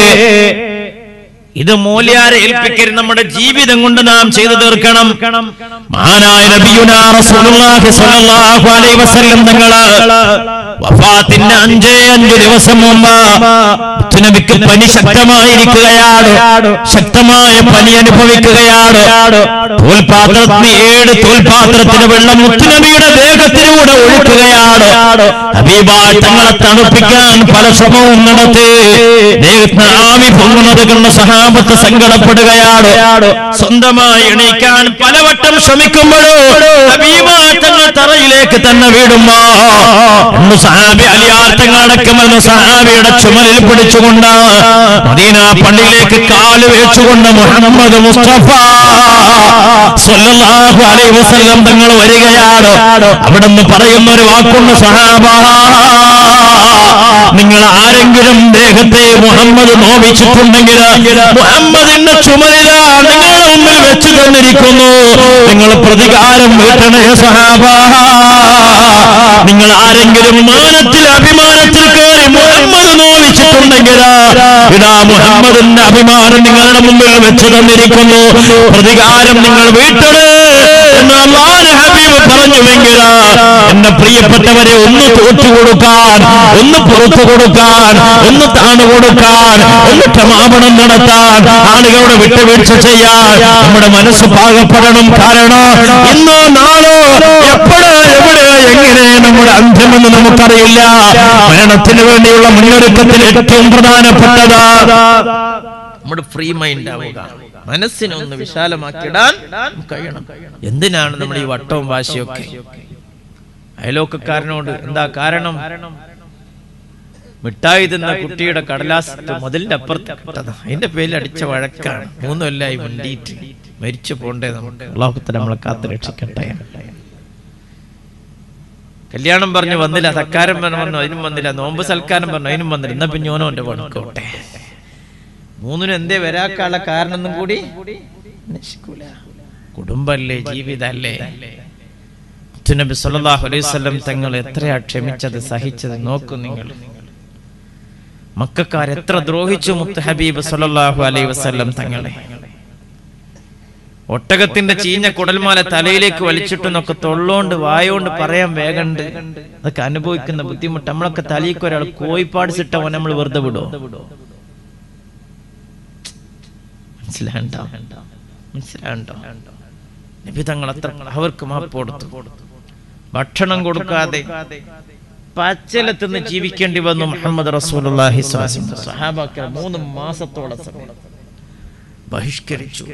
ഇത് മൂല്യാരെ ഏൽപ്പിക്കരുത് നമ്മുടെ ജീവിതം കൊണ്ട് നാം ചെയ്തു തീർക്കണം മഹാനായ നബിയുനാ റസൂലുള്ളാഹി സ്വല്ലല്ലാഹു അലൈഹി വസല്ലം തങ്ങള് വഫാത്തിന്റെ അഞ്ചേ അഞ്ച് ദിവസം മുമ്പ് മുത്തുനബിക്ക് പനി ശക്തമായിരിക്കുകയാണ് ശക്തമായ പനി അനുഭവിക്കുകയാണ് തോൽപാത്രത്തിന് ഏഴ് തോൽപാത്രത്തിന് വെള്ളം മുത്തുനബിയുടെ ദേഹത്തിലൂടെ ഒഴുക്കുകയാണ് ഹബീബായ് തങ്ങളെ തണുപ്പിക്കാൻ പല ശ്രമവും നടത്തി ദേഹത്തിന് ആവി പൊങ്ങുന്നത് കണ്ട് സഹാബത്ത് സങ്കടപ്പെടുകയാണ് സ്വന്തമായി എണീക്കാൻ പലവട്ടം ശ്രമിക്കുമ്പോഴോ ഹബീബായ് തങ്ങൾ തറയിലേക്ക് തന്നെ വീടുമ്പോ ഒന്ന് സഹാബി അലിയാർത്ഥങ്ങളടക്കമെന്ന് സഹാബിയുടെ ചുമലിൽ പിടിച്ചുകൊണ്ട് മദീന പള്ളിയിലേക്ക് കാല് വെച്ചുകൊണ്ട് മുഹമ്മദ് മുസ്തഫ സ്വല്ലല്ലാഹു അലൈഹി വസല്ലം തങ്ങൾ വരികയാണ് അവിടുന്ന് പറയുന്ന ഒരു വാക്കുണ്ട് സഹാബ നിങ്ങൾ ആരെങ്കിലും ദേഹത്തെ മുഹമ്മദ് നോവിച്ചിട്ടുണ്ടെങ്കിൽ മുഹമ്മദിന്റെ ചുമലില നിങ്ങളുടെ മുമ്പിൽ വെച്ചു തന്നിരിക്കുന്നു നിങ്ങൾ പ്രതികാരം വീട്ടണേ സഹാബ നിങ്ങൾ ആരെങ്കിലും മാനത്തിൽ അഭിമാനത്തിൽ കയറി മുഹമ്മദ് നോവിച്ചിട്ടുണ്ടെങ്കിൽ ഇതാ മുഹമ്മദിന്റെ അഭിമാനം നിങ്ങളുടെ മുമ്പിൽ വെച്ചു തന്നിരിക്കുന്നു പ്രതികാരം നിങ്ങൾ വീട്ടണേ എന്ന് അള്ളാഹ് ഹബീബ് പറഞ്ഞുവെങ്കിൽ എന്റെ പ്രിയപ്പെട്ടവരെ ഒന്ന് തോറ്റു കൊടുക്കാൻ ഒന്ന് പുറത്തു കൊടുക്കാൻ ഒന്ന് താണു കൊടുക്കാൻ ഒന്ന് ക്ഷമാപണം നടത്താൻ ആളുകളുടെ വിട്ടുവീഴ്ച ചെയ്യാൻ നമ്മുടെ മനസ്സ് പാകപ്പെടണം കാരണം ഇന്നോ നാളോ എപ്പോഴോ എവിടെ എങ്ങനെ നമ്മുടെ അന്ത്യമെന്ന് നമുക്കറിയില്ല മരണത്തിന് വേണ്ടിയുള്ള മുന്നൊരുക്കത്തിൽ ഏറ്റവും പ്രധാനപ്പെട്ടതാ നമ്മുടെ ഫ്രീ മൈൻഡ് ആവുക മനസ്സിനെ ഒന്ന് വിശാലമാക്കിയിടാൻ നമുക്ക് കഴിയണം എന്തിനാണ് നമ്മൾ ഈ വട്ടവും വാശിയൊക്കെ അയലോക്കക്കാരനോട് എന്താ കാരണം മിഠായി തിന്ന കുട്ടിയുടെ കടലാസ് മതിലിന്റെ അപ്പുറത്ത് കിട്ടതാ. അതിന്റെ പേരിൽ അടിച്ച വഴക്കാണ് മൂന്നു കൊല്ലായി മുണ്ടിയിട്ട് മരിച്ചു പോണ്ടേ നമുക്ക് അള്ളാഹുത്തല നമ്മളെ കാത്തു രക്ഷിക്കട്ടെ കല്യാണം പറഞ്ഞു വന്നില്ല സൽക്കാരം പറഞ്ഞു വന്നു അതിനും വന്നില്ല നോമ്പ് സൽക്കാരം പറഞ്ഞു അതിനും വന്നില്ല എന്നാ പിന്നെ ഓനോ എന്റെ പണിക്കോട്ടെ മൂന്നിനും എന്തേ വരാക്കാനുള്ള കാരണമൊന്നും കൂടി നശിക്കൂല കുടുംബല്ലേ ജീവിതല്ലേ നബി സല്ലല്ലാഹു അലൈഹി വസല്ലം തങ്ങൾ എത്രയാ ക്ഷമിച്ചത് സഹിച്ചത് നോക്കൂ നിങ്ങൾ മക്കാർ എത്ര ദ്രോഹിച്ചു മുത്ത് ഹബീബ് സല്ലല്ലാഹു അലൈഹി വസല്ലം തങ്ങളെ ഒട്ടകത്തിന്റെ ചീഞ്ഞ കുടൽമാല തലയിലേക്ക് വലിച്ചിട്ടെന്നൊക്കെ തൊള്ളോണ്ട് വായോണ്ട് പറയാൻ വേഗണ്ട് അതൊക്കെ അനുഭവിക്കുന്ന ബുദ്ധിമുട്ട് നമ്മളൊക്കെ തലയ്ക്ക് ഒരാൾ കോയിപ്പാട് സിട്ടവൻ നമ്മൾ വെറുതെ വിടോ മനസ്സിലാണ്ടോ മനസ്സിലാണ്ടോ നബി തങ്ങൾ അത്ര അവർക്ക് മാപ്പ് കൊടുത്തു ഭക്ഷണം കൊടുക്കാതെ പച്ചലത്തുനിന്ന് ജീവിക്കേണ്ടി വന്നു മുഹമ്മദ് റസൂലുള്ളാഹി സ്വല്ലല്ലാഹി അലൈഹി വസല്ലം. സഹാബാക്കൾ മൂന്ന് മാസത്തോളം സമയം ബഹിഷ്കരിച്ചു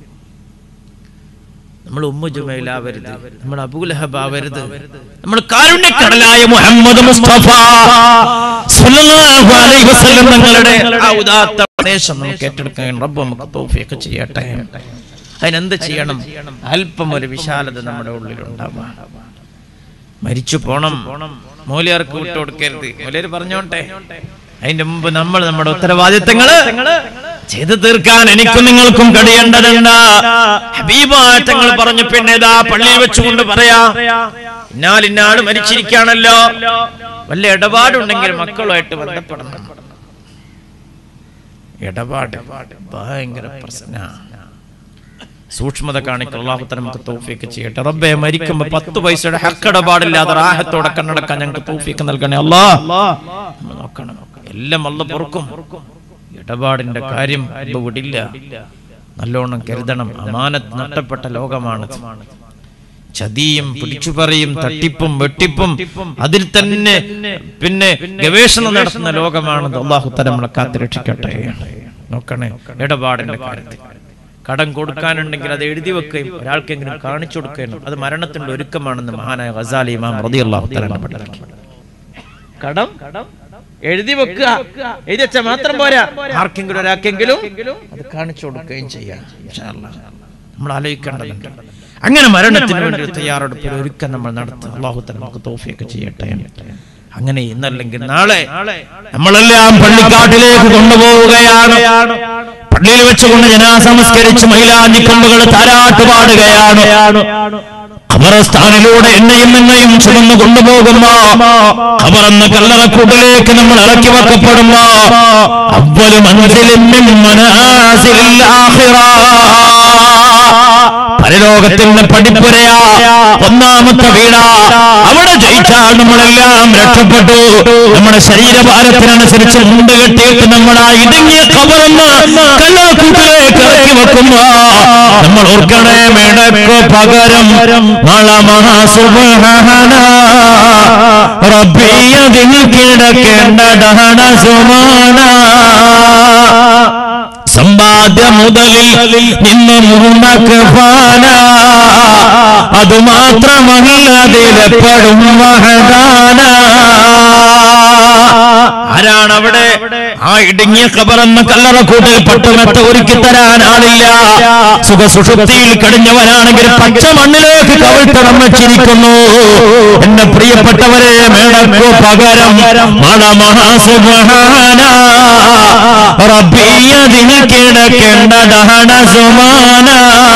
നമ്മൾ ഉമ്മു ജുമയിലാവരുത് നമ്മൾ അബൂലഹബ് ആവരുത് നമ്മൾ കാരുണ്യക്കടലായ മുഹമ്മദ് മുസ്തഫ സല്ലല്ലാഹു അലൈഹി വസല്ലം തങ്ങളുടെ ആ ഉദാത്ത ഉപദേശം നമുക്ക് ഏറ്റെടുക്കാൻ റബ്ബ് നമുക്ക് തൗഫീഖ് ചെയ്യട്ടെ അതിനെന്ത് ചെയ്യണം അല്പം ഒരു വിശാലത നമ്മുടെ ഉള്ളിലുണ്ടാവാം മരിച്ചു പോണം മൂലിയർക്ക് വിട്ടു കൊടുക്കരുത് മൂലിയർ പറഞ്ഞോട്ടെ അതിന്റെ മുമ്പ് നമ്മൾ നമ്മുടെ ഉത്തരവാദിത്തങ്ങള് ചെയ്തു തീർക്കാൻ എനിക്കും നിങ്ങൾക്കും കഴിയേണ്ടതുണ്ട് ഹബീബാറ്റങ്ങൾ പറഞ്ഞു പിന്നെ ഇതാ പള്ളിയിൽ വെച്ചുകൊണ്ട് പറയാ ഇന്നാൽ ഇന്നാള് മരിച്ചിരിക്കാണല്ലോ വല്ല ഇടപാടുണ്ടെങ്കിൽ മക്കളുമായിട്ട് ബന്ധപ്പെടണം ഇടപാട് ഭയങ്കര പ്രശ്ന സൂക്ഷ്മത കാണിക്കാൻ അള്ളാഹുത്തല നമുക്ക് തൗഫീക്ക് ചെയ്യട്ടെ റബ്ബെ മരിക്കുമ്പോ പത്ത് പൈസയുടെ ഹക്കടപാടില്ലാതെ റാഹത്തോടെ കണ്ണടക്കാൻ ഞങ്ങൾക്ക് തൗഫീക്ക് നൽകണേ അല്ലാ നമ്മൾ നോക്കണം എല്ലാം അല്ല പൊറുക്കും ഇടപാടിന്റെ കാര്യം ഇപ്പൊ വിടില്ല നല്ലോണം കരുതണം അമാനത്ത് നഷ്ടപ്പെട്ട ലോകമാണ് ചതിയും പിടിച്ചുപറിയും തട്ടിപ്പും വെട്ടിപ്പും അതിൽ തന്നെ പിന്നെ ഗവേഷണം നടത്തുന്ന ലോകമാണ് അള്ളാഹു തല നമ്മളെ കാത്തുരക്ഷിക്കട്ടെ നോക്കണേ ഇടപാടിന്റെ കാര്യത്തിൽ കടം കൊടുക്കാനുണ്ടെങ്കിൽ അത് എഴുതി വെക്കുകയും ഒരാൾക്കെങ്കിലും കാണിച്ചു കൊടുക്കുകയും അത് മരണത്തിന്റെ ഒരുക്കമാണെന്ന് മഹാനായ ഗസാലി ഇമാം റതി അള്ളാഹു തല പഠിപ്പിക്കും കടം എഴുതി വെക്കുക എഴുതി വെച്ചാൽ മാത്രം പോരാ ആർക്കെങ്കിലും ഒരാൾക്കെങ്കിലും അത് കാണിച്ചു കൊടുക്കുകയും ചെയ്യാം ഇൻഷാ അല്ലാ. നമ്മൾ ആലോചിക്കേണ്ടതുണ്ട് അങ്ങനെ മരണത്തിന് വേണ്ടി ഒരു തയ്യാറെടുപ്പ് ഒരു ഒരുക്കം നമ്മൾ നടത്തുക അള്ളാഹു തന്നെ നമുക്ക് തോഫിയൊക്കെ ചെയ്യട്ടെ അങ്ങനെ ഇന്നല്ലെങ്കിൽ നാളെ നമ്മളെല്ലാം പള്ളിക്കാട്ടിലേക്ക് കൊണ്ടുപോവുകയാണ് പള്ളിയിൽ വെച്ചുകൊണ്ട് ജനാസംസ്കരിച്ച് മൈലാഞ്ചി കൊമ്പുകൾ താരാട്ട് പാടുകയാണ് ഖബറസ്ഥാനിലൂടെ എന്നെയും നിന്നെയും ചുമന്നു കൊണ്ടുപോകുമ്പോ ഖബറെന്ന കല്ലറക്കൂട്ടിലേക്ക് നമ്മൾ ഇറക്കി വെക്കപ്പെടുമ്പോ അവല് മനസ്സിലും മനാസിലിൽ ആഖിറ പരലോകത്തിന്റെ പടിപ്പുരയാ ഒന്നാമത്തെ വീടാ അവിടെ ജയിച്ചാൽ നമ്മളെല്ലാം രക്ഷപ്പെട്ടു നമ്മുടെ ശരീരഭാരത്തിനനുസരിച്ച് മുണ്ട് കെട്ടിയിട്ട് നമ്മൾ ആ ഇടുങ്ങിയ കബറന്ന് കല്ലറക്കൂട്ടിലേക്ക് ഇറക്കി വെക്കുമ്പോ നമ്മൾ ഓർക്കണേ മേടക്ക് പകരം മള മഹാസുബഹാന റബ്ബിയതിൽ കിടക്കേണ്ട ഡഹണ സുമാന സമ്പാദ്യ മുതലിൽ നിന്ന് മൂന്നക്ക് ഫാന അത് മാത്രമല്ല അതിലെപ്പോഴും മഹദാന ആരാണ് അവിടെ ആ ഇടുങ്ങിയ ഖബറെന്ന കല്ലറക്കൂട്ടിൽ പട്ടുമെത്ത ഒരുക്കി തരാൻ ആളില്ല സുഖസുഷുപ്തിയിൽ കഴിഞ്ഞവനാണെങ്കിൽ പച്ച മണ്ണിലേക്ക് കവിഴ്ത്തണം വെച്ചിരിക്കുന്നു എന്റെ പ്രിയപ്പെട്ടവരെ മേടക്കു പകരം മഴ മഹാസുബഹാന റബ്ബിയതിന് കിടക്കേണ്ട ദഹന സുമാന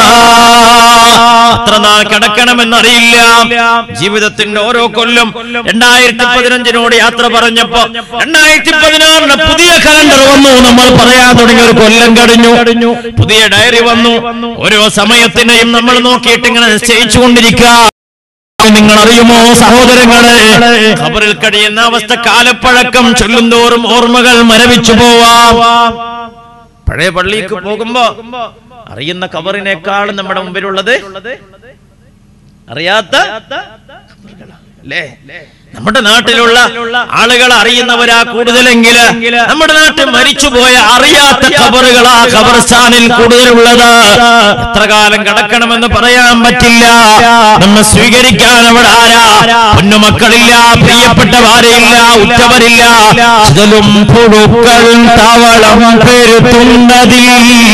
എത്ര നാൾ കിടക്കണമെന്നറിയില്ല ജീവിതത്തിന്റെ ഓരോ കൊല്ലം രണ്ടായിരത്തി പതിനഞ്ചിനോട് യാത്ര പറഞ്ഞപ്പോ രണ്ടായിരത്തി പതിനാറിന് പുതിയ കലണ്ടർ വന്നു നമ്മൾ പറയാൻ തുടങ്ങിയ ഒരു കൊല്ലം കഴിഞ്ഞു പുതിയ ഡയറി വന്നു ഓരോ സമയത്തിനെയും നമ്മൾ നോക്കിയിട്ട് ഇങ്ങനെ നിശ്ചയിച്ചുകൊണ്ടിരിക്കുക നിങ്ങൾ അറിയുമോ സഹോദരങ്ങളെ ഖബറിൽ കഴിയുന്ന അവസ്ഥ കാലപ്പഴക്കം ചൊല്ലുന്തോറും ഓർമ്മകൾ മരവിച്ചു പോവാം പഴയ പള്ളിക്ക് പോകുമ്പോ അറിയുന്ന ഖബറിനേക്കാൾ നമ്മുടെ മുമ്പിലുള്ളത് അറിയാത്ത അല്ലേ നമ്മുടെ നാട്ടിലുള്ള ആളുകൾ അറിയുന്നവരാ കൂടുതലെങ്കിൽ നമ്മുടെ നാട്ടിൽ മരിച്ചുപോയ അറിയാത്ത ഖബറുകളാ ഖബർസ്ഥാനിൽ കൂടുതലുള്ളത് എത്ര കാലം കിടക്കണമെന്ന് പറയാൻ പറ്റില്ല നമ്മെ സ്വീകരിക്കാൻ അവിടെ ആരാ പൊന്നുമക്കളില്ല പ്രിയപ്പെട്ട ഭാര്യയില്ല ഉറ്റവരില്ല ചിതലും പുഴുക്കളും തവളം പെരുത്തുന്നതിൽ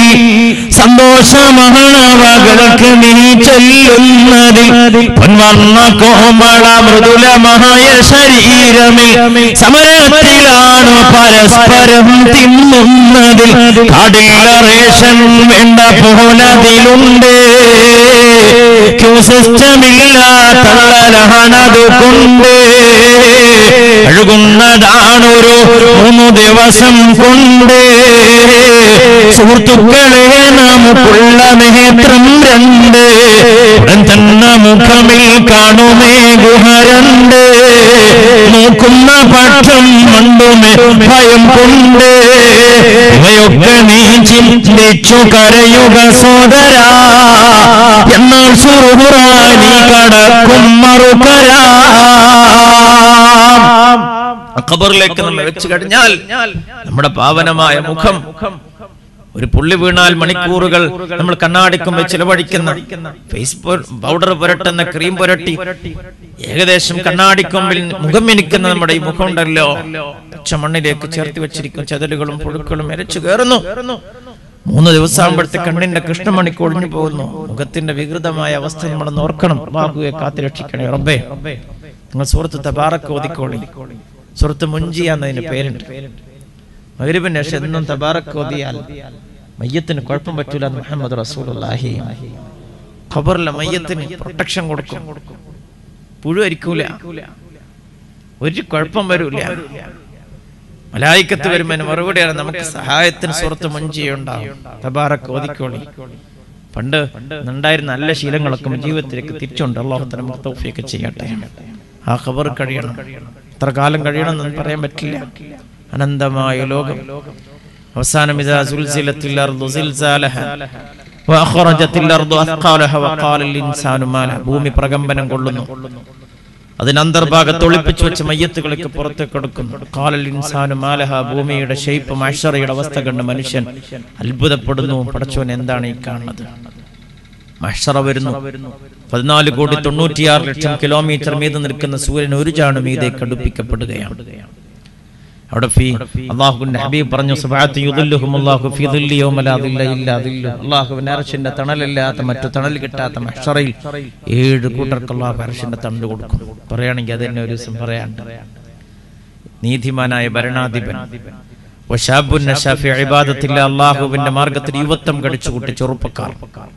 സന്തോഷമഹണവകൾക്ക് നീ ചെല്ലുന്നതിൽ പൊൻവർണ്ണ കോമള മൃദുലമായ ശരീരമിൽ സമരത്തിലാണ് പരസ്പരം തിന്നുന്നതിൽ കാടില്ല റേഷൻ വേണ്ട പോലതിലുണ്ട് ക്യൂ സിസ്റ്റമില്ല തള്ളലാണത് കൊണ്ട് അഴുകുന്നതാണൊരു മൂന്ന് ദിവസം കൊണ്ട് സുഹൃത്തുക്കളെ നമുക്കുള്ള നേത്രം രണ്ട് ഉടൻ തന്നെ മുഖമിൽ കാണുമേ ഗുഹരണ്ട് നോക്കുന്ന പക്ഷം മണ്ടുമേ ഭയം കൊണ്ട് ഇവയൊക്കെ നീ ചിന്തിച്ചു കരയുക സോദര എന്നാൽ സുറുപുറാനി കടക്കും മറുകരാ ഖബറിലേക്ക് നമ്മൾ വെച്ച് കഴിഞ്ഞാൽ നമ്മുടെ പാവനമായ മുഖം ഒരു പുള്ളി വീണാൽ മണിക്കൂറുകൾ നമ്മൾ കണ്ണാടിക്കുമ്പോൾ ചിലവഴിക്കുന്ന ഫേസ് പൗഡർ പുരട്ടുന്ന ക്രീം പുരട്ടി ഏകദേശം കണ്ണാടിക്കൊമ്പിൽ മുഖം മിനിക്കുന്ന നമ്മുടെ ഈ മുഖം ഉണ്ടല്ലോ പച്ച മണ്ണിലേക്ക് ചേർത്ത് വെച്ചിരിക്കും ചതലുകളും പുഴുക്കളും എരച്ചു കയറുന്നു മൂന്ന് ദിവസം ആകുമ്പോഴത്തെ കണ്ണിന്റെ കൃഷ്ണമണി കൊഴിഞ്ഞു പോകുന്നു മുഖത്തിന്റെ വികൃതമായ അവസ്ഥ നമ്മൾ ഓർക്കണം ബാഹുവെ കാത്തുരക്ഷിക്കണേ റബ്ബേ നിങ്ങൾ സുഹൃത്ത് തബാറക്ക് ഓതിക്കോളി സുഹൃത്ത് മുഞ്ചിയ എന്നതിന് പേരുണ്ട് മകരിബിന് ശേഷം എന്നും തബാറക്ക് ഓതിയാൽ മയ്യത്തിന് കുഴപ്പം പറ്റൂല എന്ന് മുഹമ്മദ് റസൂലുള്ളാഹി ഖബറിലെ മയ്യത്തിന് പ്രൊട്ടക്ഷൻ കൊടുക്കും പുഴു അരിക്കൂല ഒരു കുഴപ്പം വരൂല മലായിക്കത്ത് വരുമ്പോൾ മറുപടിയാണ് നമുക്ക് സഹായത്തിന് സുഹൃത്ത് മുഞ്ചിയുണ്ടാവും തബാറക്ക് ഓതിക്കോളി പണ്ട് ഉണ്ടായിരുന്ന നല്ല ശീലങ്ങളൊക്കെ ജീവിതത്തിലേക്ക് തിരിച്ചുകൊണ്ട് അള്ളാഹു നമുക്ക് തൗഫീഖ് ചെയ്യട്ടെ ആ ഖബർ കഴിയണം എത്ര കാലം കഴിയണം എന്ന് പറയാൻ പറ്റില്ല അനന്തമായ ലോകം അവസാനം ഇതാ സുൽസിലത്തിൽ അർദു സിൽസാലഹ വഅഖറജത്തിൽ അർദു അസ്ഖാലഹ വഖാല ഇൻസാനു മാല ഭൂമി പ്രകമ്പനം കൊള്ളുന്നു അതിന് അന്തർഭാഗത്ത് ഒളിപ്പിച്ചു വെച്ച മയ്യത്തുകളൊക്കെ പുറത്തേക്ക് എടുക്കുന്നു കാലൽ ഇൻസാനു മാലഹ ഭൂമിയുടെ ഷെയ്പ്പ് മഷറയുടെ അവസ്ഥ കണ്ട് മനുഷ്യൻ അത്ഭുതപ്പെടുന്നു പടച്ചോൻ എന്താണ് ഈ കാണുന്നത് മഷറ വരുന്നു പതിനാല് കോടി തൊണ്ണൂറ്റിയാറ് ലക്ഷം കിലോമീറ്റർ മീതെ നിൽക്കുന്ന സൂര്യൻ ഒരു ചാണ് മീതെ കടുപ്പിക്കപ്പെടുകയാണ് അവിടെ ഫീ അള്ളാഹുവിന്റെ ഹബീബ് പറഞ്ഞു സുബാത്ത് യുദുല്ലുഹും അല്ലാഹു ഫീ ദുല്ലി യൗമ ലാ ദില്ല ഇല്ലാ ദില്ലു അള്ളാഹുവിന്റെ അർശിന്റെ തണലില്ലാത്ത മറ്റു തണൽ കിട്ടാത്ത മഹ്ഷറയിൽ ഏഴ് കൂട്ടർക്ക് അള്ളാഹു അർശിന്റെ തണൽ കൊടുക്കും പറയുകയാണെങ്കിൽ അത് തന്നെ ഒരു ദിവസം പറയാണ്ട് നീതിമാനായ ഭരണാധിപൻ വശാബുൻ നശാഫി ഇബാദത്തില്ല അള്ളാഹുവിന്റെ മാർഗത്തിൽ യുവത്വം കടിച്ചു കൂട്ടി ചെറുപ്പക്കാർ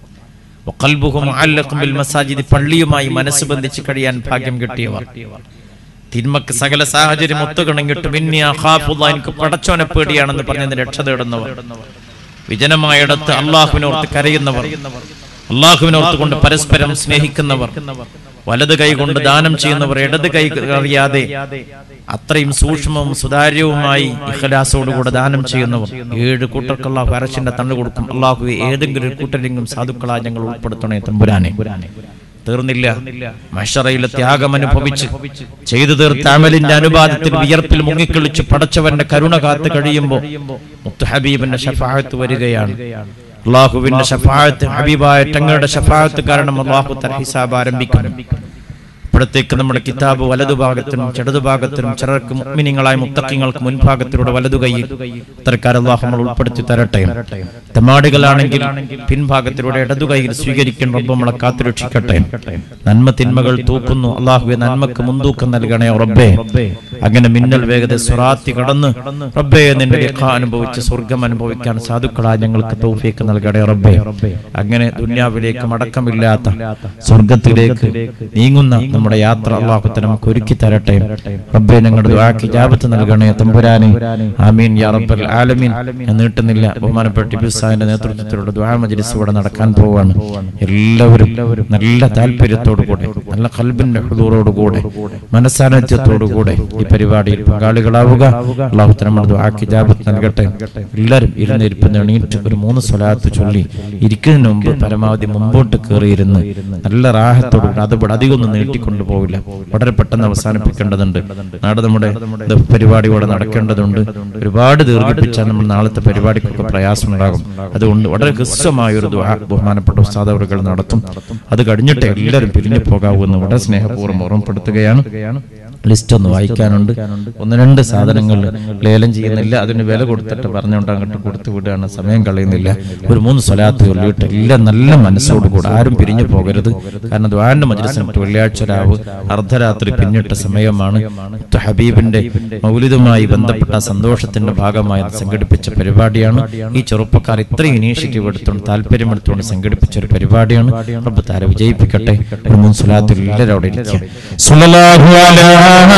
വഖൽബുഹു മുഅല്ലഖും ബിൽ മസാജിദ് പള്ളിയുമായി മനസ്സ് ബന്ധിച്ച് കഴിയാൻ ഭാഗ്യം കിട്ടിയവർ തിന്മക്ക് സകല സാഹചര്യം ഒത്തുകണങ്ങിട്ട് പിന്നെ എനിക്ക് പടച്ചോനെ പേടിയാണെന്ന് പറഞ്ഞതിന് രക്ഷ തേടുന്നവർ വിജനമായിടത്ത് അള്ളാഹുവിനോർത്ത് കരയുന്നവർ അള്ളാഹുവിനോർത്ത് കൊണ്ട് പരസ്പരം സ്നേഹിക്കുന്നവർ വലത് കൈ കൊണ്ട് ദാനം ചെയ്യുന്നവർ ഇടത് കൈ അറിയാതെ അത്രയും സൂക്ഷ്മവും സുതാര്യവുമായി ഇഖലാസോടുകൂടെ ദാനം ചെയ്യുന്നവർ ഏഴ് കൂട്ടർക്ക് അള്ളാഹു അരശിന്റെ തണ്ണു കൊടുക്കും അള്ളാഹു ഏതെങ്കിലും ഒരു കൂട്ടരെങ്കിലും സാധുക്കളായി ഞങ്ങൾ ഉൾപ്പെടുത്തണേ തമ്പുരാനെ തീർന്നില്ല മഷറയിലെ ത്യാഗം അനുഭവിച്ച് ചെയ്തു തീർത്ത അമലിന്റെ അനുപാതത്തിൽ വിയർപ്പിൽ മുങ്ങിക്കളിച്ച് പടച്ചവന്റെ കരുണ കാത്ത് കഴിയുമ്പോ മുത്ത് ഹബീബിന്റെ ഷഫാഴത്ത് വരികയാണ് അള്ളാഹുവിന്റെ ഷഫാഴത്ത് ഹബീബായ തങ്ങളുടെ ഷഫാഴത്ത് കാരണം അള്ളാഹു തർ ഹിസാബ് ആരംഭിക്കണം ഇപ്പോഴത്തേക്ക് നമ്മുടെ കിതാബ് വലതുഭാഗത്തിനും ചെടുതുഭാഗത്തിനും ചിലർക്ക് മുഗ്മിനിങ്ങളായ മുത്തക്കിങ്ങൾക്ക് മുൻഭാഗത്തിലൂടെ വലതുകൈ ഇത്തരക്കാർ അള്ളാഹു നമ്മൾ ഉൾപ്പെടുത്തി തരട്ടെ തെമാടികളാണെങ്കിൽ പിൻഭാഗത്തിലൂടെ ഇടതുകൈയിൽ സ്വീകരിക്കുന്ന റബ്ബ് നമ്മളെ കാത്തുരക്ഷിക്കട്ടെ നന്മ തിന്മകൾ തൂക്കുന്നു അള്ളാഹുവെ നന്മക്ക് മുൻതൂക്കം നൽകണേ റബ്ബേ അങ്ങനെ മിന്നൽ വേഗത സുറാത്തി കടന്ന് റബ്ബേ നിന്റെ ലിഖ അനുഭവിച്ച് സ്വർഗം അനുഭവിക്കാൻ സാധുക്കളായ ഞങ്ങൾക്ക് തൗഫീക്ക് നൽകണേ റബ്ബേ അങ്ങനെ ദുന്യാവിലേക്ക് മടക്കമില്ലാത്ത സ്വർഗത്തിലേക്ക് നീങ്ങുന്ന നമ്മുടെ യാത്ര അള്ളാഹുത്തെ നമുക്ക് ഒരുക്കി തരട്ടെ റബ്ബെ ഞങ്ങളുടെ ദുആക്ക് ഇജാബത്ത് നൽകണേ തമ്പുരാനെ ആമീൻ യാ റബ്ബൽ ആലമീൻ ഞാൻ നീട്ടുന്നില്ല ബഹുമാനപ്പെട്ട ഇബിസാന്റെ നേതൃത്വത്തിലുള്ള ദുആ മജ്ലിസ് ഇവിടെ നടക്കാൻ പോവാണ് എല്ലാവരും നല്ല താല്പര്യത്തോടു കൂടെ നല്ല കൽബിന്റെ ഹുദൂറോട് കൂടെ മനസ്സാന്നിധ്യത്തോടു കൂടെ ഈ പരിപാടിയിൽ പങ്കാളികളാവുക അള്ളാഹുത്തെ നമ്മുടെ ദുആക്ക് ഇജാബത്ത് നൽകട്ടെ എല്ലാവരും ഇരുന്നിരിപ്പ് എണീറ്റ് ഒരു മൂന്ന് സ്വലാത്ത് ചൊല്ലി ഇരിക്കുന്നതിന് മുമ്പ് പരമാവധി മുമ്പോട്ട് കയറിയിരുന്ന് നല്ല റാഹത്തോടു കൂടെ അത് ഇവിടെ അധികം ഒന്നും നീട്ടിക്കൊണ്ടു പോവില്ല വളരെ പെട്ടെന്ന് അവസാനിപ്പിക്കേണ്ടതുണ്ട് നാളെ നമ്മുടെ ദഫ് പരിപാടി ഇവിടെ നടക്കേണ്ടതുണ്ട് ഒരുപാട് ദീർഘിപ്പിച്ചാൽ നമ്മൾ നാളത്തെ പരിപാടിക്കൊക്കെ പ്രയാസമുണ്ടാകും അതുകൊണ്ട് വളരെ ഹ്രസ്വമായ ഒരു ദുആ ബഹുമാനപ്പെട്ട ഉസ്താദ് അവറുകൾ നടത്തും അത് കഴിഞ്ഞിട്ട് എല്ലാവരും പിരിഞ്ഞു പോകാവുന്ന വളരെ സ്നേഹപൂർവ്വം ഓർമ്മപ്പെടുത്തുകയാണ് ലിസ്റ്റ് ഒന്ന് വായിക്കാനുണ്ട് ഒന്ന് രണ്ട് സാധനങ്ങൾ ലേലം ചെയ്യുന്നില്ല അതിന് വില കൊടുത്തിട്ട് പറഞ്ഞുകൊണ്ട് അങ്ങോട്ട് കൊടുത്തു വിടുകയാണ് സമയം കളയുന്നില്ല ഒരു മൂന്ന് സ്വലാത്ത് ചൊല്ലിയിട്ട് എല്ലാം നല്ല മനസ്സോടുകൂടെ ആരും പിരിഞ്ഞു പോകരുത് കാരണം ദ്വാന്റെ മജ്ലിസിന് വെള്ളിയാഴ്ച രാവ് അർദ്ധരാത്രി പിന്നിട്ട സമയമാണ് മുത്ത് ഹബീബിന്റെ മൗലിദുമായി ബന്ധപ്പെട്ട സന്തോഷത്തിന്റെ ഭാഗമായി സംഘടിപ്പിച്ച പരിപാടിയാണ് ഈ ചെറുപ്പക്കാർ ഇത്രയും ഇനീഷ്യേറ്റീവ് എടുത്തുകൊണ്ട് താല്പര്യം എടുത്തുകൊണ്ട് സംഘടിപ്പിച്ച ഒരു പരിപാടിയാണ് റബ്ബ് താര വിജയിപ്പിക്കട്ടെ ഒരു മൂന്ന് സ്വലാത്തിൽ എല്ലാവരും അവിടെ ഇരിക്കുക സല്ലല്ലാഹു അലാ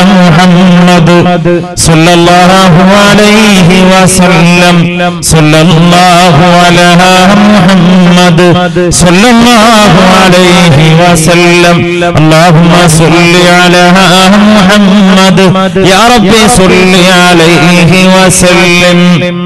മുഹമ്മദ് സല്ലല്ലാഹു അലൈഹി വസല്ലം സല്ലല്ലാഹു അലാ മുഹമ്മദ് സല്ലല്ലാഹു അലൈഹി വസല്ലം اللهم صل على محمد يا رب صل عليه وسلم